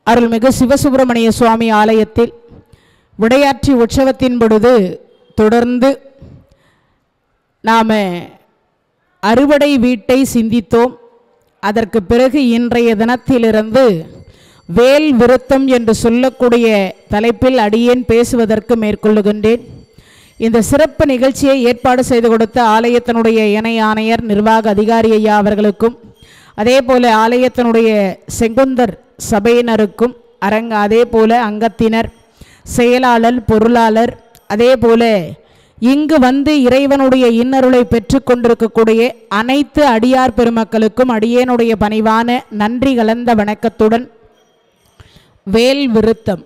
அருள்மிகு சிவசுப்பிரமணிய சுவாமி ஆலயத்தில் விடையாற்றி உற்சவத்தின் பொழுது தொடர்ந்து நாம் அறுவடை வீட்டை சிந்தித்தோம் அதற்கு பிறகு இன்றைய தினத்திலிருந்து வேல் விருத்தம் என்று சொல்லக்கூடிய தலைப்பில் அடியேன் பேசுவதற்கு மேற்கொள்ளுகின்றேன் இந்த சிறப்பு நிகழ்ச்சியை ஏற்பாடு செய்து கொடுத்த ஆலயத்தினுடைய இணை ஆணையர் நிர்வாக அதிகாரி ஐயா அவர்களுக்கும் அதே போல ஆலயத்தினுடைய செங்குந்தர் சபையினருக்கும் அரங்க அதே போல அங்கத்தினர் செயலாளர் பொருளாளர் அதே போல இங்கு வந்து இறைவனுடைய இன்னருளை பெற்று கொண்டிருக்கக்கூடிய அனைத்து அடியார் பெருமக்களுக்கும் அடியேனுடைய பணிவான நன்றி கலந்த வணக்கத்துடன் வேல் விருத்தம்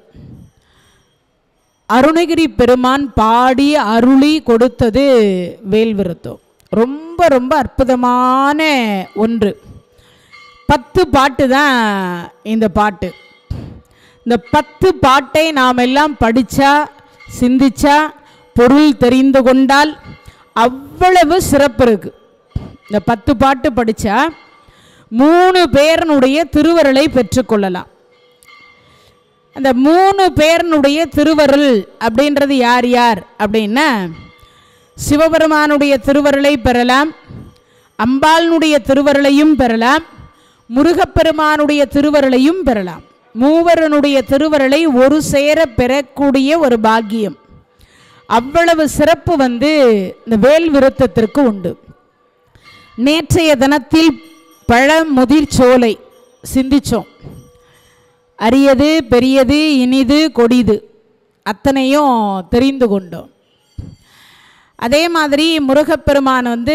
அருணகிரி பெருமான் பாடி அருளி கொடுத்தது வேல் விருத்தம் ரொம்ப ரொம்ப அற்புதமான ஒன்று பத்து பாட்டு தான் இந்த பாட்டு இந்த பத்து பாட்டை நாம் எல்லாம் படித்தா சிந்திச்சா பொருள் தெரிந்து கொண்டால் அவ்வளவு சிறப்பு இருக்குது இந்த பத்து பாட்டு படித்தா மூணு பேரனுடைய திருவருளை பெற்றுக்கொள்ளலாம் அந்த மூணு பேரனுடைய திருவருள் அப்படின்றது யார் யார் அப்படின்னா சிவபெருமானுடைய திருவருளை பெறலாம் அம்பாளுடைய திருவருளையும் பெறலாம் முருகப்பெருமானுடைய திருவருளையும் பெறலாம் மூவரனுடைய திருவருளை ஒரு சேர பெறக்கூடிய ஒரு பாக்கியம் அவ்வளவு சிறப்பு வந்து இந்த வேல் விருத்தத்திற்கு உண்டு நேற்றைய தினத்தில் பழமுதிர் சோலை சிந்திச்சோம் அரியது பெரியது இனிது கொடிது அத்தனையும் தெரிந்து கொண்டோம் அதே மாதிரி முருகப்பெருமான் வந்து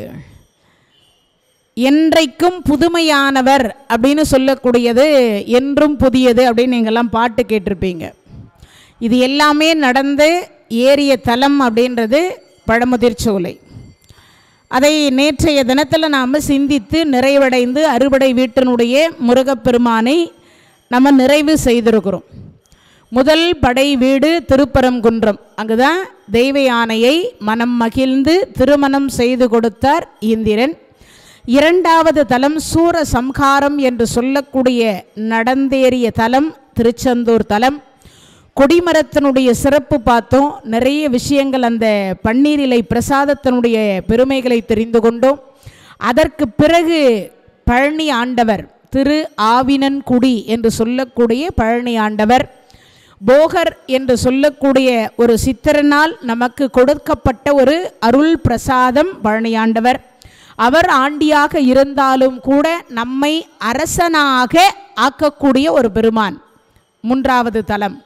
என்றைக்கும் புதுமையானவர் அப்படின்னு சொல்லக்கூடியது என்றும் புதியது அப்படின்னு நீங்கள்லாம் பாட்டு கேட்டிருப்பீங்க இது எல்லாமே நடந்து ஏறிய தலம் அப்படின்றது பழமுதிர் சோலை அதை நேற்றைய தினத்தில் நாம் சிந்தித்து நிறைவடைந்து அறுவடை வீட்டினுடைய முருகப்பெருமானை நம்ம நிறைவு செய்திருக்கிறோம் முதல் படை வீடு திருப்பரங்குன்றம் அங்கு தான் தெய்வ யானையை மனம் மகிழ்ந்து திருமணம் செய்து கொடுத்தார் இந்திரன் இரண்டாவது தலம் சூர சம்ஹாரம் என்று சொல்லக்கூடிய நடந்தேறிய தலம் திருச்செந்தூர் தலம் கொடிமரத்தினுடைய சிறப்பு பார்த்தோம் நிறைய விஷயங்கள் அந்த பன்னீரிலை பிரசாதத்தினுடைய பெருமைகளை தெரிந்து கொண்டோம் அதற்கு பிறகு பழனி ஆண்டவர் திரு ஆவினன்குடி என்று சொல்லக்கூடிய பழனி ஆண்டவர் போகர் என்று சொல்லக்கூடிய ஒரு சித்திரனால் நமக்கு கொடுக்கப்பட்ட ஒரு அருள் பிரசாதம் பழனியாண்டவர் அவர் ஆண்டியாக இருந்தாலும் கூட நம்மை அரசனாக ஆக்கக்கூடிய ஒரு பெருமான் மூன்றாவது தலம்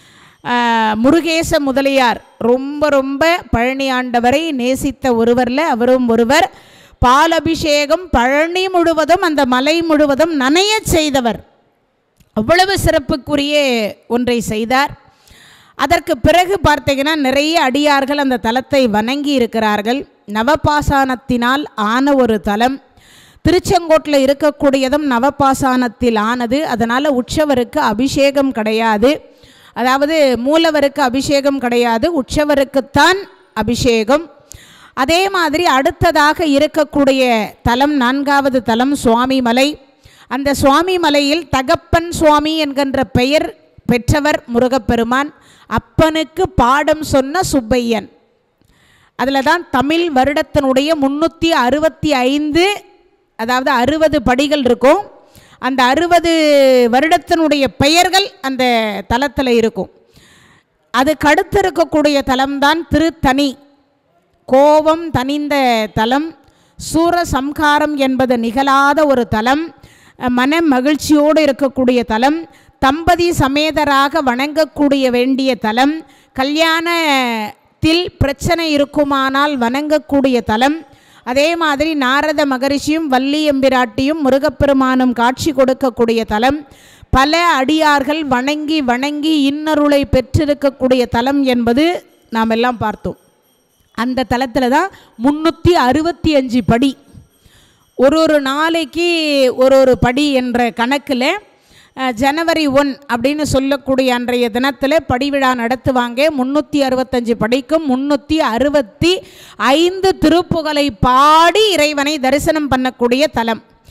ஆஹ், முருகேச முதலியார் ரொம்ப ரொம்ப பழனி ஆண்டவரை நேசித்த ஒருவரில் அவரும் ஒருவர் பாலபிஷேகம் பழனி முழுவதும் அந்த மலை முழுவதும் நனையச் செய்தவர் அவ்வளவு சிறப்புக்குரிய ஒன்றை செய்தார் அதற்கு பிறகு பார்த்தீங்கன்னா நிறைய அடியார்கள் அந்த தலத்தை வணங்கி இருக்கிறார்கள் நவபாசானத்தினால் ஆன ஒரு தலம் திருச்செங்கோட்டில் இருக்கக்கூடியதும் நவபாசானத்தில் ஆனது அதனால் உற்சவருக்கு அபிஷேகம் கிடையாது அதாவது மூலவருக்கு அபிஷேகம் கிடையாது உற்சவருக்குத்தான் அபிஷேகம் அதே மாதிரி அடுத்ததாக இருக்கக்கூடிய தலம் நான்காவது தலம் சுவாமி மலை அந்த சுவாமி மலையில் தகப்பன் சுவாமி என்கின்ற பெயர் பெற்றவர் முருகப்பெருமான் அப்பனுக்கு பாடம் சொன்ன சுப்பையன் அதில் தான் தமிழ் வருடத்தினுடைய முந்நூற்றி அறுபத்தி ஐந்து அதாவது அறுபது படிகள் இருக்கும் அந்த அறுபது வருடத்தினுடைய பெயர்கள் அந்த தலத்தில் இருக்கும் அதுக்கு அடுத்து இருக்கக்கூடிய தலம்தான் திருத்தணி கோபம் தனிந்த தலம் சூரசம்ஹாரம் என்பது நிகழாத ஒரு தலம் மன மகிழ்ச்சியோடு இருக்கக்கூடிய தலம் தம்பதி சமேதராக வணங்கக்கூடிய வேண்டிய தலம் கல்யாணத்தில் பிரச்சனை இருக்குமானால் வணங்கக்கூடிய தலம் அதே மாதிரி நாரத மகரிஷியும் வள்ளி எம்பிராட்டியும் முருகப்பெருமானும் காட்சி கொடுக்கக்கூடிய தலம் பல அடியார்கள் வணங்கி வணங்கி இன்னருளை பெற்றிருக்கக்கூடிய தலம் என்பது நாம் எல்லாம் பார்த்தோம் அந்த தலத்தில் தான் முந்நூற்றி அறுபத்தி அஞ்சு படி ஒரு ஒரு நாளைக்கு ஒரு ஒரு படி என்ற கணக்கில் அஹ், ஜனவரி ஒன் அப்படின்னு சொல்லக்கூடிய அன்றைய தினத்தில் படிவிழா நடத்துவாங்க முந்நூற்றி அறுபத்தஞ்சு படிக்கும் முந்நூற்றி அறுபத்தி ஐந்து திருப்புகளை பாடி இறைவனை தரிசனம் பண்ணக்கூடிய தலம்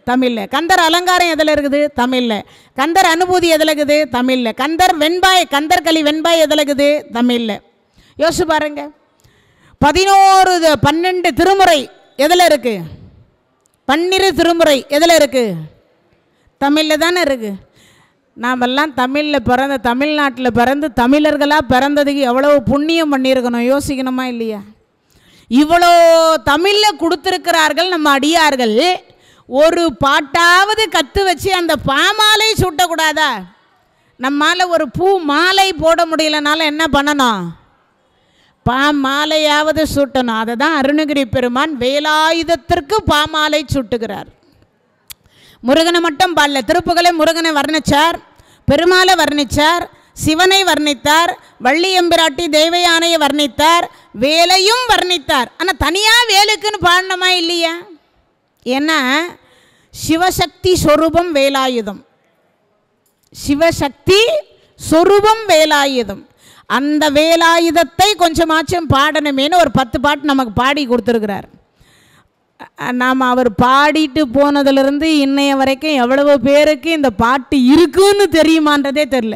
தமிழில் கந்தர் அலங்காரம் எதில் இருக்குது தமிழில் கந்தர் அனுபூதி எதில் இருக்குது தமிழில் கந்தர் வெண்பாய் கந்தர் களி வெண்பாய் எதில் இருக்குது தமிழில் யோசிச்சு பாருங்க பதினோரு த- பன்னெண்டு திருமுறை எதில் இருக்குது பன்னிரு திருமுறை எதில் இருக்குது தமிழில் தானே இருக்குது நாமெல்லாம் தமிழில் பிறந்த தமிழ்நாட்டில் பிறந்து தமிழர்களாக பிறந்ததுக்கு எவ்வளோ புண்ணியம் பண்ணியிருக்கணும் யோசிக்கணுமா இல்லையா இவ்வளோ தமிழில் கொடுத்துருக்கிறார்கள் நம்ம அடியார்கள் ஒரு பாட்டாவது கற்று வச்சு அந்த பாமாலை சூட்டக்கூடாதா நம்மால் ஒரு பூ மாலை போட முடியலனாலும் என்ன பண்ணணும் பாமாலையாவது சூட்டணும் அதை தான் அருணகிரி பெருமான் வேலாயுதத்திற்கு பாமாலை சூட்டுகிறார் முருகனை மட்டும் பாடல திருப்புகளை முருகனை வர்ணிச்சார் பெருமாளை வர்ணிச்சார் சிவனை வர்ணித்தார் வள்ளி எம்பிராட்டி தேவயானையை வர்ணித்தார் வேலையும் வர்ணித்தார் ஆனால் தனியாக வேலுக்குன்னு பாடணுமா இல்லையா ஏன்னா சிவசக்தி சொரூபம் வேலாயுதம் சிவசக்தி சொரூபம் வேலாயுதம் அந்த வேலாயுதத்தை கொஞ்சமாச்சும் பாடணுமேனு ஒரு பத்து பாட்டு நமக்கு பாடி கொடுத்துருக்கிறார் அ- நாம் அவர் பாடிட்டு போனதுலேருந்து இன்னைய வரைக்கும் எவ்வளவு பேருக்கு இந்த பாட்டு இருக்குன்னு தெரியுமான்றதே தெரில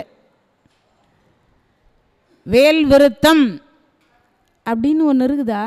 வேல் விருத்தம் அப்படின்னு ஒன்று இருக்குதா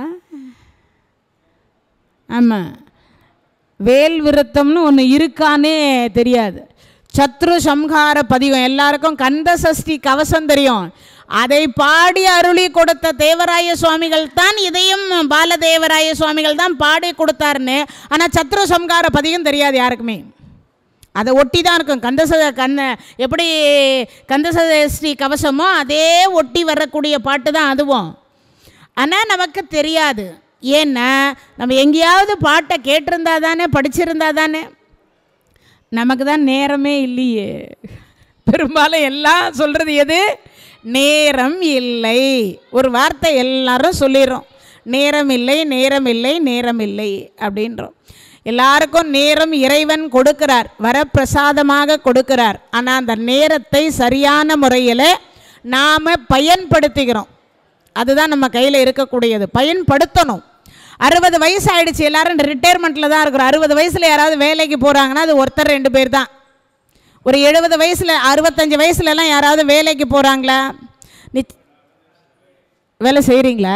ஆமாம் வேல் விருத்தம்னு ஒன்று இருக்கானே தெரியாது சத்ரு சம்ஹார பதிகம் எல்லாருக்கும் கந்த சஷ்டி கவசம் தெரியும் அதை பாடி அருளி கொடுத்த தேவராய சுவாமிகள் தான் இதையும் பாலதேவராய சுவாமிகள் தான் பாடி கொடுத்தாருன்னு ஆனால் சத்ரு சம்ஹார பதிகம் தெரியாது யாருக்குமே அதை ஒட்டி தான் இருக்கும் கந்தச கந்த எப்படி கந்தசஷ்டி கவசமோ அதே ஒட்டி வரக்கூடிய பாட்டு தான் அதுவும் ஆனால் நமக்கு தெரியாது ஏன்னா நம்ம எங்கேயாவது பாட்டை கேட்டிருந்தா தானே படிச்சிருந்தா தானே நமக்கு தான் நேரமே இல்லையே பெரும்பாலும் எல்லாம் சொல்கிறது எது நேரம் இல்லை ஒரு வார்த்தை எல்லாரும் சொல்லிடுறோம் நேரம் இல்லை நேரம் இல்லை நேரம் இல்லை அப்படின்றோம் எல்லாருக்கும் நேரம் இறைவன் கொடுக்கிறார் வரப்பிரசாதமாக கொடுக்கிறார் ஆனால் அந்த நேரத்தை சரியான முறையில் நாம் பயன்படுத்திக்கிறோம் அதுதான் நம்ம கையில் இருக்கக்கூடியது பயன்படுத்தணும் அறுபது வயசு ஆயிடுச்சு எல்லாரும் ரிட்டையர்மெண்ட்டில் தான் இருக்கிறோம் அறுபது வயசில் யாராவது வேலைக்கு போகிறாங்கன்னா அது ஒருத்தர் ரெண்டு பேர் தான் ஒரு எழுபது வயசில் அறுபத்தஞ்சு வயசுலலாம் யாராவது வேலைக்கு போகிறாங்களா நிச் வேலை செய்கிறீங்களா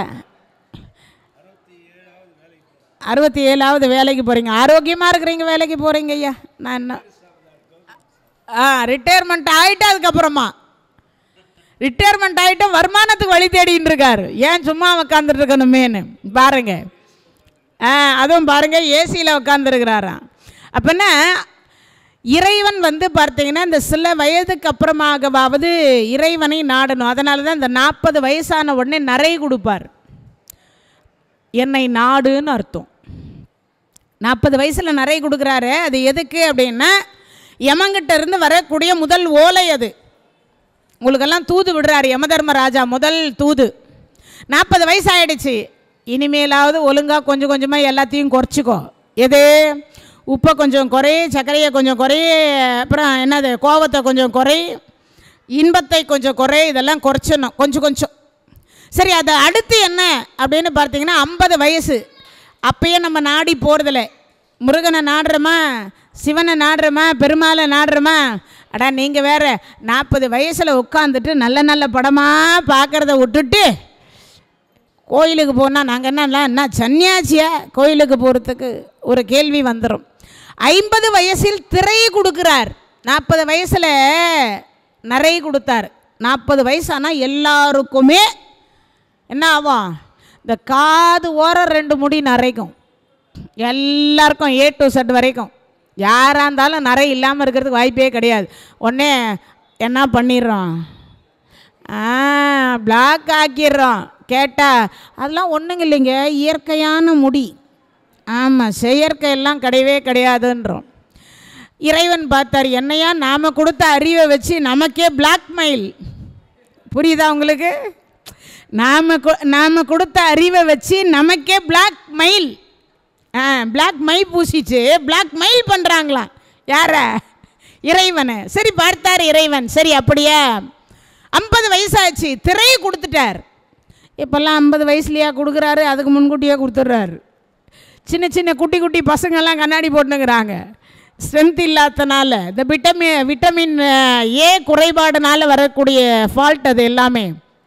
அறுபத்தி ஏழாவது வேலைக்கு போகிறீங்க ஆரோக்கியமாக இருக்கிறீங்க வேலைக்கு போகிறீங்க ஐயா நான் என்ன ஆ ரிட்டையர்மெண்ட் ஆகிட்டு அதுக்கப்புறமா ரிட்டையர்மெண்ட் ஆகிட்டு வருமானத்துக்கு வழி தேடின்னு இருக்காரு ஏன் சும்மா உக்காந்துட்டு இருக்கணுமேன்னு பாருங்க ஆ அதுவும் பாருங்க ஏசியில் உட்காந்துருக்கிறாராம் அப்படின்னா இறைவன் வந்து பார்த்தீங்கன்னா இந்த சில வயதுக்கு அப்புறமாகவாவது இறைவனை நாடணும் அதனால தான் இந்த நாற்பது வயசான உடனே நரை கொடுப்பார் என்னை நாடுன்னு அர்த்தம் நாற்பது வயசில் நிறைய கொடுக்குறாரு அது எதுக்கு அப்படின்னா யமங்கிட்ட இருந்து வரக்கூடிய முதல் ஓலை அது உங்களுக்கெல்லாம் தூது விடுறாரு யமதர்மராஜா முதல் தூது நாற்பது வயசு ஆயிடுச்சு இனிமேலாவது ஒழுங்காக கொஞ்சம் கொஞ்சமாக எல்லாத்தையும் குறைச்சிக்கோ எது உப்பை கொஞ்சம் குறை சர்க்கரையை கொஞ்சம் குறை அப்புறம் என்னது கோவத்தை கொஞ்சம் குறை இன்பத்தை கொஞ்சம் குறை இதெல்லாம் குறைச்சிடணும் கொஞ்சம் கொஞ்சம் சரி அது அடுத்து என்ன அப்படின்னு பார்த்தீங்கன்னா ஐம்பது வயசு அப்பயே நம்ம நாடி போகிறதில்ல முருகனை நாடுறோமா சிவனை நாடுறோமா பெருமாளை நாடுறோமா அடா நீங்கள் வேற நாற்பது வயசில் உட்காந்துட்டு நல்ல நல்ல படமாக பார்க்குறத விட்டுட்டு கோயிலுக்கு போனால் நாங்கள் என்னலாம் என்ன சன்னியாசியா கோயிலுக்கு போகிறதுக்கு ஒரு கேள்வி வந்துடும் ஐம்பது வயசில் திரை கொடுக்குறார் நாற்பது வயசில் நிறைய கொடுத்தார் நாற்பது வயசானால் எல்லாருக்குமே என்ன ஆகும் இந்த காது ஓரம் ரெண்டு முடி நரைக்கும் எல்லாருக்கும் ஏ டு செட் வரைக்கும் யாராக இருந்தாலும் நிறை இல்லாமல் இருக்கிறதுக்கு வாய்ப்பே கிடையாது உடனே என்ன பண்ணிடுறோம் ஆ பிளாக் ஆக்கிடுறோம் கேட்டால் அதெல்லாம் ஒன்றுங்க இல்லைங்க இயற்கையான முடி ஆமாம் செயற்கை எல்லாம் கிடையவே கிடையாதுன்றோம் இறைவன் பார்த்தார் என்னையா நாம் கொடுத்த அறிவை வச்சு நமக்கே பிளாக்மெயில் புரியுதா உங்களுக்கு நாம் நாம் கொடுத்த அறிவை வச்சு நமக்கே பிளாக் மெயில் ஆ பிளாக் மை பூசிச்சு பிளாக் மெயில் பண்ணுறாங்களாம் யார இறைவனை சரி பார்த்தார் இறைவன் சரி அப்படியா ஐம்பது வயசாச்சு திரையை கொடுத்துட்டார் இப்போல்லாம் ஐம்பது வயசுலையா கொடுக்குறாரு அதுக்கு முன்கூட்டியே கொடுத்துட்றாரு சின்ன சின்ன குட்டி குட்டி பசங்கள்லாம் கண்ணாடி போட்டுனுங்கிறாங்க ஸ்ட்ரென்த் இல்லாதனால இந்த விட்டமின் விட்டமின் ஏ குறைபாடுனால வரக்கூடிய ஃபால்ட் அது எல்லாமே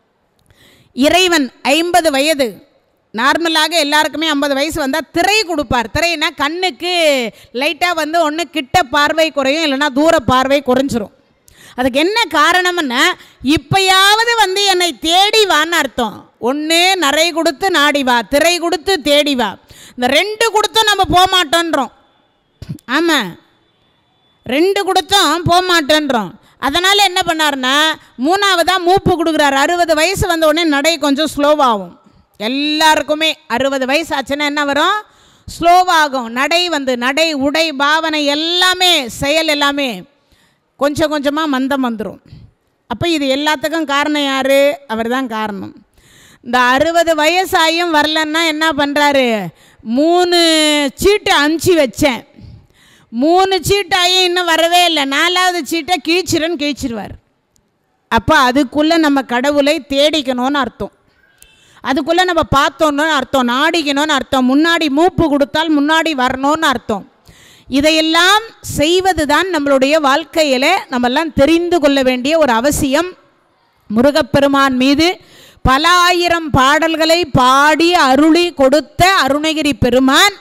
இறைவன் ஐம்பது வயது நார்மலாக எல்லாருக்குமே ஐம்பது வயசு வந்தால் திரை கொடுப்பார் திரைனா கண்ணுக்கு லைட்டாக வந்து ஒன்று கிட்ட பார்வை குறையும் இல்லைன்னா தூர பார்வை குறைஞ்சிரும் அதுக்கு என்ன காரணம்னா இப்பயாவது வந்து என்னை தேடி வான்னு அர்த்தம் ஒன்று நரை கொடுத்து நாடி வா திரை கொடுத்து தேடி வா இந்த ரெண்டு கொடுத்தும் நம்ம போக மாட்டோன்றோம் ஆமாம் ரெண்டு கொடுத்தும் போக மாட்டேன்றோம் அதனால் என்ன பண்ணாருன்னா மூணாவதாக மூப்பு கொடுக்குறாரு அறுபது வயசு வந்த உடனே நடை கொஞ்சம் ஸ்லோவாகும் எல்லாருக்குமே அறுபது வயசு ஆச்சுன்னா என்ன வரும் ஸ்லோவாகும் நடை வந்து நடை உடை பாவனை எல்லாமே செயல் எல்லாமே கொஞ்சம் கொஞ்சமாக மந்தம் வந்துடும் அப்போ இது எல்லாத்துக்கும் காரணம் யார் அவர் தான் காரணம் இந்த அறுபது வயசாயும் வரலன்னா என்ன பண்ணுறாரு மூணு சீட்டு அமுச்சு வச்சேன் மூணு சீட்டாயும் இன்னும் வரவே இல்லை நாலாவது சீட்டை கீழ்ச்சிரன்னு கீழ்ச்சிருவார் அப்போ அதுக்குள்ளே நம்ம கடவுளை தேடிக்கணும்னு அர்த்தம் அதுக்குள்ளே நம்ம பார்த்தோன்னு அர்த்தம் நாடிக்கணும்னு அர்த்தம் முன்னாடி மூப்பு கொடுத்தால் முன்னாடி வரணும்னு அர்த்தம் இதையெல்லாம் செய்வது தான் நம்மளுடைய வாழ்க்கையில் நம்மெல்லாம் தெரிந்து கொள்ள வேண்டிய ஒரு அவசியம் முருகப்பெருமான் மீது பல ஆயிரம் பாடல்களை பாடி அருளி கொடுத்த அருணகிரி பெருமான்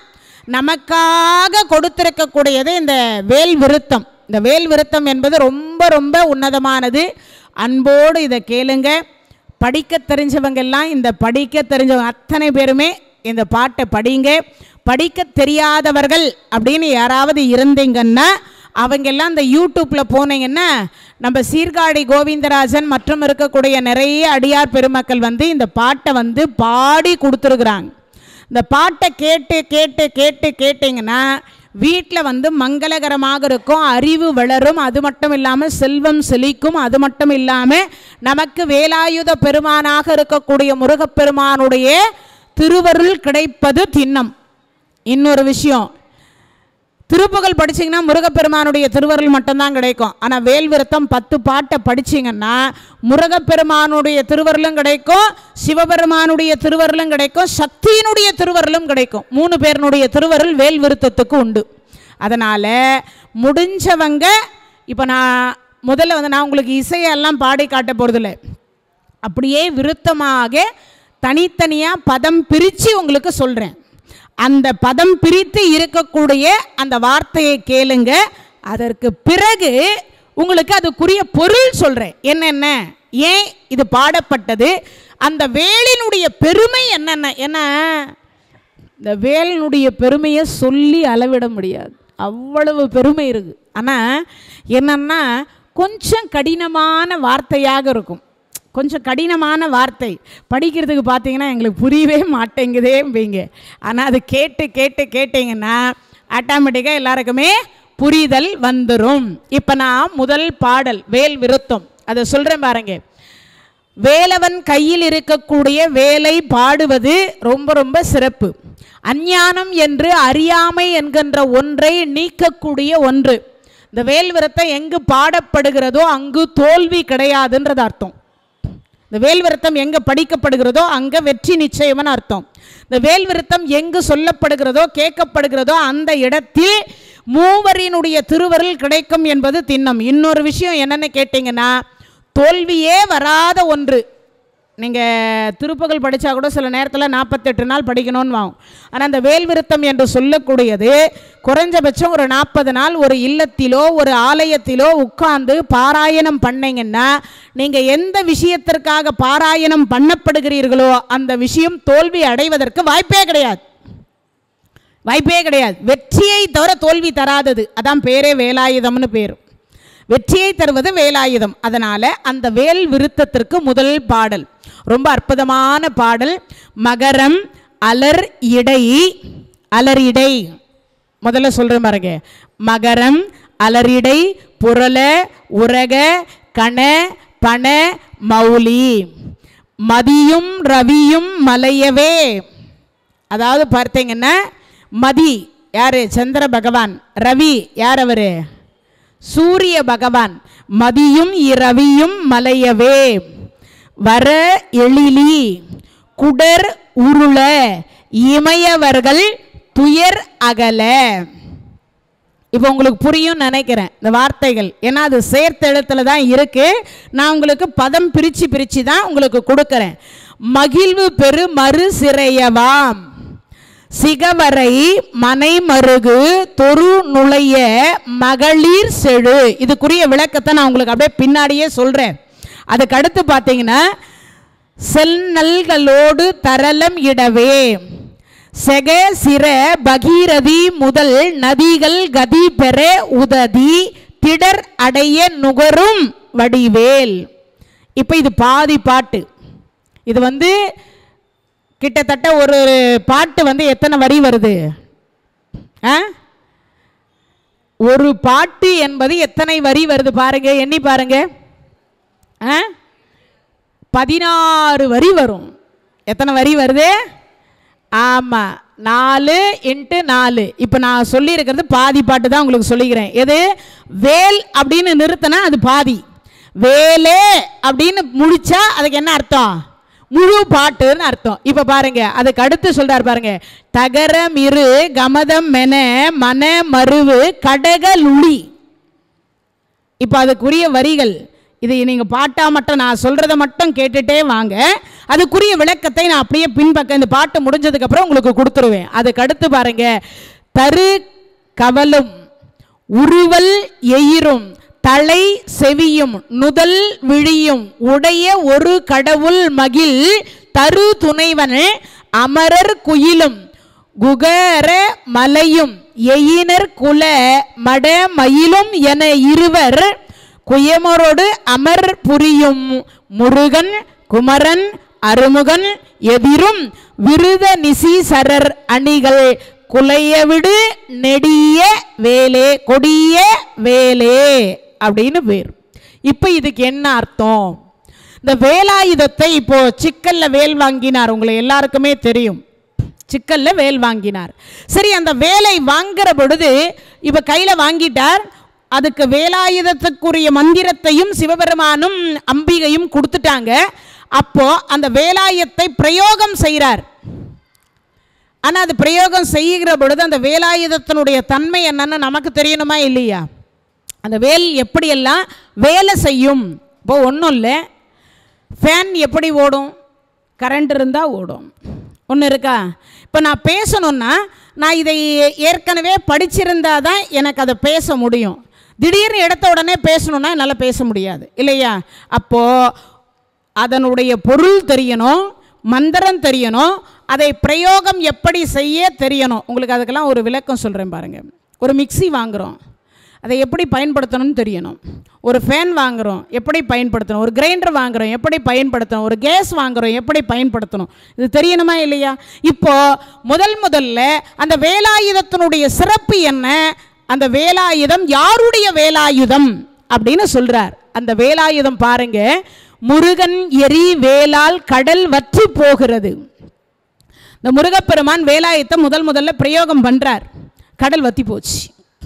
நமக்காக கொடுத்திருக்கக்கூடியது இந்த வேல் விருத்தம் இந்த வேல் விருத்தம் என்பது ரொம்ப ரொம்ப உன்னதமானது அன்போடு இதை கேளுங்க படிக்க தெரிஞ்சவங்க எல்லாம் இந்த படிக்க தெரிஞ்சவங்க அத்தனை பேருமே இந்த பாட்டை படிங்க படிக்க தெரியாதவர்கள் அப்படின்னு யாராவது இருந்தீங்கன்னா அவங்க எல்லாம் இந்த யூடியூப்பில் போனீங்கன்னா நம்ம சீர்காழி கோவிந்தராஜன் மற்றும் இருக்கக்கூடிய நிறைய அடியார் பெருமக்கள் வந்து இந்த பாட்டை வந்து பாடி கொடுத்துருக்குறாங்க இந்த பாட்டை கேட்டு கேட்டு கேட்டு கேட்டிங்கன்னா வீட்டில் வந்து மங்களகரமாக இருக்கும் அறிவு வளரும் அது மட்டும் இல்லாமல் செல்வம் செழிக்கும் அது மட்டும் இல்லாமல் நமக்கு வேலாயுத பெருமானாக இருக்கக்கூடிய முருகப்பெருமானுடைய திருவருள் கிடைப்பது திண்ணம் இன்னொரு விஷயம் திருப்புகழ் படிச்சீங்கன்னா முருகப்பெருமானுடைய திருவருள் மட்டும்தான் கிடைக்கும் ஆனால் வேல் விருத்தம் பத்து பாட்டை படிச்சீங்கன்னா முருகப்பெருமானுடைய திருவருளும் கிடைக்கும் சிவபெருமானுடைய திருவருளும் கிடைக்கும் சக்தியினுடைய திருவருளும் கிடைக்கும் மூணு பேருனுடைய திருவருள் வேல் விருத்தத்துக்கு உண்டு அதனால் முடிஞ்சவங்க இப்போ நான் முதல்ல வந்து நான் உங்களுக்கு இசையெல்லாம் பாடி காட்ட போகிறதில்ல அப்படியே விருத்தமாக தனித்தனியாக பதம் பிரித்து உங்களுக்கு சொல்கிறேன் அந்த பதம் பிரித்து இருக்கக்கூடிய அந்த வார்த்தையை கேளுங்க அதற்கு பிறகு உங்களுக்கு அதுக்குரிய பொருள் சொல்கிறேன் என்னென்ன ஏன் இது பாடப்பட்டது அந்த வேலினுடைய பெருமை என்னென்ன என்ன இந்த வேலினுடைய பெருமையை சொல்லி அளவிட முடியாது அவ்வளவு பெருமை இருக்குது ஆனால் என்னன்னா கொஞ்சம் கடினமான வார்த்தையாக இருக்கும் கொஞ்சம் கடினமான வார்த்தை படிக்கிறதுக்கு பார்த்தீங்கன்னா எங்களுக்கு புரியவே மாட்டேங்குதே வைங்க ஆனால் அது கேட்டு கேட்டு கேட்டிங்கன்னா ஆட்டோமேட்டிக்காக எல்லாருக்குமே புரிதல் வந்துடும் இப்போ நான் முதல் பாடல் வேல் விருத்தம் அதை சொல்கிறேன் பாருங்க வேலவன் கையில் இருக்கக்கூடிய வேலை பாடுவது ரொம்ப ரொம்ப சிறப்பு அஞ்ஞானம் என்று அறியாமை என்கின்ற ஒன்றை நீக்கக்கூடிய ஒன்று இந்த வேல் விரத்தம் எங்கு பாடப்படுகிறதோ அங்கு தோல்வி கிடையாதுன்றது அர்த்தம் இந்த வேல் விருத்தம் எங்கே படிக்கப்படுகிறதோ அங்கே வெற்றி நிச்சயம்னு அர்த்தம் இந்த வேல் விருத்தம் எங்கு சொல்லப்படுகிறதோ கேட்கப்படுகிறதோ அந்த இடத்தில் மூவரினுடைய திருவருள் கிடைக்கும் என்பது திண்ணம் இன்னொரு விஷயம் என்னென்னு கேட்டிங்கன்னா தோல்வியே வராத ஒன்று நீங்கள் திருப்புகள் படித்தா கூட சில நேரத்தில் நாற்பத்தெட்டு நாள் படிக்கணும்னு வாங்கும் ஆனால் அந்த வேல் விருத்தம் என்று சொல்லக்கூடியது குறைஞ்சபட்சம் ஒரு நாற்பது நாள் ஒரு இல்லத்திலோ ஒரு ஆலயத்திலோ உட்கார்ந்து பாராயணம் பண்ணீங்கன்னா நீங்கள் எந்த விஷயத்திற்காக பாராயணம் பண்ணப்படுகிறீர்களோ அந்த விஷயம் தோல்வி அடைவதற்கு வாய்ப்பே கிடையாது வாய்ப்பே கிடையாது வெற்றியை தவிர தோல்வி தராதது அதான் பேரே வேலாயுதம்னு பேர் வெற்றியை தருவது வேலாயுதம் அதனால் அந்த வேல் விருத்தத்திற்கு முதல் பாடல் ரொம்ப அற்புதமான பாடல் மகரம் அலர் இடை அலர் இடை முதல்ல சொல்கிறேன் பாருங்க மகரம் அலரிடை புரள உரக கண பண மௌலி மதியும் ரவியும் மலையவே அதாவது பார்த்தீங்கன்னா மதி யார் சந்திர பகவான் ரவி யார் அவர் சூரிய பகவான் மதியும் இரவியும் மலையவே வர எழிலி குடர் உருள இமையவர்கள் துயர் அகல இப்போ உங்களுக்கு புரியும் நினைக்கிறேன் இந்த வார்த்தைகள் ஏன்னா அது சேர்த்தெழுத்துல தான் இருக்கு நான் உங்களுக்கு பதம் பிரித்து பிரித்து தான் உங்களுக்கு கொடுக்குறேன் மகிழ்வு பெரு மறு சிறையவாம் சிகவரை மனைமருகு தொரு நுழைய மகளிர் செழு இதுக்குரிய விளக்கத்தை நான் உங்களுக்கு அப்படியே பின்னாடியே சொல்கிறேன் அதுக்கு அடுத்து பார்த்தீங்கன்னா செல்நல்களோடு தரலம் இடவே செக சிற பகீரதி முதல் நதிகள் கதி பெற உததி திடர் அடைய நுகரும் வடிவேல் இப்போ இது பாதி பாட்டு இது வந்து கிட்டத்தட்ட ஒரு பாட்டு வந்து எத்தனை வரி வருது ஆ ஒரு பாட்டு என்பது எத்தனை வரி வருது பாருங்க எண்ணி பாருங்க ஆ பதினாறு வரி வரும் எத்தனை வரி வருது ஆமாம் நாலு இன்ட்டு நாலு இப்போ நான் சொல்லியிருக்கிறது பாதி பாட்டு தான் உங்களுக்கு சொல்லிக்கிறேன் எது வேல் அப்படின்னு நிறுத்தினா அது பாதி வேலே அப்படின்னு முடிச்சா அதுக்கு என்ன அர்த்தம் முழு பாட்டுன்னு அர்த்தம் இப்போ பாருங்க அதுக்கு அடுத்து சொல்றார் பாருங்க தகரம் இரு கமதம் மென மன மருவு கடகலுளி இப்போ அதுக்குரிய வரிகள் இது நீங்கள் பாட்டா மட்டும் நான் சொல்கிறத மட்டும் கேட்டுட்டே வாங்க அதுக்குரிய விளக்கத்தை நான் அப்படியே பின்பக்கம் இந்த பாட்டு முடிஞ்சதுக்கப்புறம் உங்களுக்கு கொடுத்துருவேன் அதுக்கு அடுத்து பாருங்க தரு கவலும் உருவல் எயிரும் தலை செவியும் நுதல் விழியும் உடைய ஒரு கடவுள் மகிழ் தரு துணைவன் அமரர் குயிலும் குகர மலையும் எயினர் குல மட மயிலும் என இருவர் குயமரோடு அமர் புரியும் முருகன் குமரன் அருமுகன் எதிரும் விருத நிசீசரர் அணிகள் குலையவிடு நெடிய வேலே கொடிய வேலே அப்படின்னு பேர் இப்போ இதுக்கு என்ன அர்த்தம் இந்த வேலாயுதத்தை இப்போ சிக்கல்ல வேல் வாங்கினார் உங்களை எல்லாருக்குமே தெரியும் சிக்கல்ல வேல் வாங்கினார் சரி அந்த வேலை வாங்குற பொழுது இப்போ கையில் வாங்கிட்டார் அதுக்கு வேலாயுதத்துக்குரிய மந்திரத்தையும் சிவபெருமானும் அம்பிகையும் கொடுத்துட்டாங்க அப்போ அந்த வேலாயத்தை பிரயோகம் செய்கிறார் ஆனால் அது பிரயோகம் செய்கிற பொழுது அந்த வேலாயுதத்தினுடைய தன்மை என்னன்னு நமக்கு தெரியணுமா இல்லையா அந்த வேல் எப்படியெல்லாம் வேலை செய்யும் இப்போ ஒன்றும் இல்லை ஃபேன் எப்படி ஓடும் கரண்ட் இருந்தால் ஓடும் ஒன்று இருக்கா இப்போ நான் பேசணுன்னா நான் இதை ஏற்கனவே படிச்சிருந்தா தான் எனக்கு அதை பேச முடியும் திடீர்னு எடுத்த உடனே பேசணுன்னா என்னால் பேச முடியாது இல்லையா அப்போது அதனுடைய பொருள் தெரியணும் மந்திரம் தெரியணும் அதை பிரயோகம் எப்படி செய்ய தெரியணும் உங்களுக்கு அதுக்கெல்லாம் ஒரு விளக்கம் சொல்கிறேன் பாருங்கள் ஒரு மிக்ஸி வாங்குகிறோம் அதை எப்படி பயன்படுத்தணும்னு தெரியணும் ஒரு ஃபேன் வாங்குகிறோம் எப்படி பயன்படுத்தணும் ஒரு கிரைண்டர் வாங்குகிறோம் எப்படி பயன்படுத்தணும் ஒரு கேஸ் வாங்குகிறோம் எப்படி பயன்படுத்தணும் இது தெரியணுமா இல்லையா இப்போ முதல் முதல்ல அந்த வேலாயுதத்தினுடைய சிறப்பு என்ன அந்த வேலாயுதம் யாருடைய வேலாயுதம் அப்படின்னு சொல்றார் அந்த வேலாயுதம் பாருங்க முருகன் எரி வேலால் கடல் வற்றி போகிறது இந்த முருகப்பெருமான் வேலாயுதத்தை முதல் முதல்ல பிரயோகம் பண்றார் கடல் வத்தி போச்சு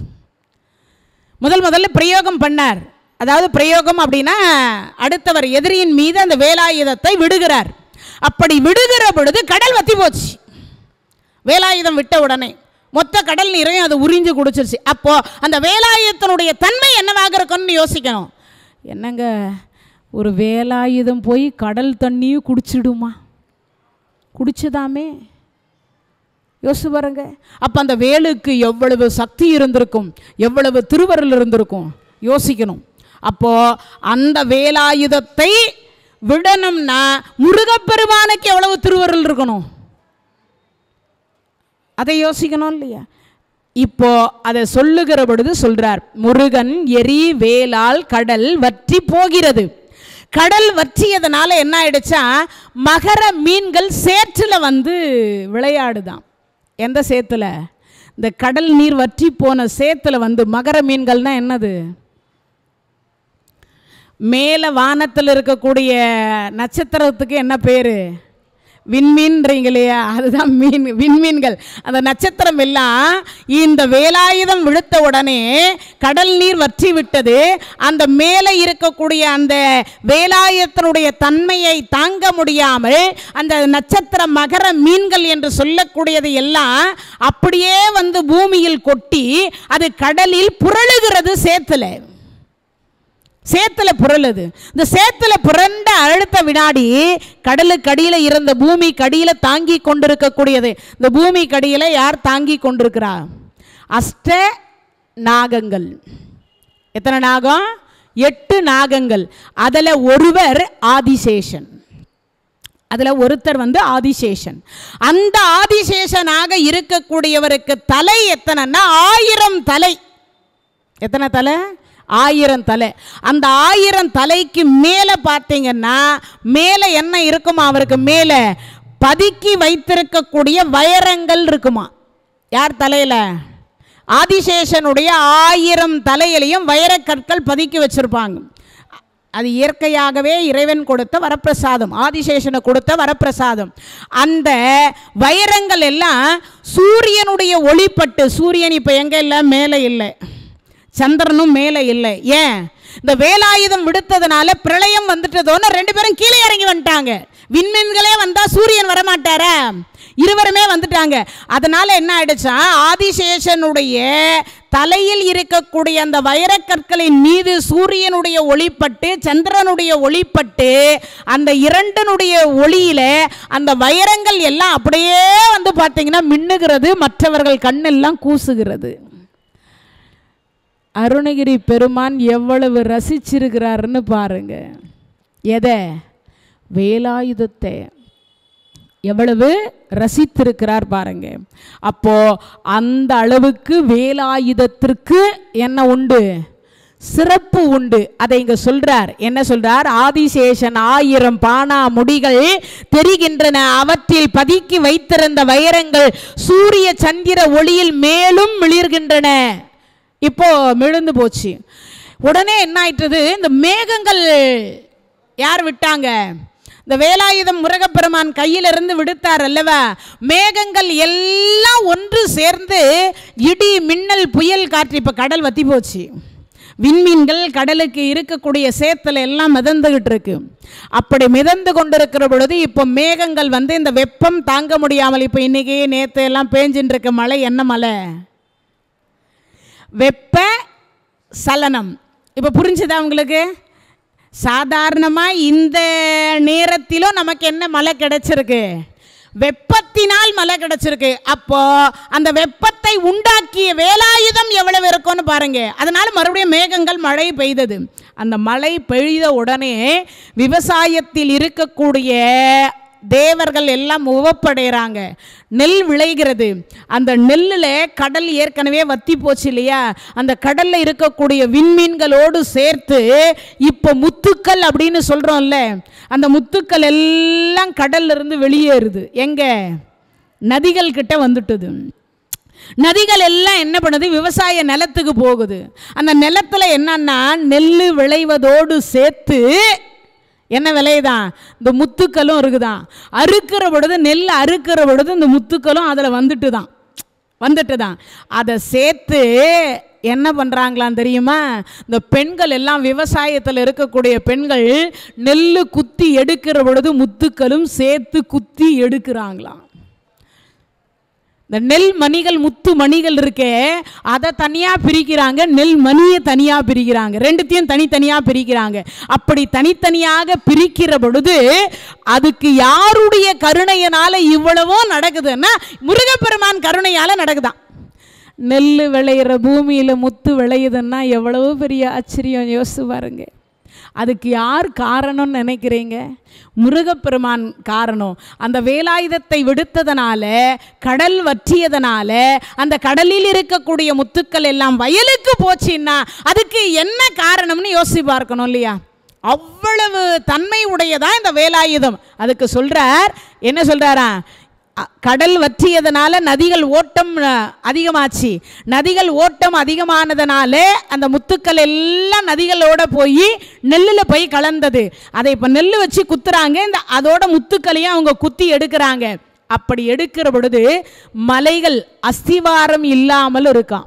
முதல் முதல்ல பிரயோகம் பண்ணார் அதாவது பிரயோகம் அப்படின்னா அடுத்தவர் எதிரியின் மீது அந்த வேலாயுதத்தை விடுகிறார் அப்படி விடுகிற பொழுது கடல் வத்தி போச்சு வேலாயுதம் விட்ட உடனே மொத்த கடல் நீரையும் அது உறிஞ்சு குடிச்சிருச்சு அப்போ அந்த வேலாயுதத்தினுடைய தன்மை என்னவாக இருக்கும்னு யோசிக்கணும் என்னங்க ஒரு வேலாயுதம் போய் கடல் தண்ணியும் குடிச்சிடுமா குடிச்சதாமே யோசிச்சு பாருங்க அப்போ அந்த வேலுக்கு எவ்வளவு சக்தி இருந்திருக்கும் எவ்வளவு திருவருள் இருந்திருக்கும் யோசிக்கணும் அப்போ அந்த வேலாயுதத்தை விடணும்னா முருகப்பெருமானுக்கு எவ்வளவு திருவருள் இருக்கணும் அதை யோசிக்கணும் இல்லையா இப்போ அதை சொல்லுகிற பொழுது சொல்றார் முருகன் எரி வேலால் கடல் வற்றி போகிறது கடல் வற்றியதுனால என்ன ஆயிடுச்சா மகர மீன்கள் சேற்றில் வந்து விளையாடுதாம் எந்த சேத்துல இந்த கடல் நீர் வற்றி போன சேத்துல வந்து மகர மீன்கள்னா என்னது மேலே வானத்தில் இருக்கக்கூடிய நட்சத்திரத்துக்கு என்ன பேர் விண்மீன்றீங்க இல்லையா அதுதான் மீன் விண்மீன்கள் அந்த நட்சத்திரம் எல்லாம் இந்த வேலாயுதம் விழுத்த உடனே கடல் நீர் வற்றி விட்டது அந்த மேலே இருக்கக்கூடிய அந்த வேலாயுதத்தினுடைய தன்மையை தாங்க முடியாமல் அந்த நட்சத்திர மகர மீன்கள் என்று சொல்லக்கூடியது எல்லாம் அப்படியே வந்து பூமியில் கொட்டி அது கடலில் புரளுகிறது சேத்துல சேத்துல புரளுது இந்த சேத்துல புரண்ட அழுத்த வினாடி கடலுக்கு அடியில இருந்த பூமி கடியில தாங்கி கொண்டிருக்கக்கூடியது இந்த பூமி கடியில யார் தாங்கி கொண்டிருக்கிறா அஷ்ட நாகங்கள் எத்தனை நாகம் எட்டு நாகங்கள் அதில் ஒருவர் ஆதிசேஷன் அதில் ஒருத்தர் வந்து ஆதிசேஷன் அந்த ஆதிசேஷனாக இருக்கக்கூடியவருக்கு தலை எத்தனைன்னா ஆயிரம் தலை எத்தனை தலை ஆயிரம் தலை அந்த ஆயிரம் தலைக்கு மேலே பார்த்தீங்கன்னா மேலே என்ன இருக்குமா அவருக்கு மேலே பதுக்கி வைத்திருக்கக்கூடிய வைரங்கள் இருக்குமா யார் தலையில் ஆதிசேஷனுடைய ஆயிரம் தலையிலையும் வைரக்கற்கள் பதுக்கி வச்சிருப்பாங்க அது இயற்கையாகவே இறைவன் கொடுத்த வரப்பிரசாதம் ஆதிசேஷனை கொடுத்த வரப்பிரசாதம் அந்த வைரங்கள் எல்லாம் சூரியனுடைய ஒளிப்பட்டு சூரியன் இப்போ எங்கே இல்லை மேலே இல்லை சந்திரனும் மேலே இல்லை ஏன் இந்த வேலாயுதம் விடுத்ததுனால பிரளயம் வந்துட்டதோன்னு ரெண்டு பேரும் கீழே இறங்கி வந்துட்டாங்க விண்மீன்களே வந்தா சூரியன் வரமாட்டாரா இருவருமே வந்துட்டாங்க அதனால என்ன ஆயிடுச்சா ஆதிசேஷனுடைய தலையில் இருக்கக்கூடிய அந்த வைரக்கற்களின் மீது சூரியனுடைய ஒளிப்பட்டு சந்திரனுடைய ஒளிப்பட்டு அந்த இரண்டனுடைய ஒளியில அந்த வைரங்கள் எல்லாம் அப்படியே வந்து பார்த்தீங்கன்னா மின்னுகிறது மற்றவர்கள் கண்ணெல்லாம் கூசுகிறது அருணகிரி பெருமான் எவ்வளவு ரசிச்சிருக்கிறாருன்னு பாருங்க எதை வேலாயுதத்தை எவ்வளவு ரசித்திருக்கிறார் பாருங்க அப்போ அந்த அளவுக்கு வேலாயுதத்திற்கு என்ன உண்டு சிறப்பு உண்டு அதை இங்க சொல்றார் என்ன சொல்றார் ஆதிசேஷன் ஆயிரம் பானா முடிகள் தெரிகின்றன அவற்றில் பதுக்கி வைத்திருந்த வைரங்கள் சூரிய சந்திர ஒளியில் மேலும் மிளிர்கின்றன இப்போ மிழுந்து போச்சு உடனே என்ன ஆயிட்டது இந்த மேகங்கள் யார் விட்டாங்க இந்த வேலாயுதம் முருகப்பெருமான் கையிலிருந்து விடுத்தார் அல்லவா மேகங்கள் எல்லாம் ஒன்று சேர்ந்து இடி மின்னல் புயல் காற்று இப்போ கடல் வத்தி போச்சு விண்மீன்கள் கடலுக்கு இருக்கக்கூடிய சேத்துல எல்லாம் மிதந்துகிட்டு இருக்கு அப்படி மிதந்து கொண்டிருக்கிற பொழுது இப்போ மேகங்கள் வந்து இந்த வெப்பம் தாங்க முடியாமல் இப்போ இன்னைக்கு நேற்று எல்லாம் பேஞ்சின்னு இருக்க மழை என்ன மழை வெப்ப சலனம் இப்போ புரிஞ்சுதா உங்களுக்கு சாதாரணமாக இந்த நேரத்திலும் நமக்கு என்ன மழை கிடைச்சிருக்கு வெப்பத்தினால் மழை கிடைச்சிருக்கு அப்போ அந்த வெப்பத்தை உண்டாக்கிய வேலாயுதம் எவ்வளவு இருக்கும்னு பாருங்க அதனால மறுபடியும் மேகங்கள் மழை பெய்தது அந்த மழை பெய்த உடனே விவசாயத்தில் இருக்கக்கூடிய தேவர்கள் எல்லாம் உவப்படைகிறாங்க நெல் விளைகிறது அந்த நெல்லில் கடல் ஏற்கனவே வத்தி போச்சு இல்லையா அந்த கடலில் இருக்கக்கூடிய விண்மீன்களோடு சேர்த்து இப்போ முத்துக்கள் அப்படின்னு சொல்கிறோம்ல அந்த முத்துக்கள் எல்லாம் கடல்ல இருந்து வெளியேறுது எங்க நதிகள் கிட்ட வந்துட்டுது நதிகள் எல்லாம் என்ன பண்ணுது விவசாய நிலத்துக்கு போகுது அந்த நிலத்துல என்னன்னா நெல் விளைவதோடு சேர்த்து என்ன விளையுதான் இந்த முத்துக்களும் இருக்குதான் அறுக்கிற பொழுது நெல் அறுக்கிற பொழுது இந்த முத்துக்களும் அதில் வந்துட்டு தான் வந்துட்டு தான் அதை சேர்த்து என்ன பண்ணுறாங்களாம் தெரியுமா இந்த பெண்கள் எல்லாம் விவசாயத்தில் இருக்கக்கூடிய பெண்கள் நெல் குத்தி எடுக்கிற பொழுது முத்துக்களும் சேர்த்து குத்தி எடுக்கிறாங்களாம் இந்த நெல் மணிகள் முத்து மணிகள் இருக்கே அதை தனியாக பிரிக்கிறாங்க நெல் மணியை தனியாக பிரிக்கிறாங்க ரெண்டுத்தையும் தனித்தனியாக பிரிக்கிறாங்க அப்படி தனித்தனியாக பிரிக்கிற பொழுது அதுக்கு யாருடைய கருணையினால இவ்வளவும் நடக்குதுன்னா முருகப்பெருமான் கருணையால் நடக்குதான் நெல் விளையிற பூமியில் முத்து விளையுதுன்னா எவ்வளவு பெரிய ஆச்சரியம் யோசிச்சு பாருங்க அதுக்கு யார் காரணம்னு நினைக்கிறீங்க முருகப்பெருமான் காரணம் அந்த வேலாயுதத்தை விடுத்ததனால கடல் வற்றியதனால அந்த கடலில் இருக்கக்கூடிய முத்துக்கள் எல்லாம் வயலுக்கு போச்சுன்னா அதுக்கு என்ன காரணம்னு யோசிச்சு பார்க்கணும் இல்லையா அவ்வளவு தன்மை உடையதா இந்த வேலாயுதம் அதுக்கு சொல்றார் என்ன சொல்றாரா அ- கடல் வற்றியதனால நதிகள் ஓட்டம் அ, அதிகமாச்சு நதிகள் ஓட்டம் அதிகமானதுனால அந்த முத்துக்கள் எல்லாம் நதிகளோட போய் நெல்லில் போய் கலந்தது அதை இப்போ நெல் வச்சு குத்துறாங்க இந்த அதோட முத்துக்களையும் அவங்க குத்தி எடுக்கிறாங்க அப்படி எடுக்கிற பொழுது மலைகள் அஸ்திவாரம் இல்லாமல் இருக்கான்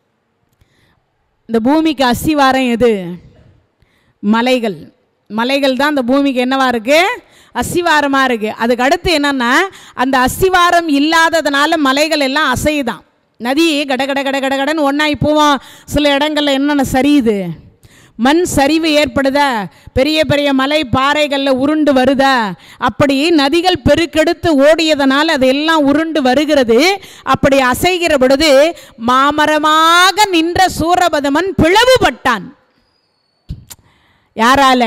இந்த பூமிக்கு அஸ்திவாரம் எது மலைகள் மலைகள் தான் இந்த பூமிக்கு என்னவா இருக்கு அஸ்திவாரமாக இருக்கு அதுக்கு அடுத்து என்னன்னா அந்த அஸ்திவாரம் இல்லாததுனால மலைகள் எல்லாம் அசையுதான் நதி கட கட கட கட கடன்னு ஒன்றா இப்போவும் சில இடங்கள்ல என்னென்ன சரியுது மண் சரிவு ஏற்படுதா பெரிய பெரிய மலை பாறைகளில் உருண்டு வருதா அப்படி நதிகள் பெருக்கெடுத்து ஓடியதனால் அதெல்லாம் உருண்டு வருகிறது அப்படி அசைகிற பொழுது மாமரமாக நின்ற சூரபதமன் பிளவுபட்டான் யாரால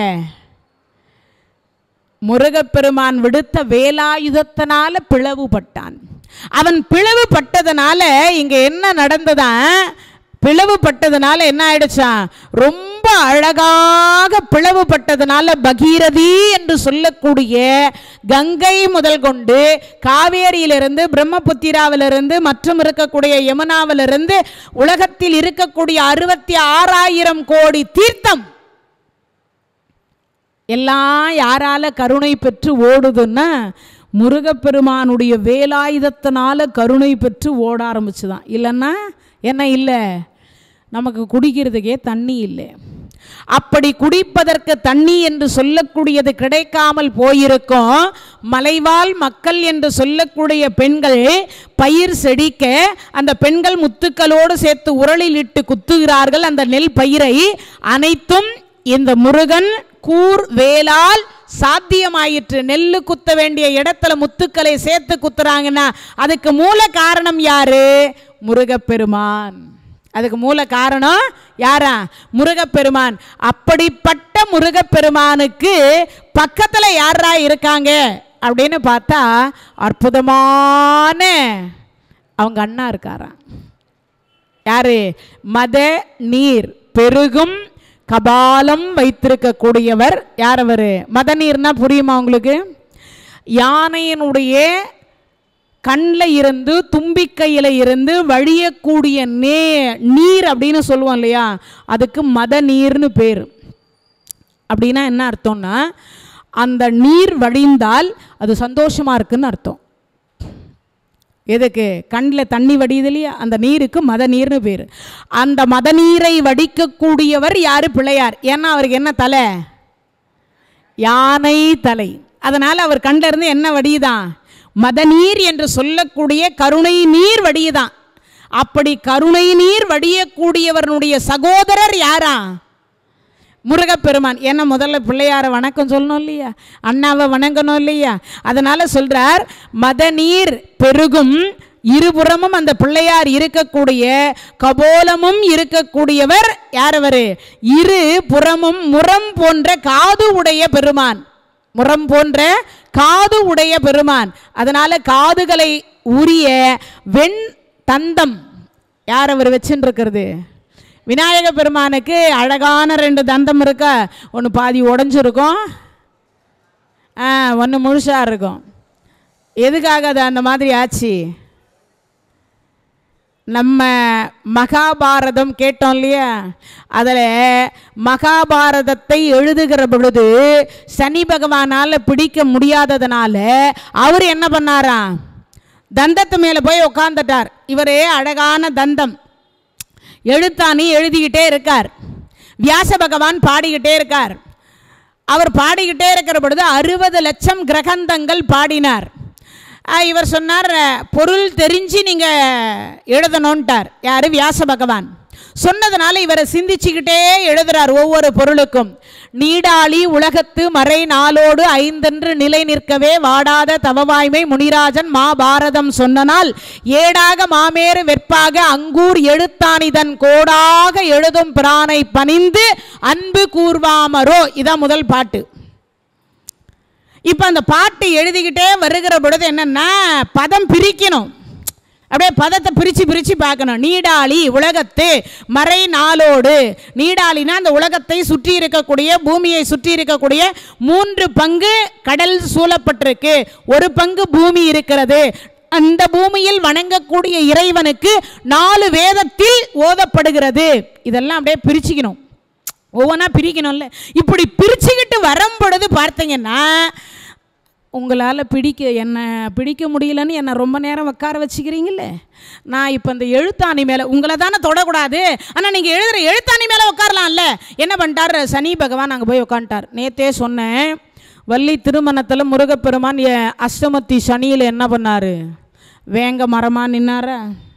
முருகப்பெருமான் விடுத்த வேலாயுதத்தினால பிளவுபட்டான் அவன் பிளவுபட்டதுனால இங்க என்ன நடந்ததா பிளவுபட்டதுனால என்ன ஆயிடுச்சான் ரொம்ப அழகாக பிளவுபட்டதுனால பகீரதி என்று சொல்லக்கூடிய கங்கை முதல் கொண்டு காவேரியிலிருந்து பிரம்மபுத்திராவிலிருந்து மற்றும் இருக்கக்கூடிய யமுனாவிலிருந்து உலகத்தில் இருக்கக்கூடிய அறுபத்தி ஆறாயிரம் கோடி தீர்த்தம் எல்லாம் யாரால கருணை பெற்று ஓடுதுன்னா முருகப்பெருமானுடைய வேலாயுதத்தினால கருணை பெற்று ஓட ஆரம்பிச்சுதான் இல்லைன்னா என்ன இல்லை நமக்கு குடிக்கிறதுக்கே தண்ணி இல்லை அப்படி குடிப்பதற்கு தண்ணி என்று சொல்லக்கூடியது கிடைக்காமல் போயிருக்கும் மலைவாழ் மக்கள் என்று சொல்லக்கூடிய பெண்கள் பயிர் செடிக்க அந்த பெண்கள் முத்துக்களோடு சேர்த்து உரலில் இட்டு குத்துகிறார்கள் அந்த நெல் பயிரை அனைத்தும் இந்த முருகன் கூர் வேலால் சாத்தியமாயிற்று நெல்லு குத்த வேண்டிய இடத்துல முத்துக்களை சேர்த்து குத்துறாங்கன்னா அதுக்கு மூல காரணம் யாரு முருகப்பெருமான் அதுக்கு மூல காரணம் யாரா முருகப்பெருமான் அப்படிப்பட்ட முருகப்பெருமானுக்கு பக்கத்தில் யாரா இருக்காங்க அப்படின்னு பார்த்தா அற்புதமான அவங்க அண்ணா இருக்காராம் யாரு மத நீர் பெருகும் கபாலம் வைத்திருக்கக்கூடியவர் யார் அவர் மத நீர்னா புரியுமா உங்களுக்கு யானையினுடைய கண்ணில் இருந்து தும்பிக்கையில் இருந்து வழியக்கூடிய நே நீர் அப்படின்னு சொல்லுவோம் இல்லையா அதுக்கு மத நீர்னு பேர் அப்படின்னா என்ன அர்த்தம்னா அந்த நீர் வடிந்தால் அது சந்தோஷமாக இருக்குன்னு அர்த்தம் எதுக்கு கண்ணில் தண்ணி வடியுது இல்லையா அந்த நீருக்கு மத நீர்னு பேர் அந்த மத நீரை வடிக்கக்கூடியவர் யார் பிள்ளையார் ஏன்னா அவருக்கு என்ன தலை யானை தலை அதனால் அவர் கண்ணில் இருந்து என்ன வடியுதான் மதநீர் என்று சொல்லக்கூடிய கருணை நீர் வடியுதான் அப்படி கருணை நீர் வடியக்கூடியவனுடைய சகோதரர் யாரா முருகப்பெருமான் ஏன்னா முதல்ல பிள்ளையாரை வணக்கம் சொல்லணும் இல்லையா அண்ணாவை வணங்கணும் இல்லையா அதனால சொல்றார் மதநீர் பெருகும் இருபுறமும் அந்த பிள்ளையார் இருக்கக்கூடிய கபோலமும் இருக்கக்கூடியவர் யார் அவர் இரு புறமும் முரம் போன்ற காது உடைய பெருமான் முரம் போன்ற காது உடைய பெருமான் அதனால காதுகளை உரிய வெண் தந்தம் யார் அவர் வச்சுன்னு இருக்கிறது விநாயக பெருமானுக்கு அழகான ரெண்டு தந்தம் இருக்கா ஒன்று பாதி உடஞ்சிருக்கும் ஆ ஒன்று முழுசாக இருக்கும் எதுக்காக அது அந்த மாதிரி ஆச்சு நம்ம மகாபாரதம் கேட்டோம் இல்லையா அதில் மகாபாரதத்தை எழுதுகிற பொழுது சனி பகவானால் பிடிக்க முடியாததுனால அவர் என்ன பண்ணாராம் தந்தத்து மேலே போய் உட்காந்துட்டார் இவரே அழகான தந்தம் எழுத்தாணி எழுதிக்கிட்டே இருக்கார் வியாச பகவான் பாடிக்கிட்டே இருக்கார் அவர் பாடிக்கிட்டே இருக்கிற பொழுது அறுபது லட்சம் கிரகந்தங்கள் பாடினார் ஆஹ் இவர் சொன்னார் பொருள் தெரிஞ்சு நீங்கள் எழுதணுன்ட்டார் யார் வியாச பகவான் சொன்னதுனால இவரை சிந்திச்சுக்கிட்டே எழுதுறார் ஒவ்வொரு பொருளுக்கும் நீடாளி உலகத்து மறை நாளோடு ஐந்தென்று நிலை நிற்கவே வாடாத தவவாய்மை முனிராஜன் மாபாரதம் சொன்னனால் ஏடாக மாமேறு வெற்பாக அங்கூர் எழுத்தானிதன் கோடாக எழுதும் பிரானை பணிந்து அன்பு கூர்வாமரோ இதான் முதல் பாட்டு இப்போ அந்த பாட்டு எழுதிக்கிட்டே வருகிற பொழுது என்னன்னா பதம் பிரிக்கணும் அப்படியே பதத்தை பிரித்து பிரித்து பார்க்கணும் நீடாளி உலகத்து மறை நாளோடு நீடாளினா அந்த உலகத்தை சுற்றி இருக்கக்கூடிய பூமியை சுற்றி இருக்கக்கூடிய மூன்று பங்கு கடல் சூழப்பட்டிருக்கு ஒரு பங்கு பூமி இருக்கிறது அந்த பூமியில் வணங்கக்கூடிய இறைவனுக்கு நாலு வேதத்தில் ஓதப்படுகிறது இதெல்லாம் அப்படியே பிரிச்சுக்கணும் ஒவ்வொன்றா பிரிக்கணும்ல இப்படி பிரிச்சுக்கிட்டு வரும்பொழுது பார்த்தீங்கன்னா உங்களால் பிடிக்க என்னை பிடிக்க முடியலன்னு என்னை ரொம்ப நேரம் உட்கார வச்சுக்கிறீங்களே நான் இப்போ இந்த எழுத்தாணி மேலே உங்களை தானே தொடக்கூடாது ஆனால் நீங்கள் எழுதுகிற எழுத்தாணி மேலே உட்காரலாம்ல என்ன பண்ணிட்டார் சனி பகவான் அங்கே போய் உட்காந்துட்டார் நேத்தே சொன்னேன் வள்ளி திருமணத்தில் முருகப்பெருமான் எ- அஷ்டமத்தி சனியில் என்ன பண்ணார் வேங்க மரமாக நின்னாரா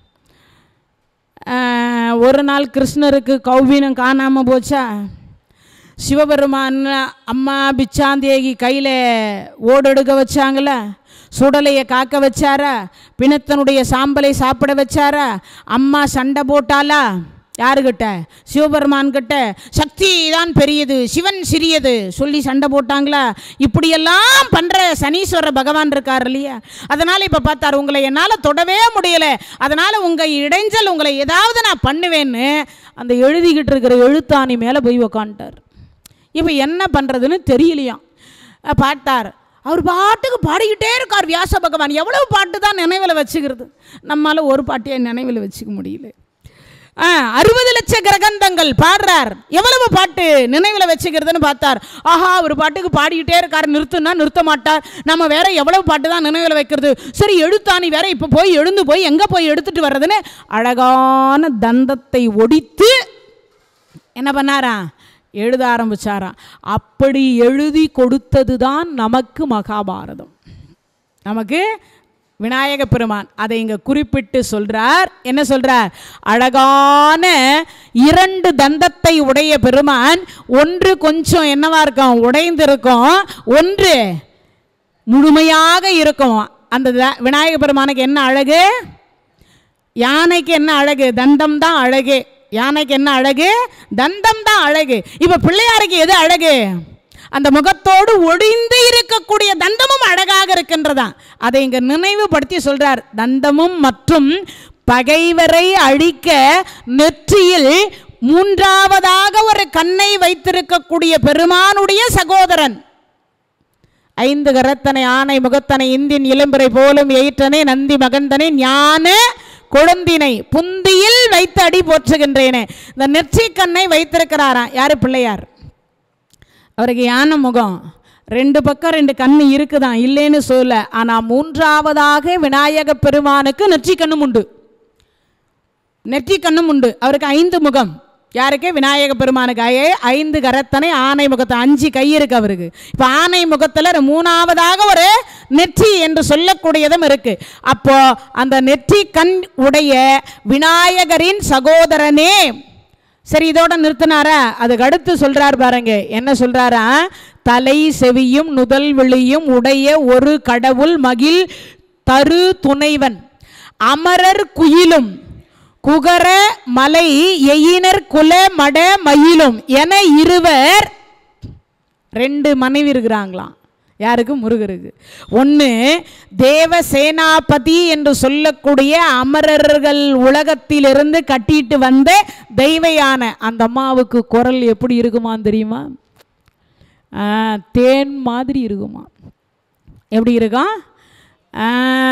ஆஹ், ஒரு நாள் கிருஷ்ணருக்கு கௌபீனம் காணாமல் போச்சா சிவபெருமான் அம்மா பிச்சாந்தேகி கையில் ஓடெடுக்க வச்சாங்கள சுடலையை காக்க வச்சாரா பிணத்தனுடைய சாம்பலை சாப்பிட வச்சாரா அம்மா சண்டை போட்டாளா யாருக்கிட்ட சிவபெருமான் கிட்ட சக்தி தான் பெரியது சிவன் சிறியது சொல்லி சண்டை போட்டாங்களா இப்படியெல்லாம் பண்ணுற சனீஸ்வர பகவான் இருக்கார் இல்லையா அதனால் இப்போ பார்த்தார் உங்களை என்னால் தொடவே முடியலை அதனால் உங்கள் இடைஞ்சல் உங்களை ஏதாவது நான் பண்ணுவேன்னு அந்த எழுதிக்கிட்டு இருக்கிற எழுத்தாணி மேலே போய் உக்காந்துட்டார் இப்போ என்ன பண்ணுறதுன்னு தெரியலையாம் அஹ் பார்த்தார் அவர் பாட்டுக்கு பாடிக்கிட்டே இருக்கார் வியாச பகவான் எவ்வளவு பாட்டு தான் நினைவில் வச்சுக்கிறது நம்மால் ஒரு பாட்டையை நினைவில் வச்சுக்க முடியல ஆ அறுபது லட்ச கிரகந்தங்கள் பாடுறார் எவ்வளவு பாட்டு நினைவில் வச்சுக்கிறதுன்னு பார்த்தார் ஆஹா ஒரு பாட்டுக்கு பாடிக்கிட்டே இருக்கார் நிறுத்துனா நிறுத்த மாட்டார் நம்ம வேற எவ்வளவு பாட்டு தான் நினைவில் வைக்கிறது சரி எழுத்தாணி வேற இப்போ போய் எழுந்து போய் எங்கே போய் எடுத்துட்டு வர்றதுன்னு அழகான தந்தத்தை ஒடித்து என்ன பண்ணாரா எழுத ஆரம்பிச்சாராம் அப்படி எழுதி கொடுத்தது தான் நமக்கு மகாபாரதம் நமக்கு விநாயக பெருமான் அதை இங்க குறிப்பிட்டு சொல்றார் என்ன சொல்றார் அழகான இரண்டு தந்தத்தை உடைய பெருமான் ஒன்று கொஞ்சம் என்னவா இருக்கும் உடைந்திருக்கும் ஒன்று முழுமையாக இருக்கும் அந்த த- விநாயக பெருமானுக்கு என்ன அழகு யானைக்கு என்ன அழகு தந்தம் தான் அழகு யானைக்கு என்ன அழகு தந்தம் தான் அழகு இப்போ பிள்ளையாருக்கு எது அழகு அந்த முகத்தோடு ஒடிந்து இருக்கக்கூடிய தந்தமும் அழகாக இருக்கின்றதா அதை இங்க நினைவுபடுத்தி சொல்றார் தந்தமும் மற்றும் பகைவரை அழிக்க நெற்றியில் மூன்றாவதாக ஒரு கண்ணை வைத்திருக்கக்கூடிய பெருமானுடைய சகோதரன் ஐந்து கரத்தனை ஆனை முகத்தனை இந்தின் இளம்பிறை போலும் எயிற்றனை நந்தி மகந்தனை ஞான கொழுந்தினை புந்தியில் வைத்து அடி போற்றுகின்றேனே இந்த நெற்றிக்கண்ணை வைத்திருக்கிறாராம் யாரு பிள்ளையார் அவருக்கு யானை முகம் ரெண்டு பக்கம் ரெண்டு கண்ணு இருக்குதான் இல்லைன்னு சொல்ல ஆனால் மூன்றாவதாக விநாயக பெருமானுக்கு நெற்றிக்கண்ணும் உண்டு நெற்றிக்கண்ணும் உண்டு அவருக்கு ஐந்து முகம் யாருக்கு விநாயக பெருமானுக்கு ஐ- ஐந்து கரத்தனை ஆனை முகத்தை அஞ்சு கை இருக்கு அவருக்கு இப்போ ஆனை முகத்தில் மூணாவதாக ஒரு நெற்றி என்று சொல்லக்கூடியதும் இருக்கு அப்போ அந்த நெற்றி கண் உடைய விநாயகரின் சகோதரனே சரி இதோட நிறுத்தினாரா அதுக்கு அடுத்து சொல்றார் பாருங்க என்ன சொல்றாரா தலை செவியும் நுதல் விழியும் உடைய ஒரு கடவுள் மகிழ் தரு துணைவன் அமரர் குயிலும் குகர மலை எயினர் குல மட மயிலும் என இருவர் ரெண்டு மனைவி இருக்கிறாங்களாம் யாருக்கு முருகருக்கு ஒன்று தேவசேனாபதி என்று சொல்லக்கூடிய அமரர்கள் உலகத்திலிருந்து கட்டிட்டு வந்த தெய்வ யானை அந்த அம்மாவுக்கு குரல் எப்படி இருக்குமான்னு தெரியுமா ஆ, தேன் மாதிரி இருக்குமா எப்படி இருக்கும் ஆ,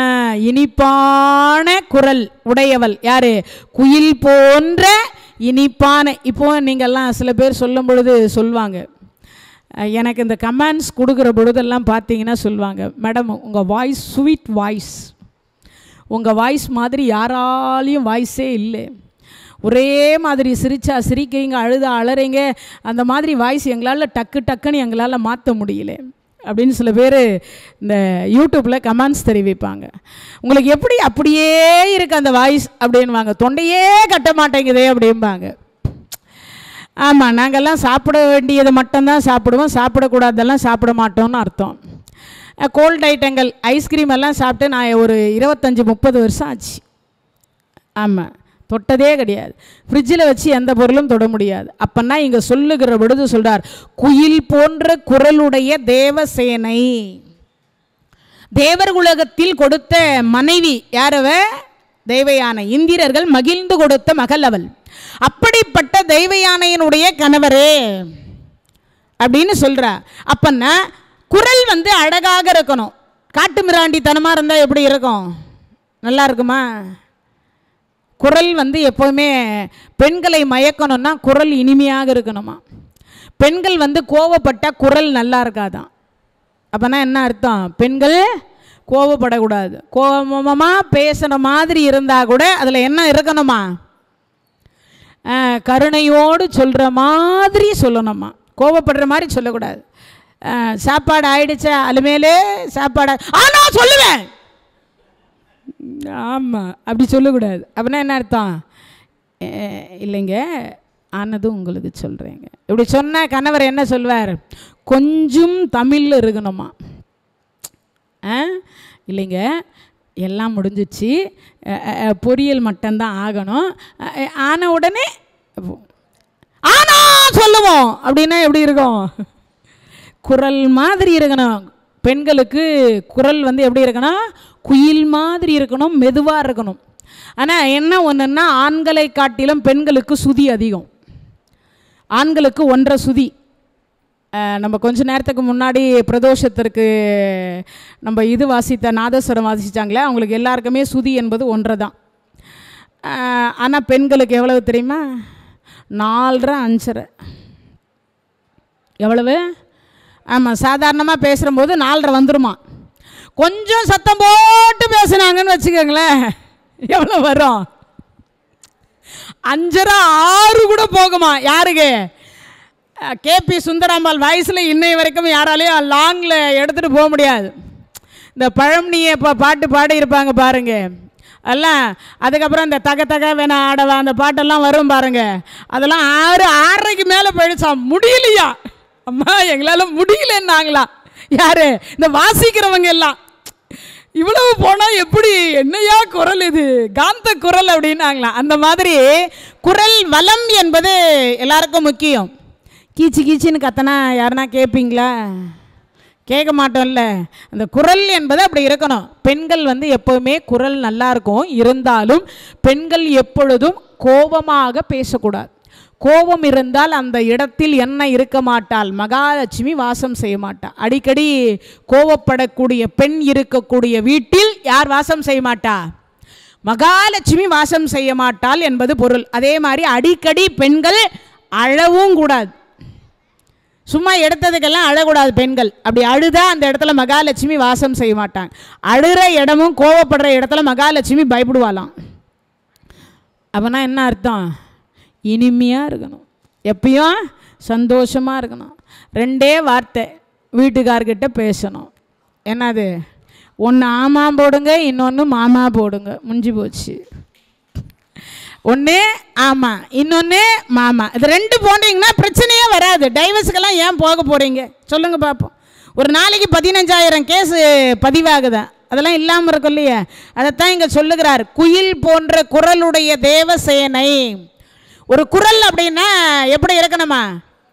இனிப்பான குரல் உடையவள் யாரு குயில் போன்ற இனிப்பான இப்போ நீங்கள்லாம் சில பேர் சொல்லும் பொழுது சொல்லுவாங்க அஹ், எனக்கு இந்த கமெண்ட்ஸ் கொடுக்குற பொழுதெல்லாம் பார்த்தீங்கன்னா சொல்லுவாங்க மேடம் உங்கள் வாய்ஸ் ஸ்வீட் வாய்ஸ் உங்கள் வாய்ஸ் மாதிரி யாராலையும் வாய்ஸே இல்லை ஒரே மாதிரி சிரிச்சா சிரிக்கிறீங்க அழுதா அலறீங்க அந்த மாதிரி வாய்ஸ் எங்களால் டக்கு டக்குன்னு எங்களால் மாற்ற முடியல அப்படின்னு சில பேர் இந்த யூடியூப்பில் கமெண்ட்ஸ் தெரிவிப்பாங்க உங்களுக்கு எப்படி அப்படியே இருக்கு அந்த வாய்ஸ் அப்படின்வாங்க தொண்டையே கட்ட மாட்டேங்குதே அப்படிம்பாங்க ஆமாம் நாங்கள்லாம் சாப்பிட வேண்டியது மட்டும்தான் சாப்பிடுவோம் சாப்பிடக்கூடாதெல்லாம் சாப்பிட மாட்டோம்னு அர்த்தம் கோல்ட் ஐட்டங்கள் ஐஸ்கிரீம் எல்லாம் சாப்பிட்டு நான் ஒரு இருபத்தஞ்சி முப்பது வருஷம் ஆச்சு ஆமாம் தொட்டதே கிடையாது ஃப்ரிட்ஜில் வச்சு எந்த பொருளும் தொட முடியாது அப்பன்னா இங்கே சொல்லுகிற பொழுது சொல்றார் குயில் போன்ற குரலுடைய தேவசேனை தேவர் உலகத்தில் கொடுத்த மனைவி யாரவ தெய்வயானை இந்திரர்கள் மகிழ்ந்து கொடுத்த மகள் அவள் அப்படிப்பட்ட தெய்வயானையினுடைய கணவரே அப்படின்னு சொல்றா அப்பன்னா குரல் வந்து அழகாக இருக்கணும் காட்டு மிராண்டித்தனமாக இருந்தால் எப்படி இருக்கும் நல்லா இருக்குமா குரல் வந்து எப்போவுமே பெண்களை மயக்கணும்னா குரல் இனிமையாக இருக்கணுமா பெண்கள் வந்து கோவப்பட்ட குரல் நல்லா இருக்காதான் அப்போனா என்ன அர்த்தம் பெண்கள் கோவப்படக்கூடாது கோபமாக பேசுகிற மாதிரி இருந்தால் கூட அதில் என்ன இருக்கணுமா ஆஹ், கருணையோடு சொல்கிற மாதிரி சொல்லணுமா கோவப்படுற மாதிரி சொல்லக்கூடாது ஆஹ், சாப்பாடு ஆயிடுச்சா அலுமேலே சாப்பாடு ஆ நான் சொல்லுவேன் ஆமாம் அப்படி சொல்லக்கூடாது அப்படின்னா என்ன அர்த்தம் அஹ், இல்லைங்க ஆனதும் உங்களுக்கு சொல்கிறேங்க இப்படி சொன்ன கணவர் என்ன சொல்வார் கொஞ்சம் தமிழில் இருக்கணுமா ஆ இல்லைங்க எல்லாம் முடிஞ்சிச்சு அஹ், அஹ், பொரியல் மட்டும்தான் ஆகணும் அஹ், அஹ், ஆன உடனே ஆனா சொல்லுவோம் அப்படின்னா எப்படி இருக்கும் குரல் மாதிரி இருக்கணும் பெண்களுக்கு குரல் வந்து எப்படி இருக்கணும் குயில் மாதிரி இருக்கணும் மெதுவாக இருக்கணும் ஆனால் என்ன ஒன்றுன்னா ஆண்களை காட்டிலும் பெண்களுக்கு சுதி அதிகம் ஆண்களுக்கு ஒன்றரை சுதி அஹ், நம்ம கொஞ்ச நேரத்துக்கு முன்னாடி பிரதோஷத்திற்கு நம்ம இது வாசித்த நாதஸ்வரம் வாசித்தாங்களே அவங்களுக்கு எல்லாருக்குமே சுதி என்பது ஒன்றரை தான் ஆனால் பெண்களுக்கு எவ்வளவு தெரியுமா நாலரை அஞ்சரை எவ்வளவு ஆமாம் சாதாரணமாக பேசுகிறம்போது நாலரை வந்துருமா கொஞ்சம் சத்தம் போட்டு பேசுனாங்கன்னு வச்சுக்கோங்களேன் எவ்வளோ வரும் அஞ்சரை ஆறு கூட போகுமா யாருக்கு கேபி சுந்தராம்பாள் வயசில் இன்னை வரைக்கும் யாராலையும் லாங்கில் எடுத்துகிட்டு போக முடியாது இந்த பழமணியை இப்போ பாட்டு பாடியிருப்பாங்க பாருங்க எல்லாம் அதுக்கப்புறம் இந்த தக தக வேணா ஆடவா அந்த பாட்டெல்லாம் வரும் பாருங்க அதெல்லாம் ஆறு ஆறரைக்கு மேலே போயிடுச்சா முடியலையா அம்மா எங்களால் முடியலன்னாங்களா யாரு இந்த வாசிக்கிறவங்க எல்லாம் இவ்வளவு போனால் எப்படி என்னையா குரல் இது காந்த குரல் அப்படின்னாங்களாம் அந்த மாதிரி குரல் வளம் என்பது எல்லாருக்கும் முக்கியம் கீச்சு கீச்சின்னு கத்தனா யாருன்னா கேட்பீங்களா கேட்க மாட்டோம்ல அந்த குரல் என்பது அப்படி இருக்கணும் பெண்கள் வந்து எப்போவுமே குரல் நல்லா இருக்கும் இருந்தாலும் பெண்கள் எப்பொழுதும் கோபமாக பேசக்கூடாது கோபம் இருந்தால் அந்த இடத்தில் என்ன இருக்க மாட்டாள் மகாலட்சுமி வாசம் செய்ய மாட்டாள் அடிக்கடி கோபப்படக்கூடிய பெண் இருக்கக்கூடிய வீட்டில் யார் வாசம் செய்ய மாட்டா மகாலட்சுமி வாசம் செய்ய மாட்டாள் என்பது பொருள் அதே மாதிரி அடிக்கடி பெண்கள் அழவும் கூடாது சும்மா எடுத்ததுக்கெல்லாம் அழக்கூடாது பெண்கள் அப்படி அழுதா அந்த இடத்துல மகாலட்சுமி வாசம் செய்ய மாட்டாங்க அழுகிற இடமும் கோவப்படுற இடத்துல மகாலட்சுமி பயப்படுவாளாம் அப்போனா என்ன அர்த்தம் இனிமையாக இருக்கணும் எப்பயும் சந்தோஷமாக இருக்கணும் ரெண்டே வார்த்தை வீட்டுக்கார்கிட்ட பேசணும் என்னது ஒன்று ஆமா போடுங்க இன்னொன்று மாமா போடுங்க முடிஞ்சு போச்சு ஒன்று ஆமாம் இன்னொன்று மாமா இது ரெண்டு போனீங்கன்னா பிரச்சனையே வராது டைவர்ஸுக்கெல்லாம் ஏன் போக போகிறீங்க சொல்லுங்கள் பார்ப்போம் ஒரு நாளைக்கு பதினஞ்சாயிரம் கேஸு பதிவாகுதா அதெல்லாம் இல்லாமல் இருக்கும் இல்லையா அதைத்தான் இங்கே சொல்லுகிறார் குயில் போன்ற குரலுடைய தேவசேனை ஒரு குரல் அப்படின்னா எப்படி இருக்கணுமா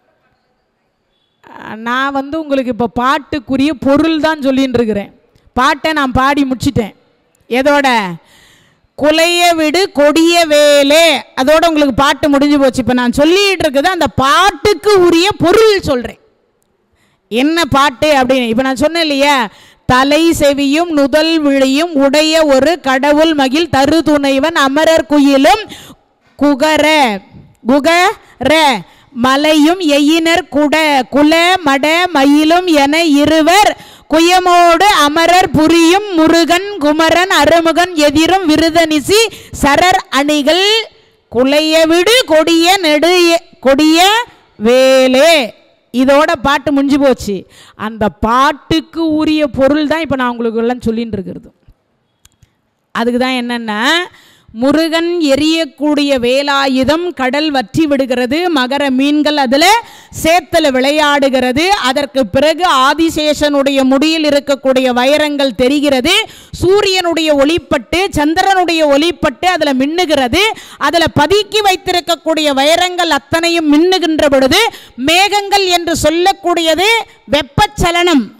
அஹ், நான் வந்து உங்களுக்கு இப்போ பாட்டுக்குரிய பொருள் தான் சொல்லின்னு இருக்கிறேன் பாட்டை நான் பாடி முடிச்சிட்டேன் எதோட குலைய விடு கொடிய வேலே அதோட உங்களுக்கு பாட்டு முடிஞ்சு போச்சு இப்போ நான் சொல்லிட்டு இருக்குது அந்த பாட்டுக்கு உரிய பொருள் சொல்கிறேன் என்ன பாட்டு அப்படின்னு இப்போ நான் சொன்னேன் இல்லையா தலை செவியும் நுதல் விழியும் உடைய ஒரு கடவுள் மகிழ் தரு துணைவன் அமரர் குயிலும் குகர குகர மலையும் எயினர் குட குல மட மயிலும் என இருவர் குயமோடு அமரர் புரியும் முருகன் குமரன் அருமுகன் எதிரும் விருதனிசி சரர் அணிகள் குலைய விடு கொடிய நெடு கொடிய வேலே இதோட பாட்டு முடிஞ்சு போச்சு அந்த பாட்டுக்கு உரிய பொருள் தான் இப்போ நான் உங்களுக்கு எல்லாம் சொல்லின்னு இருக்கிறது அதுக்கு தான் என்னென்னா முருகன் எரியக்கூடிய வேலாயுதம் கடல் வற்றி விடுகிறது மகர மீன்கள் அதில் சேத்துல விளையாடுகிறது அதற்கு பிறகு ஆதிசேஷனுடைய முடியில் இருக்கக்கூடிய வைரங்கள் தெரிகிறது சூரியனுடைய ஒளிப்பட்டு சந்திரனுடைய ஒளிப்பட்டு அதில் மின்னுகிறது அதில் பதுக்கி வைத்திருக்கக்கூடிய வைரங்கள் அத்தனையும் மின்னுகின்ற பொழுது மேகங்கள் என்று சொல்லக்கூடியது வெப்பச்சலனம்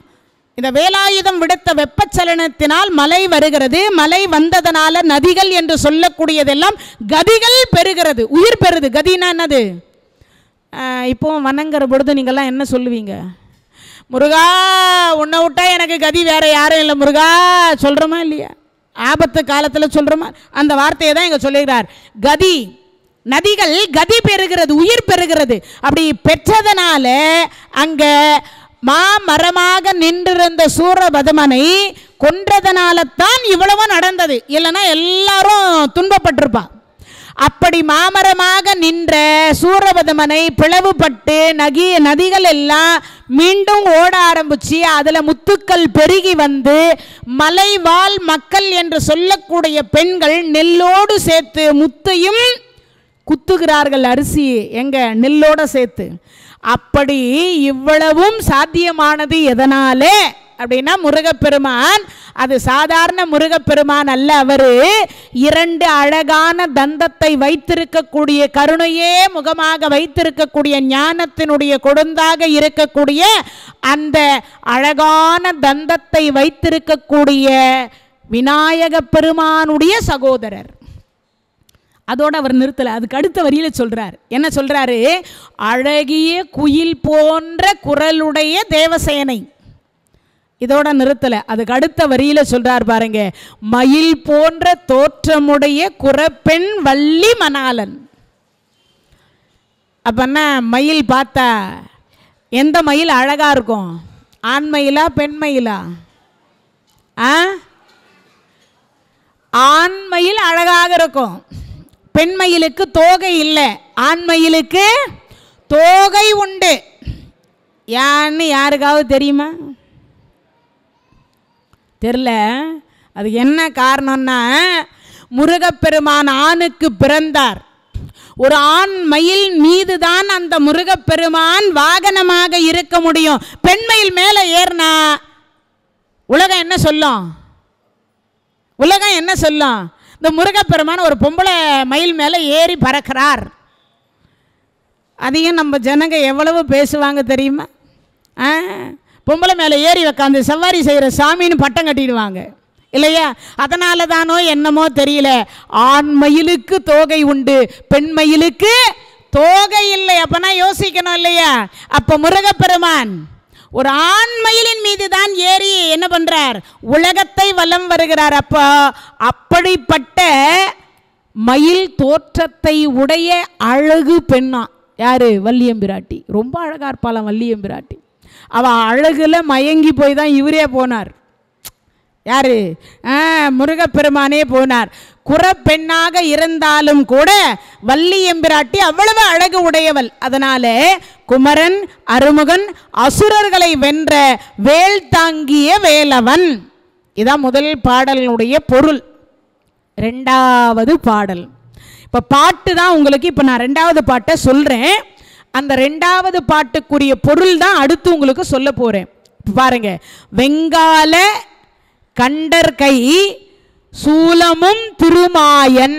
இந்த வேலாயுதம் விடுத்த வெப்பச்சலனத்தினால் மழை வருகிறது மழை வந்ததனால நதிகள் என்று சொல்லக்கூடியதெல்லாம் கதிகள் பெறுகிறது உயிர் பெறுது கதினா என்னது ஆஹ் இப்போ வணங்குற பொழுது நீங்கள்லாம் என்ன சொல்லுவீங்க முருகா உன்னை விட்டா எனக்கு கதி வேற யாரும் இல்லை முருகா சொல்கிறோமா இல்லையா ஆபத்து காலத்தில் சொல்கிறோமா அந்த வார்த்தையை தான் இங்கே சொல்லுகிறார் கதி நதிகள் கதி பெறுகிறது உயிர் பெறுகிறது அப்படி பெற்றதனால அங்கே மாமரமாக நின்றிருந்த சூரபதமனை கொன்றதனால தான் இவ்வளவு நடந்தது இல்லைன்னா எல்லாரும் துன்பப்பட்டிருப்பா அப்படி மாமரமாக நின்ற சூரபதமனை பிளவுபட்டு நகி நதிகள் எல்லாம் மீண்டும் ஓட ஆரம்பிச்சு அதில் முத்துக்கள் பெருகி வந்து மலைவாழ் மக்கள் என்று சொல்லக்கூடிய பெண்கள் நெல்லோடு சேர்த்து முத்தையும் குத்துகிறார்கள் அரிசி எங்க நெல்லோட சேர்த்து அப்படி இவ்வளவும் சாத்தியமானது எதனாலே அப்படின்னா முருகப்பெருமான் அது சாதாரண முருகப்பெருமான் அல்ல அவரு இரண்டு அழகான தந்தத்தை வைத்திருக்கக்கூடிய கருணையே முகமாக வைத்திருக்கக்கூடிய ஞானத்தினுடைய கொடுந்தாக இருக்கக்கூடிய அந்த அழகான தந்தத்தை வைத்திருக்கக்கூடிய விநாயக பெருமானுடைய சகோதரர் அதோட அவர் நிறுத்தல அதுக்கு அடுத்த வரியில சொல்றார் என்ன சொல்றாரு அழகிய குயில் போன்ற குரலுடைய தேவசேனை இதோட நிறுத்தல அதுக்கு அடுத்த வரியில சொல்றார் பாருங்க மயில் போன்ற தோற்றமுடைய குறப்பெண் வள்ளி மணாலன் அப்பன்னா மயில் பார்த்தா எந்த மயில் அழகா இருக்கும் ஆண் மயிலா பெண் மயிலா ஆ ஆண் மயில் அழகாக இருக்கும் பெண் மயிலுக்கு தோகை இல்லை ஆண் மயிலுக்கு தோகை உண்டு யான்னு யாருக்காவது தெரியுமா தெரில அதுக்கு என்ன காரணம்னா முருகப்பெருமான் ஆணுக்கு பிறந்தார் ஒரு ஆண் மயில் மீது தான் அந்த முருகப்பெருமான் வாகனமாக இருக்க முடியும் பெண்மயில் மேலே ஏறினா உலகம் என்ன சொல்லும் உலகம் என்ன சொல்லும் இந்த முருகப்பெருமான் ஒரு பொம்பளை மயில் மேலே ஏறி பறக்கிறார் அதையும் நம்ம ஜனங்க எவ்வளவு பேசுவாங்க தெரியுமா ஆ பொம்பளை மேலே ஏறி உக்காந்து சவாரி செய்கிற சாமின்னு பட்டம் கட்டிடுவாங்க இல்லையா அதனால தானோ என்னமோ தெரியல ஆண் மயிலுக்கு தோகை உண்டு பெண் மயிலுக்கு தோகை இல்லை அப்பனா யோசிக்கணும் இல்லையா அப்போ முருகப்பெருமான் ஒரு ஆண் மயிலின் மீது தான் ஏறி என்ன பண்றார் உலகத்தை வலம் வருகிறார் அப்போ அப்படிப்பட்ட மயில் தோற்றத்தை உடைய அழகு பெண்ணா யாரு வள்ளியம்பிராட்டி ரொம்ப அழகா இருப்பாளாம் வள்ளியம்பிராட்டி அவ அழகுல மயங்கி போய் தான் இவரே போனார் யாரு ஆ, முருகப்பெருமானே போனார் குறப்பெண்ணாக இருந்தாலும் கூட வள்ளி எம்பிராட்டி அவ்வளவு அழகு உடையவள் அதனால குமரன் அருமுகன் அசுரர்களை வென்ற வேல் தாங்கிய வேலவன் இதான் முதல் பாடலினுடைய பொருள் ரெண்டாவது பாடல் இப்போ பாட்டு தான் உங்களுக்கு இப்போ நான் ரெண்டாவது பாட்டை சொல்கிறேன் அந்த ரெண்டாவது பாட்டுக்குரிய பொருள் தான் அடுத்து உங்களுக்கு சொல்ல போகிறேன் பாருங்க வெங்கால கண்டர் கை சூலமும் திருமாயன்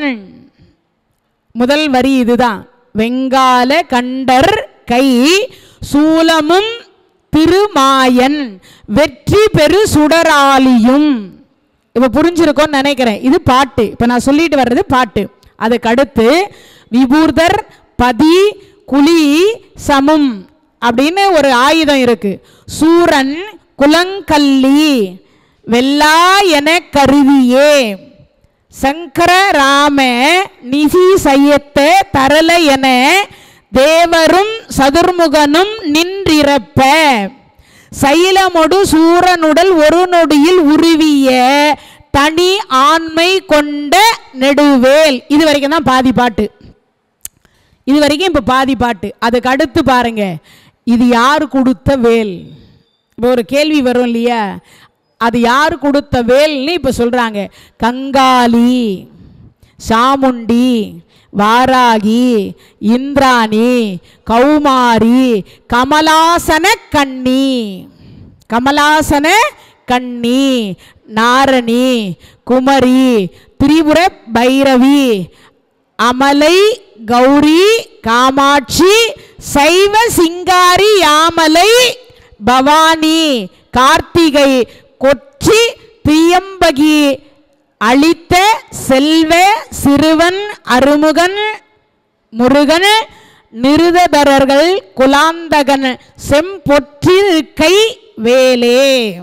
முதல் வரி இதுதான் வெங்கால கண்டர் கை சூலமும் திருமாயன் வெற்றி பெரு சுடராலியும் இப்போ புரிஞ்சிருக்கும்னு நினைக்கிறேன் இது பாட்டு இப்போ நான் சொல்லிட்டு வர்றது பாட்டு அதுக்கு அடுத்து விபூர்தர் பதி குழி சமும் அப்படின்னு ஒரு ஆயுதம் இருக்கு சூரன் குலங்கல்லி வெல்லா என கருவியே சங்கர ராம நிசி செய்யத்த தரல என தேவரும் சதுர்முகனும் நின்றிரப்ப சைலமொடு சூரனுடல் ஒரு நொடியில் உருவிய தனி ஆண்மை கொண்ட நெடுவேல் இது வரைக்கும் தான் பாதி பாட்டு இது வரைக்கும் இப்போ பாதி பாட்டு அதுக்கு அடுத்து பாருங்க இது யார் கொடுத்த வேல் இப்போ ஒரு கேள்வி வரும் இல்லையா அது யார் கொடுத்த வேல்னு இப்போ சொல்கிறாங்க கங்காளி சாமுண்டி வாராகி இந்திராணி கௌமாரி கமலாசன கண்ணி கமலாசன கண்ணி நாரணி குமரி திரிபுர பைரவி அமலை கௌரி காமாட்சி சைவ சிங்காரி யாமலை பவானி கார்த்திகை கொச்சி தியம்பகி அளித்த செல்வ சிறுவன் அருமுகன் முருகன் நிருதரர்கள் குலாந்தகன் செம்பொற்றிருக்கை வேலே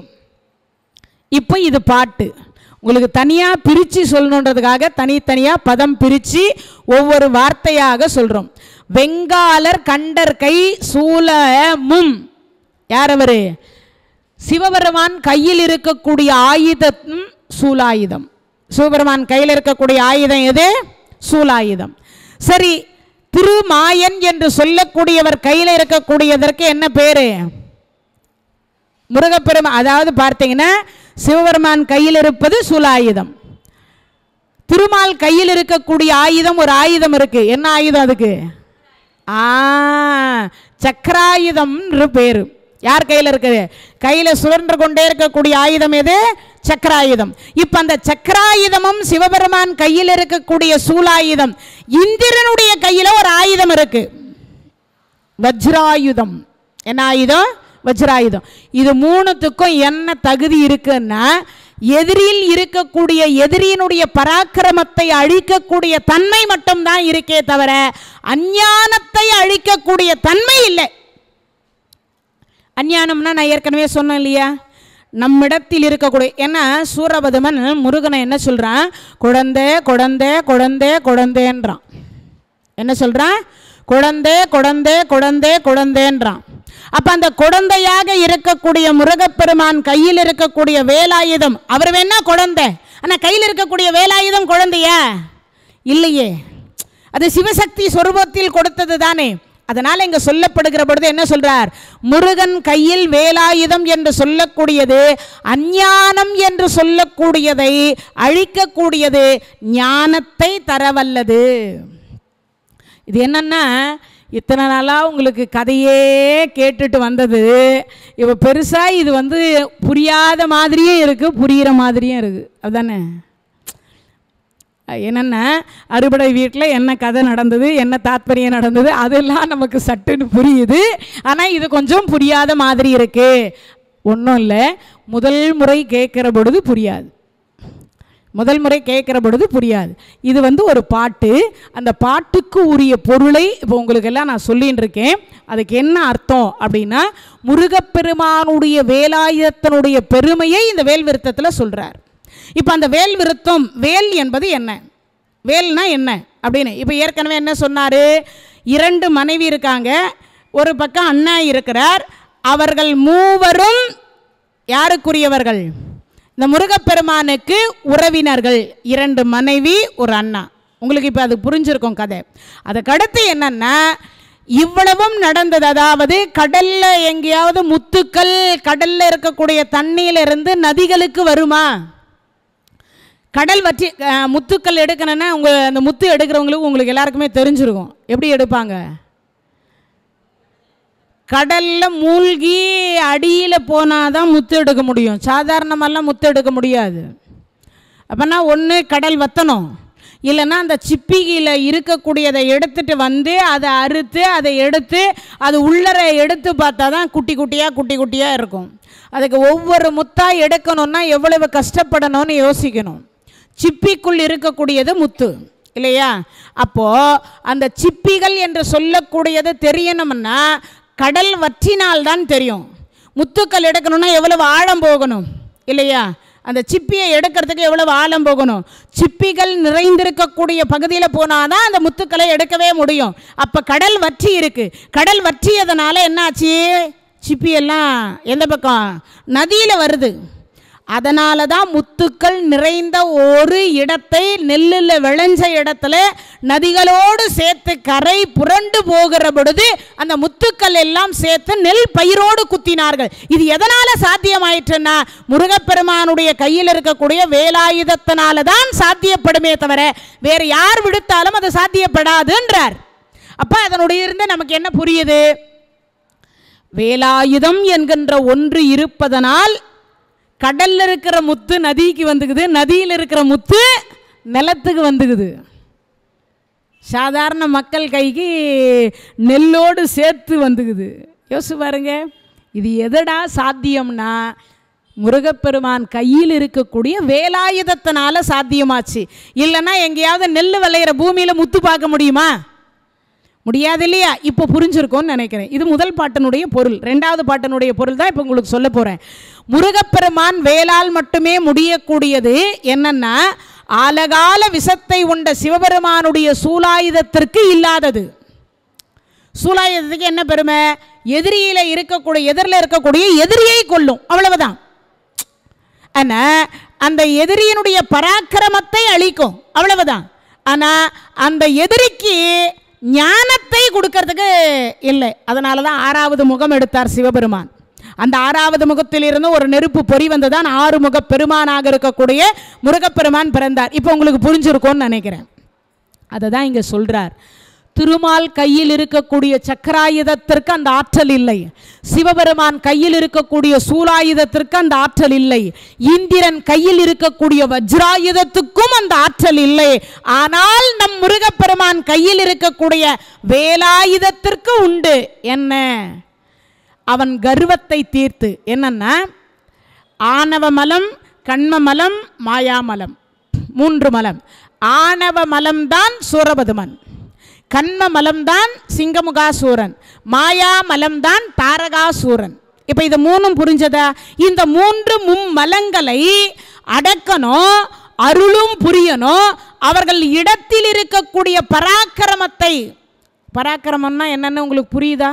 இப்போ இது பாட்டு உங்களுக்கு தனியாக பிரித்து சொல்லணுன்றதுக்காக தனித்தனியாக பதம் பிரித்து ஒவ்வொரு வார்த்தையாக சொல்கிறோம் வெங்காலர் கண்டர் கை சூலமும் யார் அவரு சிவபெருமான் கையில் இருக்கக்கூடிய ஆயுதம் சூலாயுதம் சிவபெருமான் கையில் இருக்கக்கூடிய ஆயுதம் எது சூலாயுதம் சரி திருமாயன் என்று சொல்லக்கூடியவர் கையில் இருக்கக்கூடியதற்கு என்ன பேரு முருகப்பெருமா அதாவது பார்த்தீங்கன்னா சிவபெருமான் கையில் இருப்பது சூலாயுதம் திருமால் கையில் இருக்கக்கூடிய ஆயுதம் ஒரு ஆயுதம் இருக்கு என்ன ஆயுதம் அதுக்கு ஆ சக்கராயுதம்ன்ற பேரு யார் கையில் இருக்குது கையில் சுழன்று கொண்டே இருக்கக்கூடிய ஆயுதம் எது சக்கராயுதம் இப்போ அந்த சக்கராயுதமும் சிவபெருமான் கையில் இருக்கக்கூடிய சூலாயுதம் இந்திரனுடைய கையில் ஒரு ஆயுதம் இருக்கு வஜ்ராயுதம் என்ன ஆயுதம் வஜ்ராயுதம் இது மூணுத்துக்கும் என்ன தகுதி இருக்குன்னா எதிரில் இருக்கக்கூடிய எதிரியினுடைய பராக்கிரமத்தை அழிக்கக்கூடிய தன்மை மட்டும்தான் இருக்கே தவிர அஞ்ஞானத்தை அழிக்கக்கூடிய தன்மை இல்லை அஞ்ஞானம்னா நான் ஏற்கனவே சொன்னேன் இல்லையா நம்மிடத்தில் இருக்கக்கூடிய ஏன்னா சூரபதமன் முருகனை என்ன சொல்கிறான் குழந்தை குழந்தை குழந்தை குழந்தைன்றான் என்ன சொல்கிறான் குழந்தை குழந்தை குழந்தை குழந்தைன்றான் அப்போ அந்த குழந்தையாக இருக்கக்கூடிய முருகப்பெருமான் கையில் இருக்கக்கூடிய வேலாயுதம் அவர் வேணா குழந்தை ஆனால் கையில் இருக்கக்கூடிய வேலாயுதம் குழந்தையா இல்லையே அது சிவசக்தி சொரூபத்தில் கொடுத்தது தானே அதனால் இங்கே சொல்லப்படுகிற பொழுது என்ன சொல்றார் முருகன் கையில் வேலாயுதம் என்று சொல்லக்கூடியது அஞ்ஞானம் என்று சொல்லக்கூடியதை அழிக்கக்கூடியது ஞானத்தை தரவல்லது இது என்னன்னா இத்தனை நாளாக உங்களுக்கு கதையே கேட்டுட்டு வந்தது இப்போ பெருசாக இது வந்து புரியாத மாதிரியும் இருக்குது புரிகிற மாதிரியும் இருக்குது அதுதானே என்னென்ன அறுபடை வீட்டில் என்ன கதை நடந்தது என்ன தாத்பரியம் நடந்தது அதெல்லாம் நமக்கு சட்டுன்னு புரியுது ஆனால் இது கொஞ்சம் புரியாத மாதிரி இருக்குது ஒன்றும் இல்லை முதல் முறை கேட்குற பொழுது புரியாது முதல் முறை கேட்குற பொழுது புரியாது இது வந்து ஒரு பாட்டு அந்த பாட்டுக்கு உரிய பொருளை இப்போ உங்களுக்கெல்லாம் நான் சொல்லின்னு இருக்கேன் அதுக்கு என்ன அர்த்தம் அப்படின்னா முருகப்பெருமானுடைய வேலாயுதத்தினுடைய பெருமையை இந்த வேல் விருத்தத்தில் சொல்கிறார் இப்போ அந்த வேல் விருத்தம் வேல் என்பது என்ன வேல்னா என்ன அப்படின்னு இப்போ ஏற்கனவே என்ன சொன்னார் இரண்டு மனைவி இருக்காங்க ஒரு பக்கம் அண்ணா இருக்கிறார் அவர்கள் மூவரும் யாருக்குரியவர்கள் இந்த முருகப்பெருமானுக்கு உறவினர்கள் இரண்டு மனைவி ஒரு அண்ணா உங்களுக்கு இப்போ அது புரிஞ்சிருக்கும் கதை அதுக்கடுத்து என்னன்னா இவ்வளவும் நடந்தது அதாவது கடல்ல எங்கேயாவது முத்துக்கள் கடல்ல இருக்கக்கூடிய தண்ணியிலிருந்து நதிகளுக்கு வருமா கடல் வற்றி அஹ், முத்துக்கள் எடுக்கணும்னா உங்க அந்த முத்து எடுக்கிறவங்களுக்கு உங்களுக்கு எல்லாருக்குமே தெரிஞ்சிருக்கும் எப்படி எடுப்பாங்க கடல்ல மூழ்கி அடியில் போனால் தான் முத்து எடுக்க முடியும் சாதாரணமெல்லாம் முத்து எடுக்க முடியாது அப்போனா ஒன்று கடல் வத்தணும் இல்லைன்னா அந்த சிப்பிகையில் இருக்கக்கூடியதை எடுத்துட்டு வந்து அதை அறுத்து அதை எடுத்து அது உள்ளரை எடுத்து பார்த்தா தான் குட்டி குட்டியாக குட்டி குட்டியாக இருக்கும் அதுக்கு ஒவ்வொரு முத்தாக எடுக்கணும்னா எவ்வளவு கஷ்டப்படணும்னு யோசிக்கணும் சிப்பிக்குள் இருக்கக்கூடியது முத்து இல்லையா அப்போது அந்த சிப்பிகள் என்று சொல்லக்கூடியது தெரியணும்னா கடல் வற்றினால்தான் தெரியும் முத்துக்கள் எடுக்கணும்னா எவ்வளவு ஆழம் போகணும் இல்லையா அந்த சிப்பியை எடுக்கிறதுக்கு எவ்வளவு ஆழம் போகணும் சிப்பிகள் நிறைந்திருக்கக்கூடிய பகுதியில் போனாதான் அந்த முத்துக்களை எடுக்கவே முடியும் அப்போ கடல் வற்றி இருக்கு கடல் வற்றியதுனால என்னாச்சு சிப்பி எல்லாம் எந்த பக்கம் நதியில் வருது அதனால தான் முத்துக்கள் நிறைந்த ஒரு இடத்தை நெல்லில் விளைஞ்ச இடத்துல நதிகளோடு சேர்த்து கரை புரண்டு போகிற பொழுது அந்த முத்துக்கள் எல்லாம் சேர்த்து நெல் பயிரோடு குத்தினார்கள் இது எதனால சாத்தியமாயிற்றுன்னா முருகப்பெருமானுடைய கையில் இருக்கக்கூடிய வேலாயுதத்தினால தான் சாத்தியப்படுமே தவிர வேறு யார் விடுத்தாலும் அது சாத்தியப்படாதுன்றார் அப்ப அதனுடைய இருந்து நமக்கு என்ன புரியுது வேலாயுதம் என்கின்ற ஒன்று இருப்பதனால் கடல்ல இருக்கிற முத்து நதிக்கு வந்துக்குது நதியில் இருக்கிற முத்து நிலத்துக்கு வந்துக்குது சாதாரண மக்கள் கைக்கு நெல்லோடு சேர்த்து வந்துக்குது யோசிச்சு பாருங்க இது எதடா சாத்தியம்னா முருகப்பெருமான் கையில் இருக்கக்கூடிய வேலாயுதத்தினால சாத்தியமாச்சு இல்லைன்னா எங்கேயாவது நெல் விளையிற பூமியில் முத்து பார்க்க முடியுமா முடியாது இல்லையா இப்போ புரிஞ்சிருக்கும்னு நினைக்கிறேன் இது முதல் பாட்டினுடைய பொருள் ரெண்டாவது பாட்டினுடைய பொருள் தான் இப்போ உங்களுக்கு சொல்ல போகிறேன் முருகப்பெருமான் வேளால் மட்டுமே முடியக்கூடியது என்னன்னா ஆலகால விஷத்தை உண்ட சிவபெருமானுடைய சூலாயுதத்திற்கு இல்லாதது சூலாயுதத்துக்கு என்ன பெருமை எதிரியில இருக்கக்கூடிய எதிரில் இருக்கக்கூடிய எதிரியை கொல்லும் அவ்வளவுதான் ஆனால் அந்த எதிரியினுடைய பராக்கிரமத்தை அழிக்கும் அவ்வளவுதான் ஆனால் அந்த எதிரிக்கு ஞானத்தை கொடுக்கறதுக்கு இல்லை அதனால தான் ஆறாவது முகம் எடுத்தார் சிவபெருமான் அந்த ஆறாவது முகத்திலிருந்து ஒரு நெருப்பு பொறி வந்து தான் ஆறு முக பெருமானாக இருக்கக்கூடிய முருகப்பெருமான் பிறந்தார் இப்போ உங்களுக்கு புரிஞ்சிருக்கும்னு நினைக்கிறேன் அதை தான் இங்கே சொல்கிறார் திருமால் கையில் இருக்கக்கூடிய சக்கராயுதத்திற்கு அந்த ஆற்றல் இல்லை சிவபெருமான் கையில் இருக்கக்கூடிய சூலாயுதத்திற்கு அந்த ஆற்றல் இல்லை இந்திரன் கையில் இருக்கக்கூடிய வஜ்ராயுதத்துக்கும் அந்த ஆற்றல் இல்லை ஆனால் நம் முருகப்பெருமான் கையில் இருக்கக்கூடிய வேலாயுதத்திற்கு உண்டு என்ன அவன் கர்வத்தை தீர்த்து என்னன்னா ஆணவ மலம் கண்ம மலம் மாயாமலம் மூன்று மலம் ஆணவ மலம்தான் சூரபதுமன் கண்ம மலம்தான் சிங்கமுகாசூரன் மாயா மலம்தான் தாரகாசூரன் இப்போ இது மூணும் புரிஞ்சதா இந்த மூன்று மும்மலங்களை அடக்கணும் அருளும் புரியணும் அவர்கள் இடத்தில் இருக்கக்கூடிய பராக்கிரமத்தை பராக்கிரமம்னா என்னன்னு உங்களுக்கு புரியுதா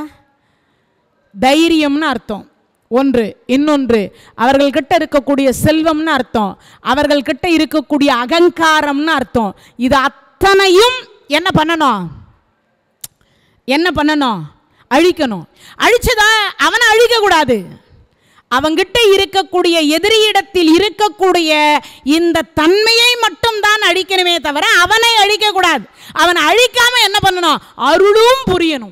தைரியம்னு அர்த்தம் ஒன்று இன்னொன்று அவர்கள்கிட்ட இருக்கக்கூடிய செல்வம்னு அர்த்தம் அவர்கள்கிட்ட இருக்கக்கூடிய அகங்காரம்னு அர்த்தம் இது அத்தனையும் என்ன பண்ணணும் என்ன பண்ணணும் அழிக்கணும் அழிச்சதா அவனை அழிக்கக்கூடாது அவங்கிட்ட இருக்கக்கூடிய எதிரியிடத்தில் இருக்கக்கூடிய இந்த தன்மையை மட்டும் தான் அழிக்கணுமே தவிர அவனை அழிக்கக்கூடாது அவனை அழிக்காம என்ன பண்ணணும் அருளும் புரியணும்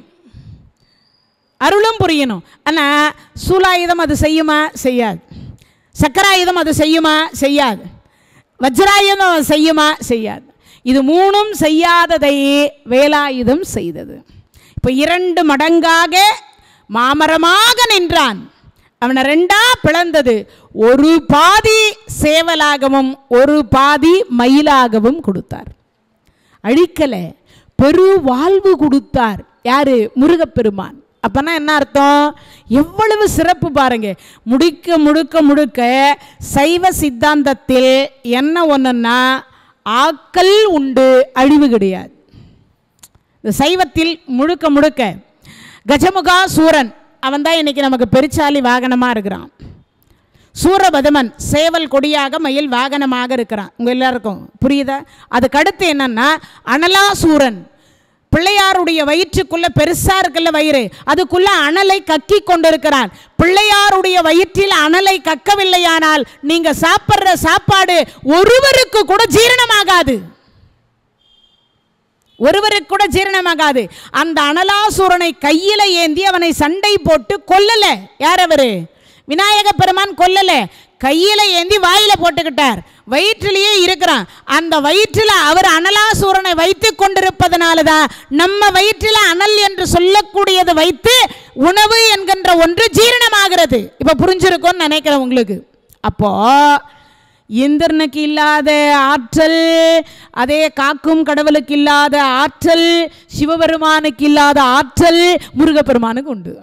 அருளும் புரியணும் ஆனால் சூலாயுதம் அது செய்யுமா செய்யாது சக்கராயுதம் அது செய்யுமா செய்யாது வஜ்ராயுதம் அது செய்யுமா செய்யாது இது மூணும் செய்யாததை வேலாயுதம் செய்தது இப்போ இரண்டு மடங்காக மாமரமாக நின்றான் அவனை ரெண்டா பிளந்தது ஒரு பாதி சேவலாகவும் ஒரு பாதி மயிலாகவும் கொடுத்தார் அழிக்கலை பெரு வாழ்வு கொடுத்தார் யாரு முருகப்பெருமான் அப்பனா என்ன அர்த்தம் எவ்வளவு சிறப்பு பாருங்க முடிக்க முழுக்க முழுக்க சைவ சித்தாந்தத்தில் என்ன ஒன்றுன்னா ஆக்கல் உண்டு அழிவு கிடையாது இந்த சைவத்தில் முழுக்க முழுக்க கஜமுகா சூரன் அவன் தான் இன்னைக்கு நமக்கு பெருச்சாலி வாகனமாக இருக்கிறான் சூரபதமன் சேவல் கொடியாக மயில் வாகனமாக இருக்கிறான் உங்க எல்லாருக்கும் புரியுதா அதுக்கு அடுத்து என்னன்னா அனலாசூரன் பிள்ளையாருடைய வயிற்றுக்குள்ள பெருசா இருக்குல்ல வயிறு அதுக்குள்ள அனலை கக்கி கொண்டிருக்கிறான் பிள்ளையாருடைய வயிற்றில் அனலை கக்கவில்லையானால் நீங்க சாப்பிட்ற சாப்பாடு ஒருவருக்கு கூட ஜீரணமாகாது ஒருவருக்கு கூட ஜீரணமாகாது அந்த அனலாசூரனை கையில ஏந்தி அவனை சண்டை போட்டு கொல்லல யார் அவரு விநாயக பெருமான் கொல்லல கையில ஏந்தி வாயில போட்டுக்கிட்டார் வயிற்றிலேயே இருக்கிறான் அந்த வயிற்றில் அவர் அனலாசூரனை வைத்து கொண்டிருப்பதனால தான் நம்ம வயிற்றில் அனல் என்று சொல்லக்கூடியது வைத்து உணவு என்கின்ற ஒன்று ஜீரணமாகிறது இப்போ புரிஞ்சிருக்கும்னு நினைக்கிறேன் உங்களுக்கு அப்போ இந்திரனுக்கு இல்லாத ஆற்றல் அதே காக்கும் கடவுளுக்கு இல்லாத ஆற்றல் சிவபெருமானுக்கு இல்லாத ஆற்றல் முருகப்பெருமானுக்கு உண்டு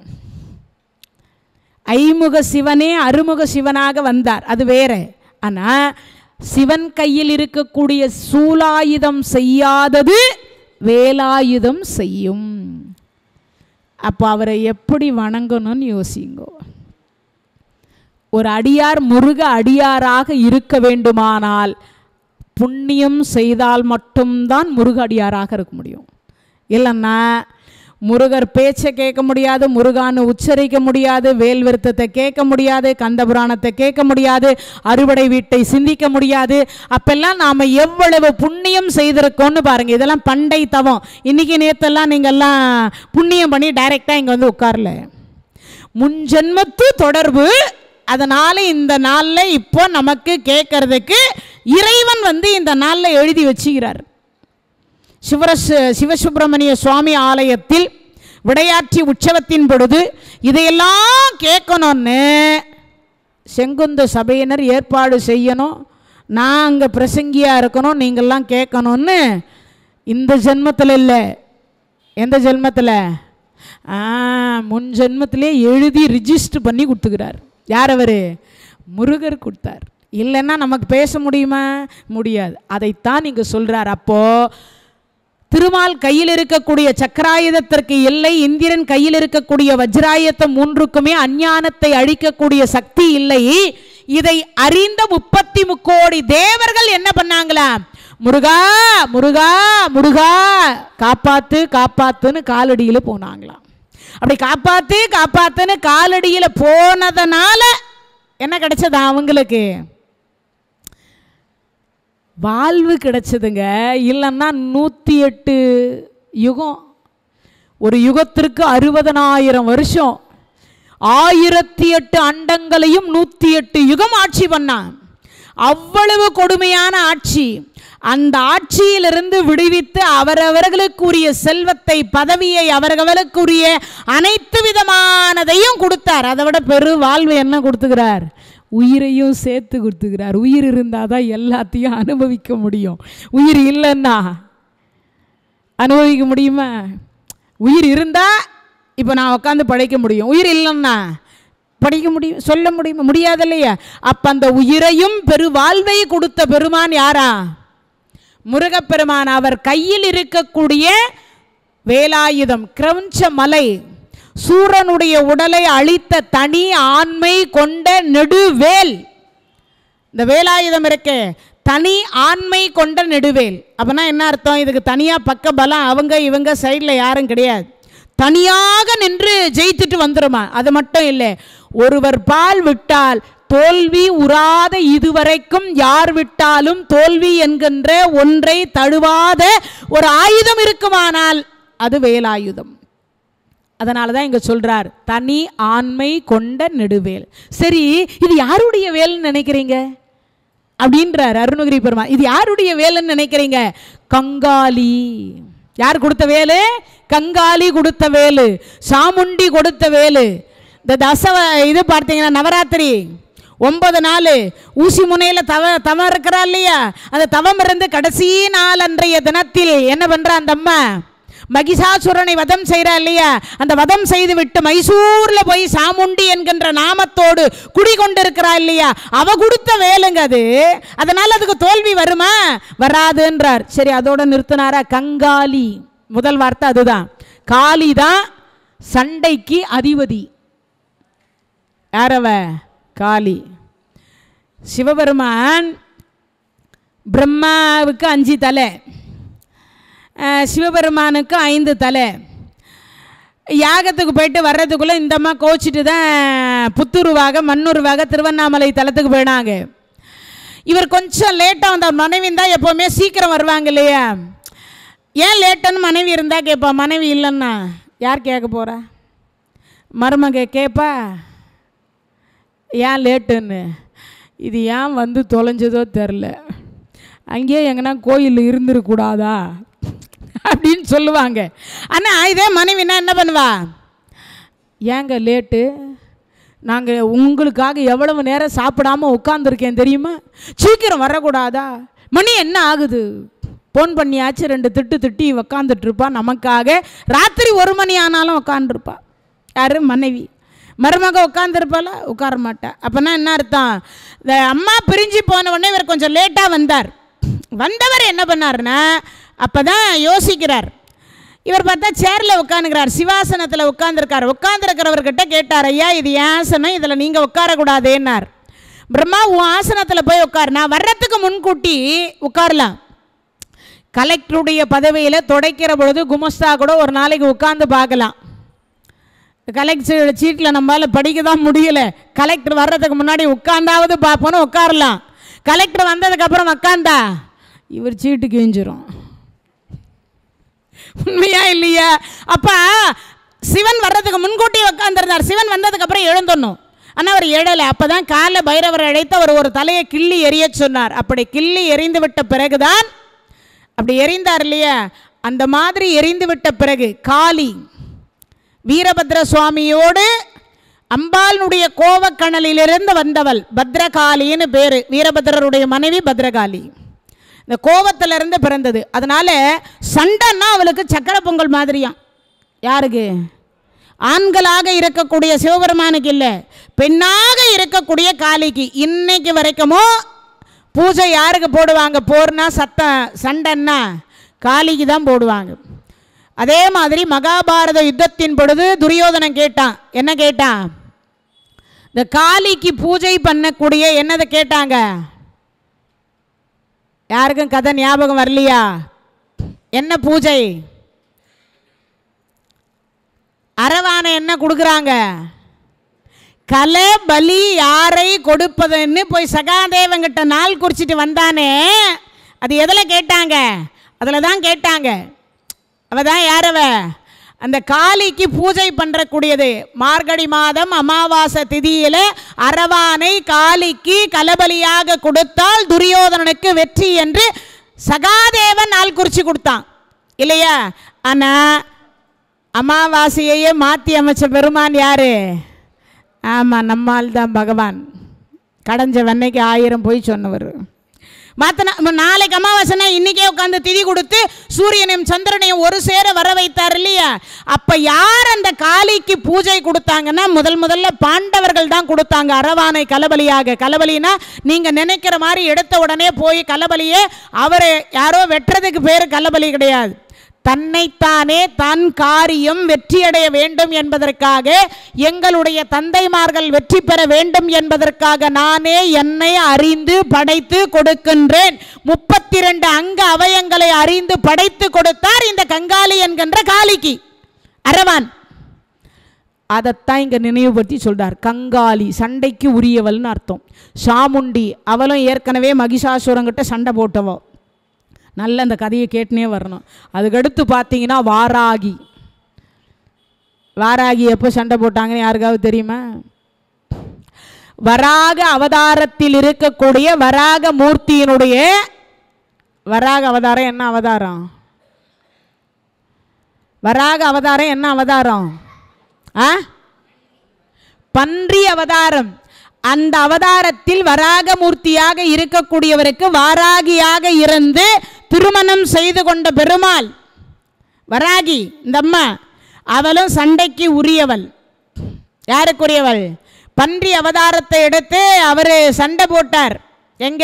ஐமுக சிவனே அருமுக சிவனாக வந்தார் அது வேற ஆனால் சிவன் கையில் இருக்கக்கூடிய சூலாயுதம் செய்யாதது வேலாயுதம் செய்யும் அப்போ அவரை எப்படி வணங்கணும்னு யோசிங்கோ ஒரு அடியார் முருக அடியாராக இருக்க வேண்டுமானால் புண்ணியம் செய்தால் மட்டும்தான் முருக அடியாராக இருக்க முடியும் இல்லைன்னா முருகர் பேச்சை கேட்க முடியாது முருகான்னு உச்சரிக்க முடியாது வேல் விருத்தத்தை கேட்க முடியாது கந்த புராணத்தை கேட்க முடியாது அறுவடை வீட்டை சிந்திக்க முடியாது அப்பெல்லாம் நாம் எவ்வளவு புண்ணியம் செய்திருக்கோம்னு பாருங்கள் இதெல்லாம் பண்டை தவம் இன்னைக்கு நேத்தெல்லாம் நீங்கள்லாம் புண்ணியம் பண்ணி டைரெக்டாக இங்கே வந்து உட்காரல முன்ஜென்மத்து தொடர்பு அதனால இந்த நாளில் இப்போ நமக்கு கேட்கறதுக்கு இறைவன் வந்து இந்த நாளில் எழுதி வச்சுக்கிறார் சிவரஸ் சிவசுப்பிரமணிய சுவாமி ஆலயத்தில் விடையாட்சி உற்சவத்தின் பொழுது இதையெல்லாம் கேட்கணும்னு செங்குந்த சபையினர் ஏற்பாடு செய்யணும் நான் அங்கே பிரசங்கியாக இருக்கணும் நீங்கள்லாம் கேட்கணும்னு இந்த ஜென்மத்தில் இல்லை எந்த ஜென்மத்தில் ஆ முன் ஜென்மத்திலே எழுதி ரிஜிஸ்டர் பண்ணி கொடுத்துக்கிறார் யார் அவர் முருகர் கொடுத்தார் இல்லைன்னா நமக்கு பேச முடியுமா முடியாது அதைத்தான் இங்கே சொல்கிறார் அப்போது திருமால் கையில் இருக்கக்கூடிய சக்கராயுதத்திற்கு இல்லை இந்திரன் கையில் இருக்கக்கூடிய வஜ்ராயுதம் மூன்றுக்குமே அஞ்ஞானத்தை அழிக்கக்கூடிய சக்தி இல்லை இதை அறிந்த முப்பத்தி முக்கோடி தேவர்கள் என்ன பண்ணாங்களா முருகா முருகா முருகா காப்பாத்து காப்பாத்துன்னு காலடியில் போனாங்களாம் அப்படி காப்பாத்து காப்பாத்துன்னு காலடியில் போனதனால என்ன கிடைச்சதா அவங்களுக்கு வாழ்வு கிடைச்சதுங்க இல்லைன்னா நூற்றி எட்டு யுகம் ஒரு யுகத்திற்கு அறுபதனாயிரம் வருஷம் ஆயிரத்தி எட்டு அண்டங்களையும் நூற்றி எட்டு யுகம் ஆட்சி பண்ணான் அவ்வளவு கொடுமையான ஆட்சி அந்த ஆட்சியிலிருந்து விடுவித்து அவரவர்களுக்குரிய செல்வத்தை பதவியை அவரவர்களுக்குரிய அனைத்து விதமானதையும் கொடுத்தார் அதை விட பெரு வாழ்வு என்ன கொடுத்துக்கிறார் உயிரையும் சேர்த்து கொடுத்துக்கிறார் உயிர் இருந்தால் தான் எல்லாத்தையும் அனுபவிக்க முடியும் உயிர் இல்லைன்னா அனுபவிக்க முடியுமா உயிர் இருந்தால் இப்போ நான் உட்காந்து படைக்க முடியும் உயிர் இல்லைன்னா படிக்க முடியும் சொல்ல முடியுமா முடியாது இல்லையா அப்போ அந்த உயிரையும் பெரு வாழ்வை கொடுத்த பெருமான் யாரா முருகப்பெருமான் அவர் கையில் இருக்கக்கூடிய வேலாயுதம் கிரௌஞ்ச மலை சூரனுடைய உடலை அழித்த தனி ஆண்மை கொண்ட நெடுவேல் இந்த வேலாயுதம் இருக்கே தனி ஆண்மை கொண்ட நெடுவேல் அப்போனா என்ன அர்த்தம் இதுக்கு தனியாக பக்க பலம் அவங்க இவங்க சைடில் யாரும் கிடையாது தனியாக நின்று ஜெயித்துட்டு வந்துருமா அது மட்டும் இல்லை ஒருவர் பால் விட்டால் தோல்வி உறாத இதுவரைக்கும் யார் விட்டாலும் தோல்வி என்கின்ற ஒன்றை தழுவாத ஒரு ஆயுதம் இருக்குமானால் அது வேலாயுதம் அதனால தான் இங்கே சொல்கிறார் தனி ஆண்மை கொண்ட நெடுவேல் சரி இது யாருடைய வேல்னு நினைக்கிறீங்க அப்படின்றார் அருணகிரி பெருமா இது யாருடைய வேலுன்னு நினைக்கிறீங்க கங்காளி யார் கொடுத்த வேலு கங்காளி கொடுத்த வேலு சாமுண்டி கொடுத்த வேலு இந்த தசவ இது பார்த்தீங்கன்னா நவராத்திரி ஒன்பது நாள் ஊசி முனையில் தவ தவம் இருக்கிறா இல்லையா அந்த தவம் இருந்து கடைசி நாள் அன்றைய தினத்தில் என்ன பண்ணுறா அந்த அம்மா மகிஷாசுரனை வதம் செய்கிறா இல்லையா அந்த வதம் செய்து விட்டு மைசூரில் போய் சாமுண்டி என்கின்ற நாமத்தோடு குடிகொண்டிருக்கிறா இல்லையா அவ கொடுத்த வேலுங்க அது அதனால் அதுக்கு தோல்வி வருமா வராதுன்றார் சரி அதோட நிறுத்தினாரா கங்காளி முதல் வார்த்தை அதுதான் காளி தான் சண்டைக்கு அதிபதி யாரவ காளி சிவபெருமான் பிரம்மாவுக்கு அஞ்சு தலை அஹ், சிவபெருமானுக்கு ஐந்து தலை யாகத்துக்கு போயிட்டு வர்றதுக்குள்ளே இந்த அம்மா கோச்சிட்டு தான் புத்துருவாக மண்ணுருவாக திருவண்ணாமலை தலத்துக்கு போயினாங்க இவர் கொஞ்சம் லேட்டாக வந்த மனைவி இருந்தால் எப்போவுமே சீக்கிரம் வருவாங்க இல்லையா ஏன் லேட்டுன்னு மனைவி இருந்தால் கேட்பா மனைவி இல்லைன்னா யார் கேட்க போகிறா மருமக கேட்பா ஏன் லேட்டுன்னு இது ஏன் வந்து தொலைஞ்சதோ தெரில அங்கேயே எங்கன்னா கோயில் இருந்துருக்கூடாதா அப்படின்னு சொல்லுவாங்க ஆனால் இதே மனைவினா என்ன பண்ணுவா ஏங்க லேட்டு நாங்கள் உங்களுக்காக எவ்வளவு நேரம் சாப்பிடாம உட்காந்துருக்கேன் தெரியுமா சீக்கிரம் வரக்கூடாதா மணி என்ன ஆகுது ஃபோன் பண்ணியாச்சு ரெண்டு திட்டு திட்டி உக்காந்துட்ருப்பா நமக்காக ராத்திரி ஒரு மணி ஆனாலும் உட்காந்துருப்பா யார் மனைவி மருமக உட்காந்துருப்பால உட்கார மாட்டா அப்போனா என்ன அர்த்தம் இந்த அம்மா பிரிஞ்சு போன உடனே இவர் கொஞ்சம் லேட்டாக வந்தார் வந்தவர் என்ன பண்ணாருன்னா அப்போ தான் யோசிக்கிறார் இவர் பார்த்தா சேரில் உட்காந்துக்கிறார் சிவாசனத்தில் உட்காந்துருக்கார் உட்காந்துருக்கிறவர்கிட்ட கேட்டார் ஐயா இது என் ஆசனம் இதில் நீங்கள் உட்காரக்கூடாதேன்னார் பிரம்மா உன் ஆசனத்தில் போய் உட்காரு நான் வர்றதுக்கு முன்கூட்டி உட்காரலாம் கலெக்டருடைய பதவியில் துடைக்கிற பொழுது குமஸ்தா கூட ஒரு நாளைக்கு உட்காந்து பார்க்கலாம் கலெக்டர் சீட்டில் நம்மளால் படிக்க தான் முடியல கலெக்டர் வர்றதுக்கு முன்னாடி உட்காந்தாவது பார்ப்போன்னு உட்காரலாம் கலெக்டர் வந்ததுக்கப்புறம் உட்காந்தா இவர் சீட்டு கிழிஞ்சிரும் உண்மையா இல்லையா அப்போ சிவன் வர்றதுக்கு முன்கூட்டி உட்காந்துருந்தார் சிவன் வந்ததுக்கு அப்புறம் எழுந்தணும் ஆனால் அவர் எழலை அப்போ தான் கால பைரவர் அழைத்து அவர் ஒரு தலையை கிள்ளி எரிய சொன்னார் அப்படி கிள்ளி எரிந்து விட்ட பிறகுதான் அப்படி எரிந்தார் இல்லையா அந்த மாதிரி எரிந்து விட்ட பிறகு காளி வீரபத்ர சுவாமியோடு அம்பாளுடைய கோவக்கணலிலிருந்து வந்தவள் பத்ரகாளின்னு பேர் வீரபத்ரருடைய மனைவி பத்ரகாளி இந்த கோவத்திலிருந்து பிறந்தது அதனால சண்டைன்னா அவளுக்கு சக்கர பொங்கல் மாதிரியாம் யாருக்கு ஆண்களாக இருக்கக்கூடிய சிவபெருமானுக்கு இல்லை பெண்ணாக இருக்கக்கூடிய காளிக்கு இன்னைக்கு வரைக்குமோ பூஜை யாருக்கு போடுவாங்க போர்னா சத்தம் சண்டைன்னா காளிக்கு தான் போடுவாங்க அதே மாதிரி மகாபாரத யுத்தத்தின் பொழுது துரியோதனன் கேட்டான் என்ன கேட்டான் இந்த காளிக்கு பூஜை பண்ணக்கூடிய என்னதை கேட்டாங்க யாருக்கும் கதை ஞாபகம் வரலையா என்ன பூஜை அரவானை என்ன கொடுக்குறாங்க கலை பலி யாரை கொடுப்பதுன்னு போய் சகாதேவங்கிட்ட நாள் குறிச்சிட்டு வந்தானே அது எதில் கேட்டாங்க அதில் தான் கேட்டாங்க அவ தான் யாரவ அந்த காளிக்கு பூஜை பண்ணுறக்கூடியது மார்கழி மாதம் அமாவாசை திதியில் அரவானை காளிக்கு கலபலியாக கொடுத்தால் துரியோதனனுக்கு வெற்றி என்று சகாதேவன் நாள் குறித்து கொடுத்தான் இல்லையா ஆனால் அமாவாசையையே மாற்றி அமைச்ச பெருமான் யாரு ஆமாம் நம்மால் தான் பகவான் கடைஞ்ச வெண்ணைக்கு ஆயிரம் போய் சொன்னவர் மாத்தனா நாளைக்கு அமாவாசைனா இன்னைக்கே உட்காந்து திதி கொடுத்து சூரியனையும் சந்திரனையும் ஒரு சேர வர வைத்தார் இல்லையா அப்ப யார் அந்த காளிக்கு பூஜை கொடுத்தாங்கன்னா முதல் முதல்ல பாண்டவர்கள் தான் கொடுத்தாங்க அரவானை கலபலியாக கலபலினா நீங்க நினைக்கிற மாதிரி எடுத்த உடனே போய் கலபலியே அவரை யாரோ வெட்டுறதுக்கு பேர் கலபலி கிடையாது தன்னைத்தானே தன் காரியம் வெற்றியடைய வேண்டும் என்பதற்காக எங்களுடைய தந்தைமார்கள் வெற்றி பெற வேண்டும் என்பதற்காக நானே என்னை அறிந்து படைத்து கொடுக்கின்றேன் முப்பத்தி ரெண்டு அங்க அவயங்களை அறிந்து படைத்து கொடுத்தார் இந்த கங்காளி என்கின்ற காளிக்கு அரவான் அதைத்தான் இங்கே நினைவுபடுத்தி சொல்றார் கங்காளி சண்டைக்கு உரியவள்னு அர்த்தம் சாமுண்டி அவளும் ஏற்கனவே மகிஷாசுரங்கிட்ட சண்டை போட்டவோ நல்ல அந்த கதையை கேட்டுனே வரணும் அதுக்கடுத்து பார்த்தீங்கன்னா வாராகி வாராகி எப்போ சண்டை போட்டாங்கன்னு யாருக்காவது தெரியுமா வராக அவதாரத்தில் இருக்கக்கூடிய வராக மூர்த்தியினுடைய வராக அவதாரம் என்ன அவதாரம் வராக அவதாரம் என்ன அவதாரம் ஆ பன்றி அவதாரம் அந்த அவதாரத்தில் வராகமூர்த்தியாக இருக்கக்கூடியவருக்கு வாராகியாக இருந்து திருமணம் செய்து கொண்ட பெருமாள் வராகி இந்த அம்மா அவளும் சண்டைக்கு உரியவள் யாருக்குரியவள் பன்றி அவதாரத்தை எடுத்து அவர் சண்டை போட்டார் எங்க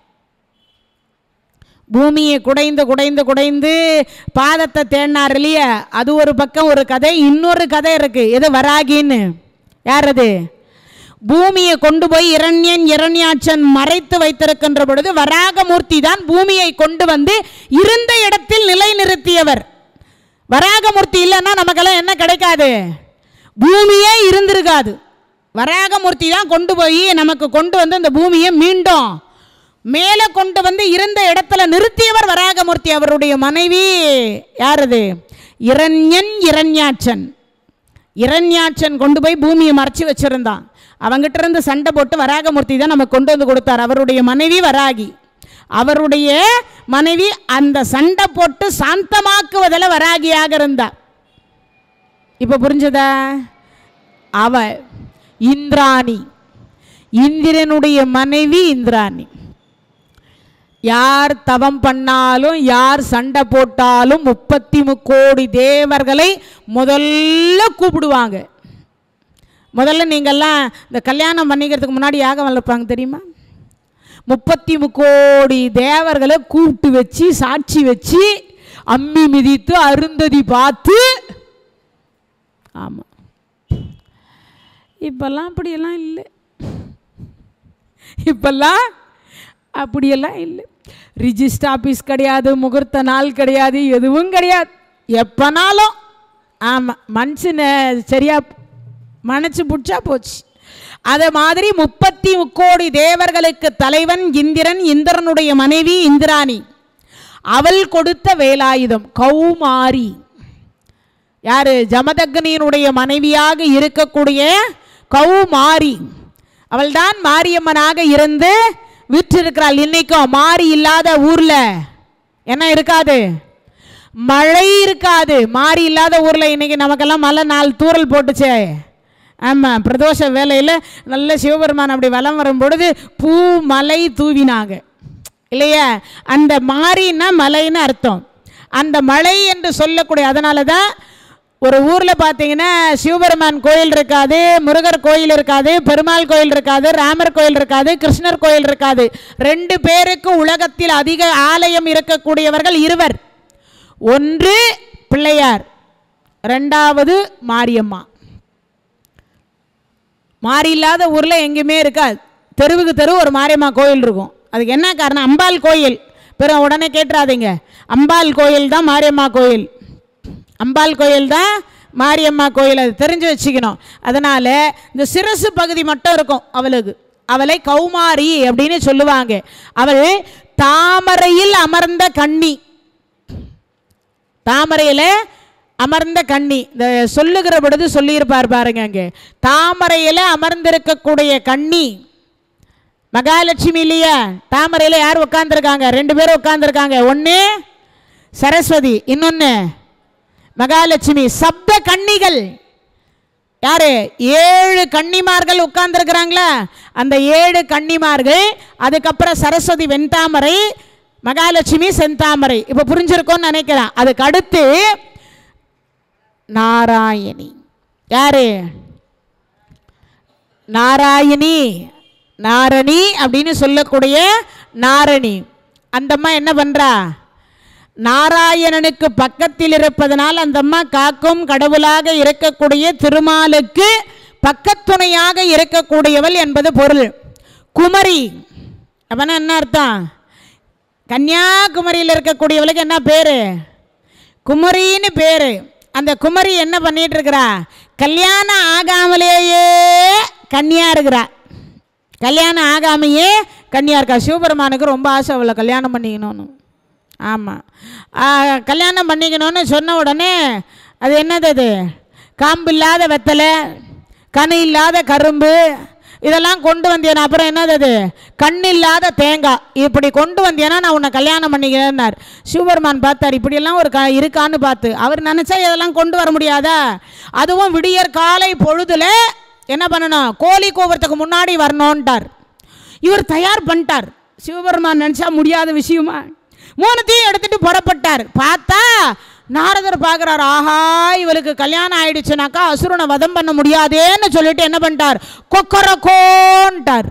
பூமியை குடைந்து குடைந்து குடைந்து பாதத்தை தேடினார் இல்லையா அது ஒரு பக்கம் ஒரு கதை இன்னொரு கதை இருக்கு எது வராகின்னு யார் அது பூமியை கொண்டு போய் இரண்யன் இரண்யாட்சன் மறைத்து வைத்திருக்கின்ற பொழுது வராகமூர்த்தி தான் பூமியை கொண்டு வந்து இருந்த இடத்தில் நிலைநிறுத்தியவர் வராகமூர்த்தி இல்லைன்னா நமக்கெல்லாம் என்ன கிடைக்காது பூமியே இருந்திருக்காது வராகமூர்த்தி தான் கொண்டு போய் நமக்கு கொண்டு வந்து இந்த பூமியை மீண்டும் மேலே கொண்டு வந்து இருந்த இடத்துல நிறுத்தியவர் வராகமூர்த்தி அவருடைய மனைவி யார் அது இரண்யன் இரண்யாட்சன் இரண்யாட்சன் கொண்டு போய் பூமியை மறைச்சி வச்சிருந்தான் அவங்கிட்ட இருந்து சண்டை போட்டு வராகமூர்த்தி தான் நமக்கு கொண்டு வந்து கொடுத்தார் அவருடைய மனைவி வராகி அவருடைய மனைவி அந்த சண்டை போட்டு சாந்தமாக்குவதில் வராகியாக இருந்தா இப்போ புரிஞ்சதா அவ இந்திராணி இந்திரனுடைய மனைவி இந்திராணி யார் தவம் பண்ணாலும் யார் சண்டை போட்டாலும் முப்பத்தி முக்கோடி தேவர்களை முதல்ல கூப்பிடுவாங்க முதல்ல நீங்கள்லாம் இந்த கல்யாணம் பண்ணிக்கிறதுக்கு முன்னாடி யாகம் வளர்ப்பாங்க தெரியுமா முப்பத்தி முக்கோடி தேவர்களை கூப்பிட்டு வச்சு சாட்சி வச்சு அம்மி மிதித்து அருந்ததி பார்த்து ஆமாம் இப்பெல்லாம் அப்படியெல்லாம் இல்லை இப்பெல்லாம் அப்படியெல்லாம் இல்லை ரிஜிஸ்டர் ஆஃபீஸ் கிடையாது முகூர்த்த நாள் கிடையாது எதுவும் கிடையாது எப்போனாலும் ஆமாம் மனுஷனை சரியா மனசு பிடிச்சா போச்சு அதை மாதிரி முப்பத்தி முக்கோடி தேவர்களுக்கு தலைவன் இந்திரன் இந்திரனுடைய மனைவி இந்திராணி அவள் கொடுத்த வேலாயுதம் கௌமாரி யாரு ஜமதக்னியினுடைய மனைவியாக இருக்கக்கூடிய கௌமாரி அவள்தான் மாரியம்மனாக இருந்து விற்றிருக்கிறாள் இன்னைக்கும் மாறி இல்லாத ஊர்ல என்ன இருக்காது மழை இருக்காது மாறி இல்லாத ஊரில் இன்னைக்கு நமக்கெல்லாம் மழை நாலு தூறல் போட்டுச்சே ஆமாம் பிரதோஷ வேலையில் நல்ல சிவபெருமான் அப்படி வலம் வரும் பொழுது பூ மலை தூவினாங்க இல்லையா அந்த மாறின்னா மலைன்னு அர்த்தம் அந்த மலை என்று சொல்லக்கூடிய அதனால தான் ஒரு ஊரில் பார்த்தீங்கன்னா சிவபெருமான் கோயில் இருக்காது முருகர் கோயில் இருக்காது பெருமாள் கோயில் இருக்காது ராமர் கோயில் இருக்காது கிருஷ்ணர் கோயில் இருக்காது ரெண்டு பேருக்கு உலகத்தில் அதிக ஆலயம் இருக்கக்கூடியவர்கள் இருவர் ஒன்று பிள்ளையார் ரெண்டாவது மாரியம்மா மாறி இல்லாத ஊரில் எங்கேயுமே இருக்காது தெருவுக்கு தெரு ஒரு மாரியம்மா கோயில் இருக்கும் அதுக்கு என்ன காரணம் அம்பாள் கோயில் பிற உடனே கேட்டுறாதீங்க அம்பாள் கோயில் தான் மாரியம்மா கோயில் அம்பாள் கோயில் தான் மாரியம்மா கோயில் அது தெரிஞ்சு வச்சுக்கணும் அதனால் இந்த சிரசு பகுதி மட்டும் இருக்கும் அவளுக்கு அவளை கௌமாரி அப்படின்னு சொல்லுவாங்க அவள் தாமரையில் அமர்ந்த கன்னி தாமரையில் அமர்ந்த கன்னி இந்த சொல்லுகிற பொழுது சொல்லியிருப்பார் பாருங்க அங்கே தாமரையில் அமர்ந்திருக்கக்கூடிய கன்னி மகாலட்சுமி இல்லையா தாமரையில் யார் உட்காந்துருக்காங்க ரெண்டு பேரும் உட்காந்துருக்காங்க ஒன்று சரஸ்வதி இன்னொன்று மகாலட்சுமி சப்த கன்னிகள் யாரு ஏழு கன்னிமார்கள் உட்கார்ந்துருக்கிறாங்களா அந்த ஏழு கன்னிமார்கள் அதுக்கப்புறம் சரஸ்வதி வெண்தாமரை மகாலட்சுமி செந்தாமரை இப்போ புரிஞ்சிருக்கோன்னு நினைக்கிறேன் அதுக்கு அடுத்து நாராயணி யாரு நாராயணி நாரணி அப்படின்னு சொல்லக்கூடிய நாரணி அந்த அம்மா என்ன பண்றா நாராயணனுக்கு பக்கத்தில் இருப்பதனால் அந்த அம்மா காக்கும் கடவுளாக இருக்கக்கூடிய திருமாலுக்கு பக்கத்துணையாக இருக்கக்கூடியவள் என்பது பொருள் குமரி அப்பனா என்ன அர்த்தம் கன்னியாகுமரியில் இருக்கக்கூடியவளுக்கு என்ன பேர் குமரின்னு பேர் அந்த குமரி என்ன பண்ணிட்டு இருக்கிறா கல்யாணம் ஆகாமலேயே கன்னியா இருக்கிறா கல்யாணம் ஆகாமையே கன்னியா இருக்கா சிவபெருமானுக்கு ரொம்ப ஆசை அவளை கல்யாணம் பண்ணிக்கணும்னு ஆமாம் கல்யாணம் பண்ணிக்கணும்னு சொன்ன உடனே அது என்னது அது காம்பு இல்லாத வெத்தலை கனி இல்லாத கரும்பு இதெல்லாம் கொண்டு வந்தியனா அப்புறம் என்னது அது கண் இல்லாத தேங்காய் இப்படி கொண்டு வந்தியனா நான் உன்னை கல்யாணம் பண்ணிக்கிறேன்னார் சிவபெருமான் பார்த்தார் இப்படியெல்லாம் ஒரு க இருக்கான்னு பார்த்து அவர் நினச்சா இதெல்லாம் கொண்டு வர முடியாதா அதுவும் விடியற் காலை பொழுதுல என்ன பண்ணணும் கோழி கூவறதுக்கு முன்னாடி வரணுன்ட்டார் இவர் தயார் பண்ணிட்டார் சிவபெருமான் நினச்சா முடியாத விஷயமா மூணுத்தையும் எடுத்துட்டு புறப்பட்டார் பார்த்தா நாரதர் பார்க்குறாரு ஆஹா இவளுக்கு கல்யாணம் ஆயிடுச்சுனாக்கா அசுரனை வதம் பண்ண முடியாதேன்னு சொல்லிட்டு என்ன பண்ணிட்டார் கொக்கரக்கோன்ட்டார்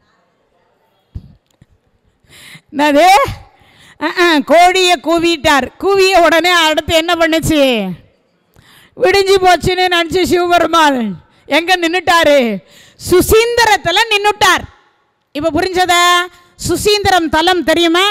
என்னது அஹ், அஹ், கோழியை கூவிட்டார் கூவிய உடனே அடுத்து என்ன பண்ணுச்சு விடிஞ்சு போச்சுன்னு நினச்சி சிவபெருமான் எங்க நின்னுட்டாரு சுசீந்திரத்தில் நின்னுட்டார் இப்போ புரிஞ்சதா சுசீந்திரம் தலம் தெரியுமா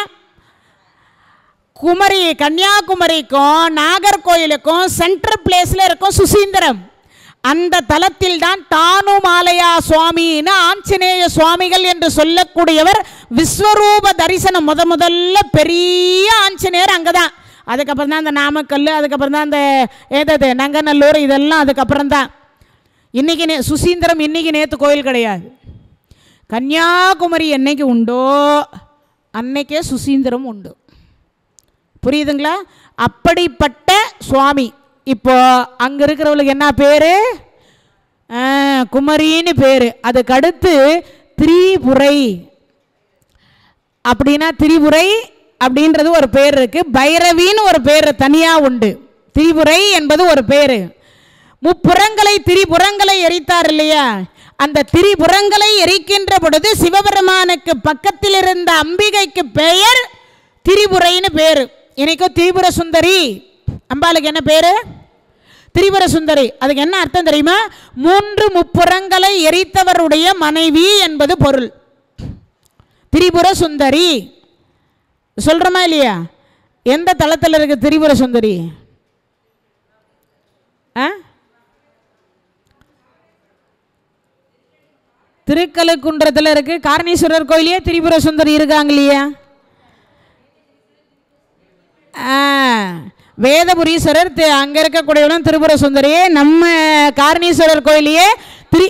குமரி கன்னியாகுமரிக்கும் நாகர்கோயிலுக்கும் சென்ட்ரல் பிளேஸில் இருக்கும் சுசீந்திரம் அந்த தலத்தில் தான் தானுமாலயா சுவாமின்னு ஆஞ்சநேய சுவாமிகள் என்று சொல்லக்கூடியவர் விஸ்வரூப தரிசனம் முத முதல்ல பெரிய ஆஞ்சநேயர் அங்கே தான் அதுக்கப்புறம் தான் அந்த நாமக்கல் அதுக்கப்புறம் தான் அந்த ஏதது நங்கநல்லூர் இதெல்லாம் அதுக்கப்புறம் தான் இன்னைக்கு நே சுசீந்திரம் இன்னைக்கு நேற்று கோயில் கிடையாது கன்னியாகுமரி என்னைக்கு உண்டோ அன்னைக்கே சுசீந்திரம் உண்டு புரியுதுங்களா அப்படிப்பட்ட சுவாமி இப்போ அங்கே இருக்கிறவளுக்கு என்ன பேர் குமரின்னு பேர் அதுக்கு அடுத்து திரிபுரை அப்படின்னா திரிபுரை அப்படின்றது ஒரு பேர் இருக்கு பைரவின்னு ஒரு பேர் தனியாக உண்டு திரிபுரை என்பது ஒரு பேர் முப்புறங்களை திரிபுறங்களை எரித்தார் இல்லையா அந்த திரிபுறங்களை எரிக்கின்ற பொழுது சிவபெருமானுக்கு பக்கத்தில் இருந்த அம்பிகைக்கு பெயர் திரிபுரைன்னு பேர் இன்னைக்கும் திரிபுர சுந்தரி அம்பாளுக்கு என்ன பேர் திரிபுர சுந்தரி அதுக்கு என்ன அர்த்தம் தெரியுமா மூன்று முப்புறங்களை எரித்தவருடைய மனைவி என்பது பொருள் திரிபுர சுந்தரி சொல்கிறோமா இல்லையா எந்த தளத்தில் இருக்கு திரிபுர சுந்தரி ஆ திருக்கழுக்குன்றத்தில் இருக்கு காரணீஸ்வரர் கோயிலே திரிபுர சுந்தரி இருக்காங்க இல்லையா ஆ, வேதபுரீஸ்வரர் தி- அங்க இருக்கக்கூடியவரும் திரிபுர சுந்தரி நம்ம காரணீஸ்வரர் கோயிலையே திரி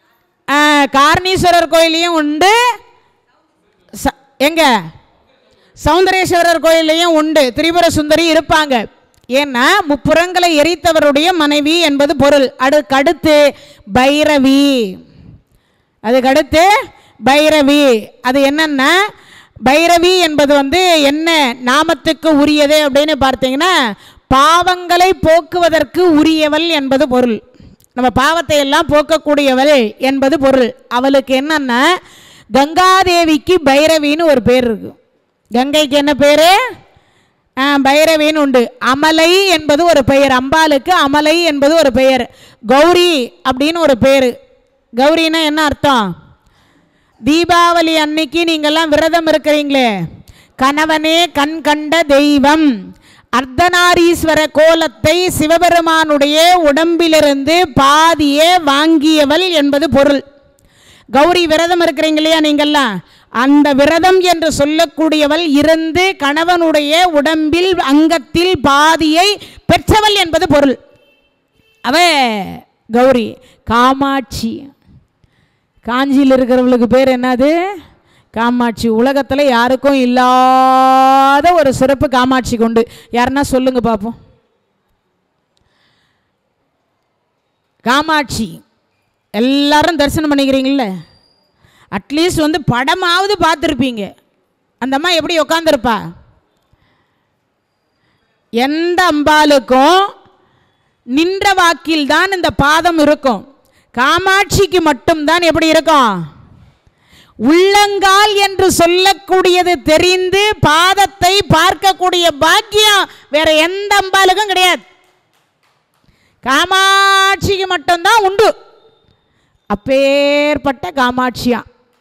ஆ, காரணீஸ்வரர் கோயிலையும் உண்டு ச- எங்க சௌந்தரேஸ்வரர் கோயில்லையும் உண்டு திரிபுர சுந்தரி இருப்பாங்க ஏன்னா முப்புறங்களை எரித்தவருடைய மனைவி என்பது பொருள் அதுக்கடுத்து பைரவி அதுக்கடுத்து பைரவி அது என்னன்னா பைரவி என்பது வந்து என்ன நாமத்துக்கு உரியது அப்படின்னு பார்த்தீங்கன்னா பாவங்களை போக்குவதற்கு உரியவள் என்பது பொருள் நம்ம பாவத்தை எல்லாம் போக்கக்கூடியவள் என்பது பொருள் அவளுக்கு என்னன்னா கங்காதேவிக்கு பைரவின்னு ஒரு பேர் இருக்கு கங்கைக்கு என்ன பேர் பைரவின்னு உண்டு அமலை என்பது ஒரு பெயர் அம்பாளுக்கு அமலை என்பது ஒரு பெயர் கௌரி அப்படின்னு ஒரு பேர் கௌரின்னா என்ன அர்த்தம் தீபாவளி அன்னைக்கு நீங்கள்லாம் விரதம் இருக்கிறீங்களே கணவனே கண் கண்ட தெய்வம் அர்த்தநாரீஸ்வர கோலத்தை சிவபெருமானுடைய உடம்பிலிருந்து பாதியே வாங்கியவள் என்பது பொருள் கௌரி விரதம் இருக்கிறீங்க இல்லையா நீங்கள்லாம் அந்த விரதம் என்று சொல்லக்கூடியவள் இருந்து கணவனுடைய உடம்பில் அங்கத்தில் பாதியை பெற்றவள் என்பது பொருள் அவ கௌரி காமாட்சி காஞ்சியில் இருக்கிறவளுக்கு பேர் என்னது காமாட்சி உலகத்தில் யாருக்கும் இல்லாத ஒரு சிறப்பு காமாட்சி கொண்டு யாருன்னா சொல்லுங்க பார்ப்போம் காமாட்சி எல்லாரும் தரிசனம் பண்ணிக்கிறீங்கள அட்லீஸ்ட் வந்து படமாவது பார்த்துருப்பீங்க அந்த அம்மா எப்படி உக்காந்துருப்பா எந்த அம்பாளுக்கும் நின்ற வாக்கில் தான் இந்த பாதம் இருக்கும் காமாட்சிக்கு மட்டும்தான் எப்படி இருக்கும் உள்ளங்கால் என்று சொல்லக்கூடியது தெரிந்து பாதத்தை பார்க்கக்கூடிய பாக்கியம் வேற எந்த அம்பாளுக்கும் கிடையாது காமாட்சிக்கு மட்டும்தான் உண்டு அப்பேற்பட்ட காமாட்சியா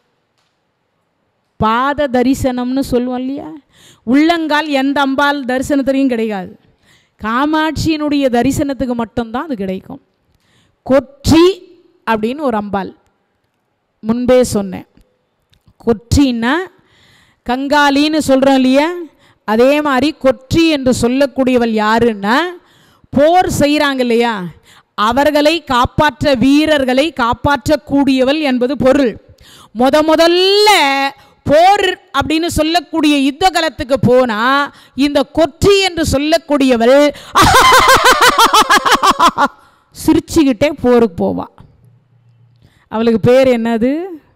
பாத தரிசனம்னு சொல்லுவோம் இல்லையா உள்ளங்கால் எந்த அம்பாள் தரிசனத்துலையும் கிடைக்காது காமாட்சியினுடைய தரிசனத்துக்கு மட்டும்தான் அது கிடைக்கும் கொற்றி அப்படின்னு ஒரு அம்பாள் முன்பே சொன்னேன் கொற்றின்னா கங்காலின்னு சொல்கிறோம் இல்லையா அதே மாதிரி கொற்றி என்று சொல்லக்கூடியவள் யாருன்னா போர் செய்கிறாங்க இல்லையா அவர்களை காப்பாற்ற வீரர்களை காப்பாற்றக்கூடியவள் என்பது பொருள் முத முதல்ல போர் அப்படின்னு சொல்லக்கூடிய யுத்த களத்துக்கு போனா இந்த கொற்றி என்று சொல்லக்கூடியவள் சிரிச்சுக்கிட்டே போருக்கு போவா அவளுக்கு பேர் என்னது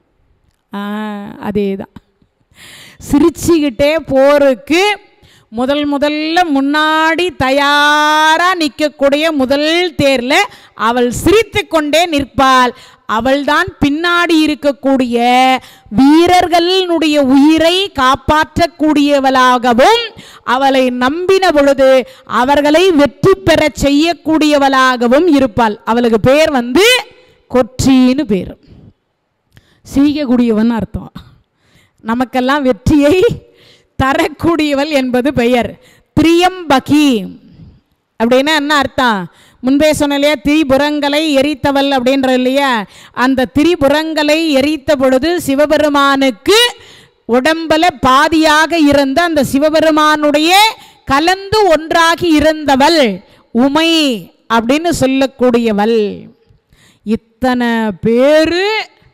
அதே தான் சிரிச்சுக்கிட்டே போருக்கு முதல் முதல்ல முன்னாடி தயாராக நிற்கக்கூடிய முதல் தேரில் அவள் சிரித்து கொண்டே நிற்பாள் அவள்தான் பின்னாடி இருக்கக்கூடிய வீரர்களினுடைய உயிரை காப்பாற்றக்கூடியவளாகவும் அவளை நம்பின பொழுது அவர்களை வெற்றி பெற செய்யக்கூடியவளாகவும் இருப்பாள் அவளுக்கு பேர் வந்து கொற்றின்னு பேர் சிரிக்கக்கூடியவன் அர்த்தம் நமக்கெல்லாம் வெற்றியை தரக்கூடியவள் என்பது பெயர் திரியம்பகி அப்படின்னா என்ன அர்த்தம் முன்பே சொன்ன இல்லையா திரிபுரங்களை எரித்தவள் அப்படின்ற இல்லையா அந்த திரிபுரங்களை எரித்த பொழுது சிவபெருமானுக்கு உடம்புல பாதியாக இருந்த அந்த சிவபெருமானுடைய கலந்து ஒன்றாகி இருந்தவள் உமை அப்படின்னு சொல்லக்கூடியவள் இத்தனை பேரு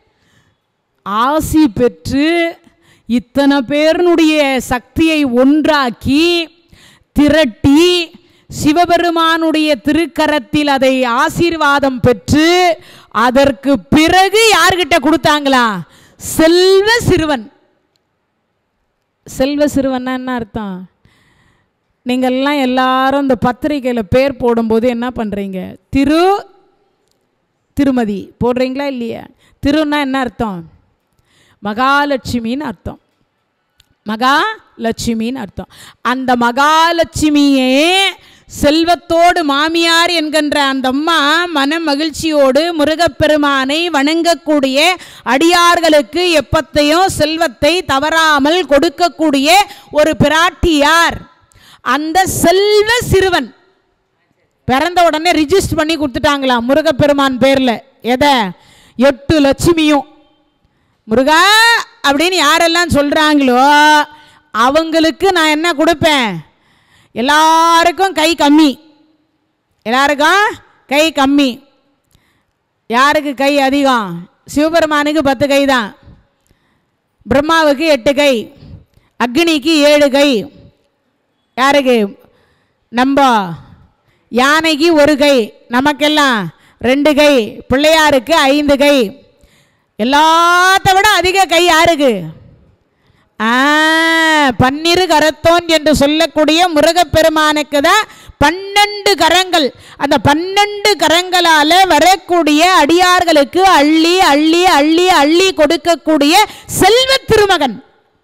ஆசி பெற்று இத்தனை பேருனுடைய சக்தியை ஒன்றாக்கி திரட்டி சிவபெருமானுடைய திருக்கரத்தில் அதை ஆசீர்வாதம் பெற்று அதற்கு பிறகு யார்கிட்ட கொடுத்தாங்களா செல்வ சிறுவன் செல்வ சிறுவன்னா என்ன அர்த்தம் நீங்கள்லாம் எல்லாரும் இந்த பத்திரிக்கையில் பேர் போடும்போது என்ன பண்ணுறீங்க திரு திருமதி போடுறீங்களா இல்லையா திருன்னா என்ன அர்த்தம் மகாலட்சுமின்னு அர்த்தம் மகாலட்சுமின்னு அர்த்தம் அந்த மகாலட்சுமியே செல்வத்தோடு மாமியார் என்கின்ற அந்த அம்மா மன மகிழ்ச்சியோடு முருகப்பெருமானை வணங்கக்கூடிய அடியார்களுக்கு எப்பத்தையும் செல்வத்தை தவறாமல் கொடுக்கக்கூடிய ஒரு பிராட்டியார் அந்த செல்வ சிறுவன் பிறந்த உடனே ரிஜிஸ்டர் பண்ணி கொடுத்துட்டாங்களாம் முருகப்பெருமான் பேரில் எதை எட்டு லட்சுமியும் முருகா அப்படின்னு யாரெல்லாம் சொல்கிறாங்களோ அவங்களுக்கு நான் என்ன கொடுப்பேன் எல்லாருக்கும் கை கம்மி எல்லாருக்கும் கை கம்மி யாருக்கு கை அதிகம் சிவபெருமானுக்கு பத்து கை தான் பிரம்மாவுக்கு எட்டு கை அக்னிக்கு ஏழு கை யாருக்கு நம்ம யானைக்கு ஒரு கை நமக்கெல்லாம் ரெண்டு கை பிள்ளையாருக்கு ஐந்து கை எல்லாத்த விட அதிக கை யாருக்கு ஆ, பன்னிரு கரத்தோன் என்று சொல்லக்கூடிய முருகப்பெருமானுக்கு தான் பன்னெண்டு கரங்கள் அந்த பன்னெண்டு கரங்களால வரக்கூடிய அடியார்களுக்கு அள்ளி அள்ளி அள்ளி அள்ளி கொடுக்கக்கூடிய செல்வ திருமகன்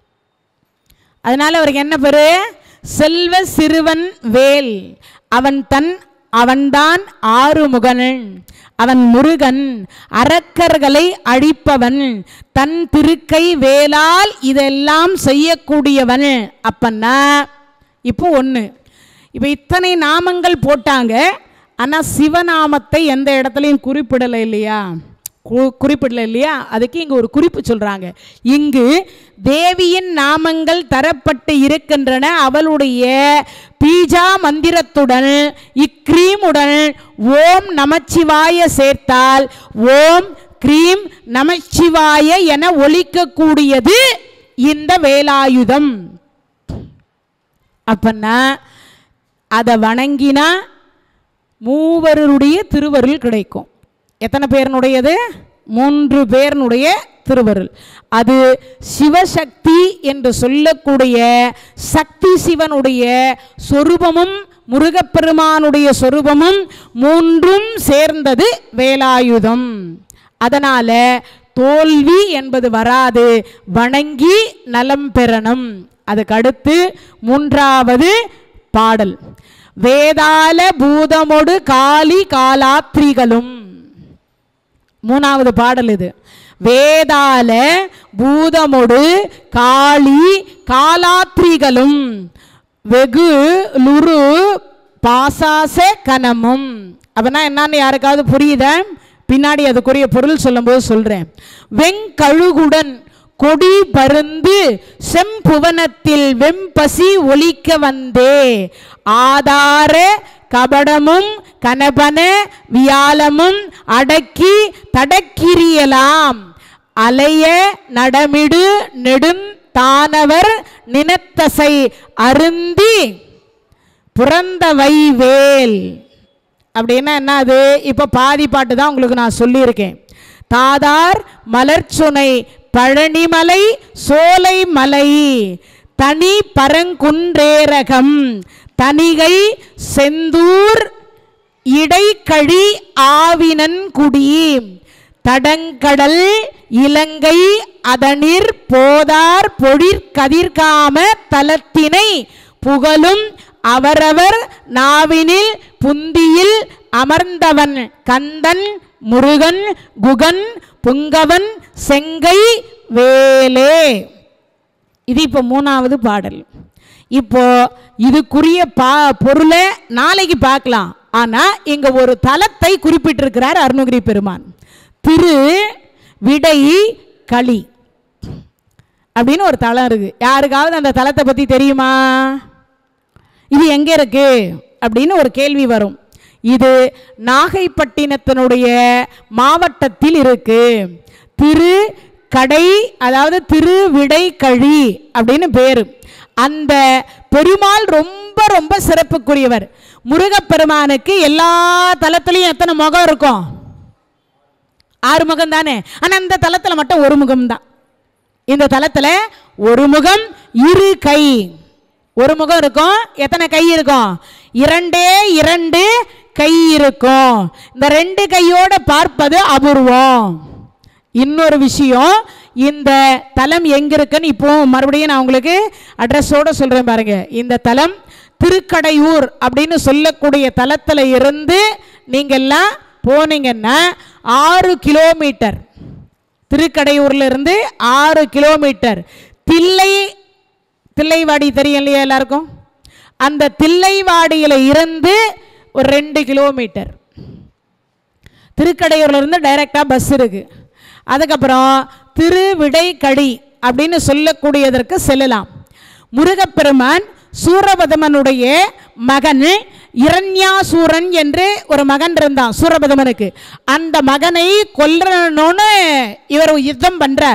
அதனால அவருக்கு என்ன பேரு செல்வ சிறுவன் வேல் அவன் தன் அவன்தான் ஆறுமுகன் அவன் முருகன் அரக்கர்களை அழிப்பவன் தன் திருக்கை வேலால் இதெல்லாம் செய்யக்கூடியவன் அப்பன்னா இப்போ ஒன்று இப்போ இத்தனை நாமங்கள் போட்டாங்க ஆனால் சிவநாமத்தை எந்த இடத்துலையும் குறிப்பிடலை இல்லையா கு- குறிப்பிடல இல்லையா அதுக்கு இங்கே ஒரு குறிப்பு சொல்கிறாங்க இங்கு தேவியின் நாமங்கள் தரப்பட்டு இருக்கின்றன அவளுடைய பீஜா மந்திரத்துடன் இக்ரீமுடன் ஓம் நமச்சிவாய சேர்த்தால் ஓம் க்ரீம் நமச்சிவாய என ஒலிக்கக்கூடியது இந்த வேலாயுதம் அப்பன்னா அதை வணங்கினா மூவருடைய திருவருள் கிடைக்கும் எத்தனை பேர்னுடையது மூன்று பேர்னுடைய திருவருள் அது சிவசக்தி என்று சொல்லக்கூடிய சக்தி சிவனுடைய சொரூபமும் முருகப்பெருமானுடைய சொரூபமும் மூன்றும் சேர்ந்தது வேலாயுதம் அதனால தோல்வி என்பது வராது வணங்கி நலம் பெறணும் அதுக்கு அடுத்து மூன்றாவது பாடல் வேதால பூதமொடு காளி காலாத்ரிகளும் மூணாவது பாடல் இது வேதால பூதமொடு காளி காலாத்ரிகளும் வெகு லுரு பாசாச கனமும் அப்படின்னா என்னன்னு யாருக்காவது புரியுதா பின்னாடி அதுக்குரிய பொருள் சொல்லும்போது சொல்றேன் வெங்கழுகுடன் கொடி பருந்து செம்புவனத்தில் வெம்பசி ஒலிக்க வந்தே ஆதார கபடமும் கனபன வியாலமும் அடக்கி தடக்கிரியலாம் அலைய நடமிடு நெடும் தானவர் நினத்தசை அருந்தி புறந்தவை வேல் அப்படின்னா என்ன அது இப்போ பாதி பாட்டு தான் உங்களுக்கு நான் சொல்லியிருக்கேன் தாதார் மலர்ச்சுனை பழனிமலை சோலை மலை தனி பரங்குன்றேரகம் தனிகை செந்தூர் இடைக்கழி ஆவினன்குடி தடங்கடல் இலங்கை அதனிற் போதார் பொழிற்கதிர்காம தலத்தினை புகழும் அவரவர் நாவினில் புந்தியில் அமர்ந்தவன் கந்தன் முருகன் குகன் புங்கவன் செங்கை வேலே இது இப்போ மூணாவது பாடல் இப்போ இதுக்குரிய பா பொருளை நாளைக்கு பார்க்கலாம் ஆனால் இங்கே ஒரு தலத்தை குறிப்பிட்டிருக்கிறார் அருணகிரி பெருமான் திரு விடை களி அப்படின்னு ஒரு தலம் இருக்கு யாருக்காவது அந்த தலத்தை பற்றி தெரியுமா இது எங்கே இருக்கு அப்படின்னு ஒரு கேள்வி வரும் இது நாகைப்பட்டினத்தினுடைய மாவட்டத்தில் இருக்கு திரு கடை அதாவது திருவிடைக்கழி அப்படின்னு பேர் அந்த பெருமாள் ரொம்ப ரொம்ப சிறப்புக்குரியவர் முருகப்பெருமானுக்கு எல்லா தலத்துலேயும் எத்தனை முகம் இருக்கும் ஆறு முகம் தானே ஆனால் அந்த தலத்தில் மட்டும் ஒரு முகம் தான் இந்த தலத்தில் ஒரு முகம் இரு கை ஒரு முகம் இருக்கும் எத்தனை கை இருக்கும் இரண்டே இரண்டு கை இருக்கும் இந்த ரெண்டு கையோட பார்ப்பது அபூர்வம் இன்னொரு விஷயம் இந்த தலம் எங்க இருக்குன்னு இப்போ மறுபடியும் நான் உங்களுக்கு அட்ரஸோட சொல்றேன் பாருங்க இந்த தலம் திருக்கடையூர் அப்படின்னு சொல்லக்கூடிய தலத்தில் இருந்து நீங்க எல்லாம் போனீங்கன்னா ஆறு கிலோமீட்டர் திருக்கடையூர்ல இருந்து ஆறு கிலோமீட்டர் தில்லை தில்லைவாடி தெரியும் இல்லையா எல்லாருக்கும் அந்த தில்லைவாடியில் இருந்து ஒரு ரெண்டு கிலோமீட்டர் திருக்கடையூர்ல இருந்து டைரெக்டாக பஸ் இருக்கு அதுக்கப்புறம் திருவிடைக்கடி அப்படின்னு சொல்லக்கூடியதற்கு செல்லலாம் முருகப்பெருமான் சூரபதமனுடைய மகன் இரண்யாசூரன் என்று ஒரு மகன் இருந்தான் சூரபதமனுக்கு அந்த மகனை கொல்லணும்னு இவர் யுத்தம் பண்றார்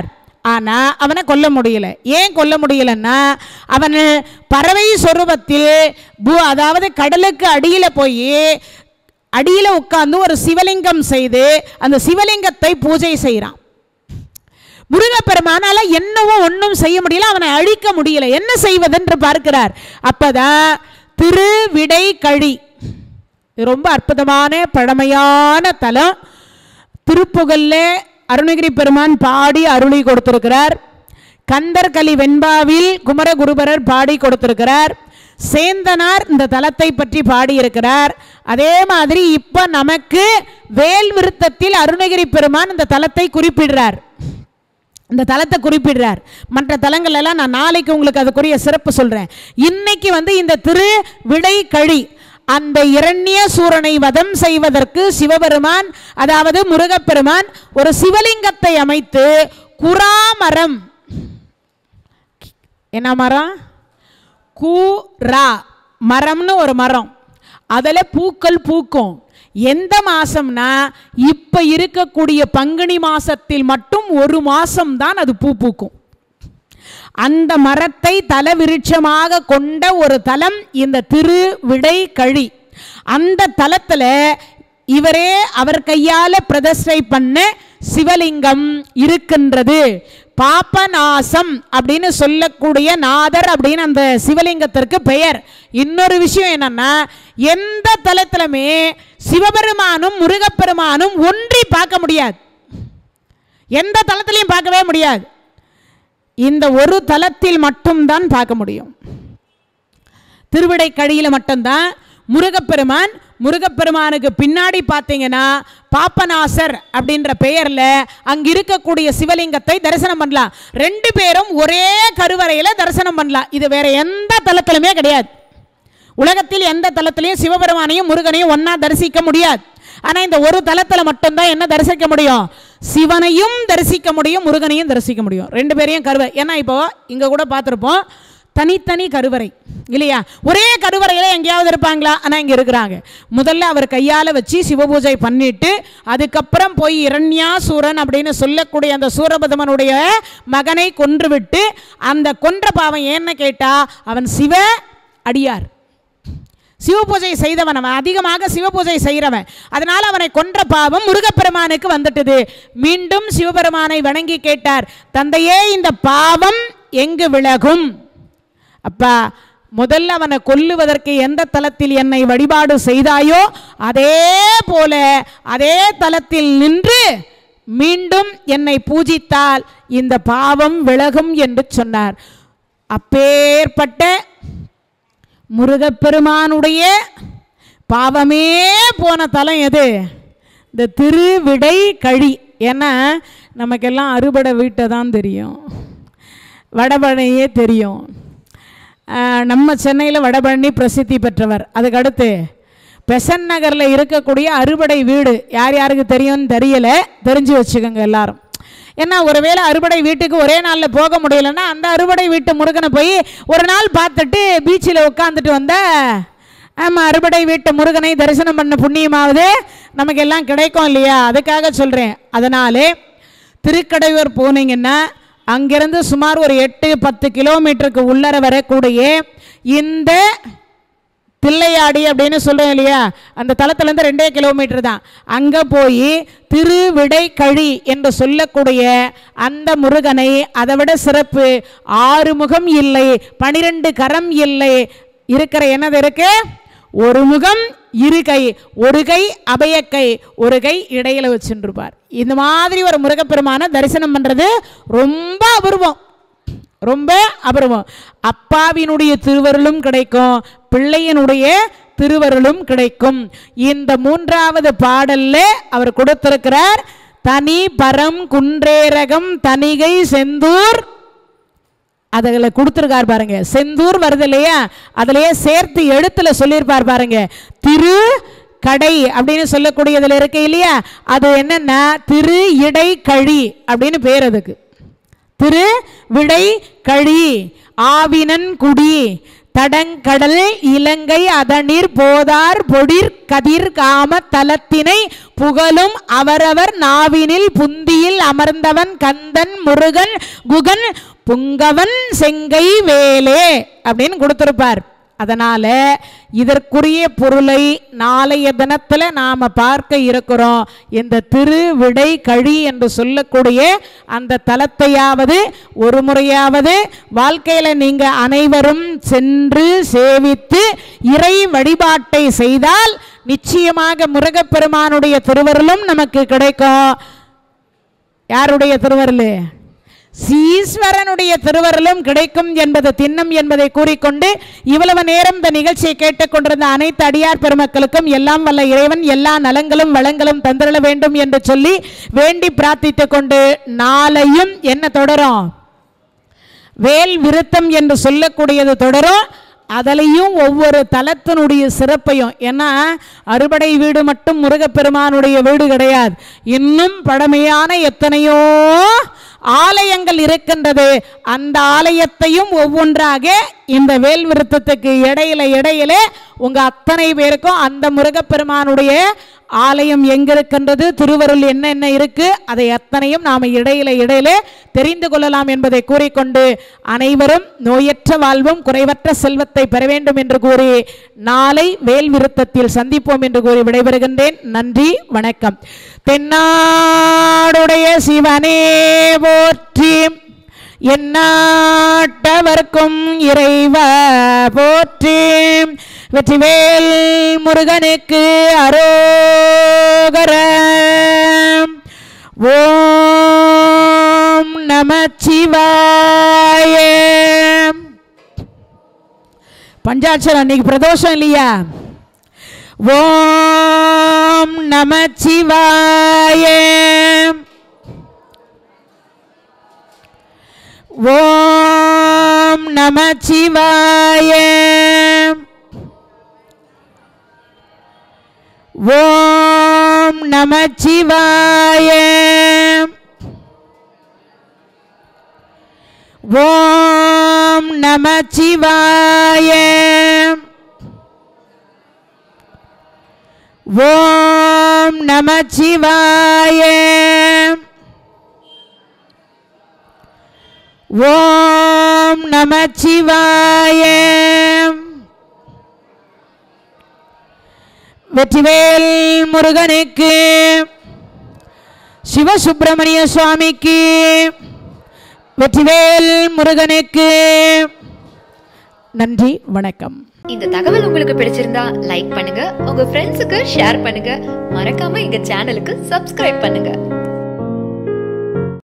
ஆனால் அவனை கொல்ல முடியல ஏன் கொல்ல முடியலன்னா அவன் பறவை சொரூபத்தில் பூ அதாவது கடலுக்கு அடியில் போய் அடியில் உட்கார்ந்து ஒரு சிவலிங்கம் செய்து அந்த சிவலிங்கத்தை பூஜை செய்கிறான் முருகப்பெருமானால என்னவோ ஒன்றும் செய்ய முடியல அவனை அழிக்க முடியல என்ன செய்வதென்று பார்க்கிறார் அப்பதான் திருவிடை கழி இது ரொம்ப அற்புதமான பழமையான தலம் திருப்புகல்ல அருணகிரி பெருமான் பாடி அருளி கொடுத்திருக்கிறார் கந்தர்கலி வெண்பாவில் குமரகுருபரர் பாடி கொடுத்திருக்கிறார் சேந்தனார் இந்த தலத்தை பற்றி பாடியிருக்கிறார் அதே மாதிரி இப்போ நமக்கு வேல் விருத்தத்தில் அருணகிரி பெருமான் இந்த தலத்தை குறிப்பிடுறார் இந்த தலத்தை குறிப்பிடுறார் மற்ற தலங்கள் எல்லாம் நான் நாளைக்கு உங்களுக்கு அதுக்குரிய சிறப்பு சொல்றேன் இன்னைக்கு வந்து இந்த திரு விடை கழி அந்த இரண்ய சூரனை வதம் செய்வதற்கு சிவபெருமான் அதாவது முருகப்பெருமான் ஒரு சிவலிங்கத்தை அமைத்து குராமரம் என்ன மரம் கூரா மரம்னு ஒரு மரம் அதில் பூக்கள் பூக்கும் எந்த மாசம்னா இப்போ இருக்கக்கூடிய பங்குனி மாசத்தில் மட்டும் ஒரு மாசம்தான் அது பூ பூக்கும் அந்த மரத்தை தலவிருட்சமாக கொண்ட ஒரு தலம் இந்த திருவிடை கழி அந்த தலத்தில் இவரே அவர் கையால் பிரதிஷ்டை பண்ண சிவலிங்கம் இருக்கின்றது பாப்பநாசம் அப்படின்னு சொல்லக்கூடிய நாதர் அப்படின்னு அந்த சிவலிங்கத்திற்கு பெயர் இன்னொரு விஷயம் என்னன்னா எந்த தலத்திலுமே சிவபெருமானும் முருகப்பெருமானும் ஒன்றி பார்க்க முடியாது எந்த தலத்திலையும் பார்க்கவே முடியாது இந்த ஒரு தலத்தில் மட்டும்தான் பார்க்க முடியும் திருவிடைக்கழியில் மட்டும்தான் முருகப்பெருமான் முருகப்பெருமானுக்கு பின்னாடி பார்த்தீங்கன்னா பாப்பநாசர் அப்படின்ற பெயரில் அங்கே இருக்கக்கூடிய சிவலிங்கத்தை தரிசனம் பண்ணலாம் ரெண்டு பேரும் ஒரே கருவறையில் தரிசனம் பண்ணலாம் இது வேற எந்த தலத்திலுமே கிடையாது உலகத்தில் எந்த தலத்திலையும் சிவபெருமானையும் முருகனையும் ஒன்றா தரிசிக்க முடியாது ஆனால் இந்த ஒரு தலத்தில் மட்டும்தான் என்ன தரிசிக்க முடியும் சிவனையும் தரிசிக்க முடியும் முருகனையும் தரிசிக்க முடியும் ரெண்டு பேரையும் கருவறை ஏன்னா இப்போ இங்கே கூட பார்த்துருப்போம் தனித்தனி கருவறை இல்லையா ஒரே கருவறையில் எங்கேயாவது இருப்பாங்களா ஆனால் இங்கே இருக்கிறாங்க முதல்ல அவர் கையால் வச்சு சிவபூஜை பண்ணிட்டு அதுக்கப்புறம் போய் இரண்யாசூரன் அப்படின்னு சொல்லக்கூடிய அந்த சூரபதமனுடைய மகனை கொன்றுவிட்டு அந்த கொன்ற பாவம் ஏன்னு கேட்டால் அவன் சிவ அடியார் சிவபூஜை செய்தவன் அவன் அதிகமாக சிவபூஜை செய்கிறவன் அதனால் அவனை கொன்ற பாவம் முருகப்பெருமானுக்கு வந்துட்டது மீண்டும் சிவபெருமானை வணங்கி கேட்டார் தந்தையே இந்த பாவம் எங்கு விலகும் அப்பா முதல்ல அவனை கொல்லுவதற்கு எந்த தலத்தில் என்னை வழிபாடு செய்தாயோ அதே போல அதே தலத்தில் நின்று மீண்டும் என்னை பூஜித்தால் இந்த பாவம் விலகும் என்று சொன்னார் அப்பேற்பட்ட முருகப்பெருமானுடைய பாவமே போன தலம் எது இந்த திருவிடை கழி ஏன்னா நமக்கெல்லாம் அறுபடை வீட்டை தான் தெரியும் வடபழனியே தெரியும் ஆஹ் நம்ம சென்னையில் வடபழனி பிரசித்தி பெற்றவர் அதுக்கடுத்து பெசன் நகரில் இருக்கக்கூடிய அறுபடை வீடு யார் யாருக்கு தெரியும்னு தெரியல தெரிஞ்சு வச்சுக்கோங்க எல்லாரும் ஏன்னா ஒருவேளை அறுபடை வீட்டுக்கு ஒரே நாளில் போக முடியலன்னா அந்த அறுபடை வீட்டு முருகனை போய் ஒரு நாள் பார்த்துட்டு பீச்சில் உட்காந்துட்டு வந்த ஆமாம் அறுபடை வீட்டு முருகனை தரிசனம் பண்ண புண்ணியமாவது நமக்கு எல்லாம் கிடைக்கும் இல்லையா அதுக்காக சொல்கிறேன் அதனாலே திருக்கடையூர் போனீங்கன்னா அங்கிருந்து சுமார் ஒரு எட்டு பத்து கிலோமீட்டருக்கு உள்ளர வரக்கூடிய இந்த தில்லையாடி அப்படின்னு சொல்கிறோம் இல்லையா அந்த தளத்துலேருந்து ரெண்டே கிலோமீட்டர் தான் அங்கே போய் திருவிடைக்கழி என்று சொல்லக்கூடிய அந்த முருகனை அதை விட சிறப்பு ஆறு முகம் இல்லை பனிரெண்டு கரம் இல்லை இருக்கிற என்னது இருக்கு ஒரு முகம் இரு கை ஒரு கை அபயக்கை ஒரு கை இடையில வச்சுருப்பார் இந்த மாதிரி ஒரு முருகப்பெருமான தரிசனம் பண்ணுறது ரொம்ப அபூர்வம் ரொம்ப அபூர்வம் அப்பாவினுடைய திருவருளும் கிடைக்கும் பிள்ளையினுடைய திருவருளும் கிடைக்கும் இந்த மூன்றாவது பாடல்ல அவர் கொடுத்திருக்கிறார் தனி பரம் குன்றேரகம் தனிகை செந்தூர் அதில் கொடுத்துருக்கார் பாருங்க செந்தூர் வருது இல்லையா அதுலயே சேர்த்து எழுத்துல சொல்லியிருப்பார் பாருங்க திரு கடை அப்படின்னு சொல்லக்கூடியதுல இருக்கு இல்லையா அது என்னன்னா திரு இடை கழி அப்படின்னு பேர் அதுக்கு திரு விடை கழி ஆவினன் குடி தடங்கடல் இலங்கை அதனிர் போதார் பொடிர் கதிர் காம தலத்தினை புகழும் அவரவர் நாவினில் புந்தியில் அமர்ந்தவன் கந்தன் முருகன் குகன் புங்கவன் செங்கை வேலே அப்படின்னு கொடுத்திருப்பார் அதனால இதற்குரிய பொருளை நாளைய தினத்தில் நாம் பார்க்க இருக்கிறோம் இந்த திருவிடை கழி என்று சொல்லக்கூடிய அந்த தலத்தையாவது ஒரு முறையாவது வாழ்க்கையில் நீங்கள் அனைவரும் சென்று சேவித்து இறை வழிபாட்டை செய்தால் நிச்சயமாக முருகப்பெருமானுடைய திருவருளும் நமக்கு கிடைக்கும் யாருடைய திருவருள் சீஸ்வரனுடைய திருவருளும் கிடைக்கும் என்பது திண்ணம் என்பதை கூறிக்கொண்டு இவ்வளவு நேரம் இந்த நிகழ்ச்சியை கேட்டுக்கொண்டிருந்த அனைத்து அடியார் பெருமக்களுக்கும் எல்லாம் வல்ல இறைவன் எல்லா நலங்களும் வளங்களும் தந்திரள வேண்டும் என்று சொல்லி வேண்டி பிரார்த்தித்துக் கொண்டு நாளையும் என்ன தொடரும் வேல் விருத்தம் என்று சொல்லக்கூடியது தொடரும் அதிலையும் ஒவ்வொரு தலத்தினுடைய சிறப்பையும் ஏன்னா அறுபடை வீடு மட்டும் முருகப்பெருமானுடைய வீடு கிடையாது இன்னும் பழமையான எத்தனையோ ஆலயங்கள் இருக்கின்றது அந்த ஆலயத்தையும் ஒவ்வொன்றாக இந்த வேல் விருத்தத்துக்கு இடையில இடையில உங்க அத்தனை பேருக்கும் அந்த முருகப்பெருமானுடைய ஆலயம் எங்க இருக்கின்றது திருவருள் என்னென்ன இருக்கு அதை அத்தனையும் நாம் இடையில இடையில தெரிந்து கொள்ளலாம் என்பதை கூறிக்கொண்டு அனைவரும் நோயற்ற வாழ்வும் குறைவற்ற செல்வத்தை பெற வேண்டும் என்று கூறி நாளை வேல் விருத்தத்தில் சந்திப்போம் என்று கூறி விடைபெறுகின்றேன் நன்றி வணக்கம் தென்னாடுடைய சிவனே போற்றி எந்நாட்டவர்க்கும் இறைவ போற்றி வெற்றிவேல் முருகனுக்கு அரோகரம் ஓம் நமச்சிவாய பஞ்சாட்சரம் அன்னைக்கு பிரதோஷம் இல்லையா ஓம் நமச்சிவாய ஓம் நமச்சிவாய ஓம் நமச்சிவாய ஓம் நமச்சிவாய ஓம் நமச்சிவாய ஓம் நமச்சிவாய வெற்றிவேல் முருகனுக்கு சிவசுப்பிரமணிய சுவாமிக்கு வெற்றிவேல் முருகனுக்கு நன்றி வணக்கம் இந்த தகவல் உங்களுக்கு பிடிச்சிருந்தா லைக் பண்ணுங்க உங்க ஃப்ரெண்ட்ஸுக்கு ஷேர் பண்ணுங்க மறக்காம எங்க சேனலுக்கு சப்ஸ்கிரைப் பண்ணுங்க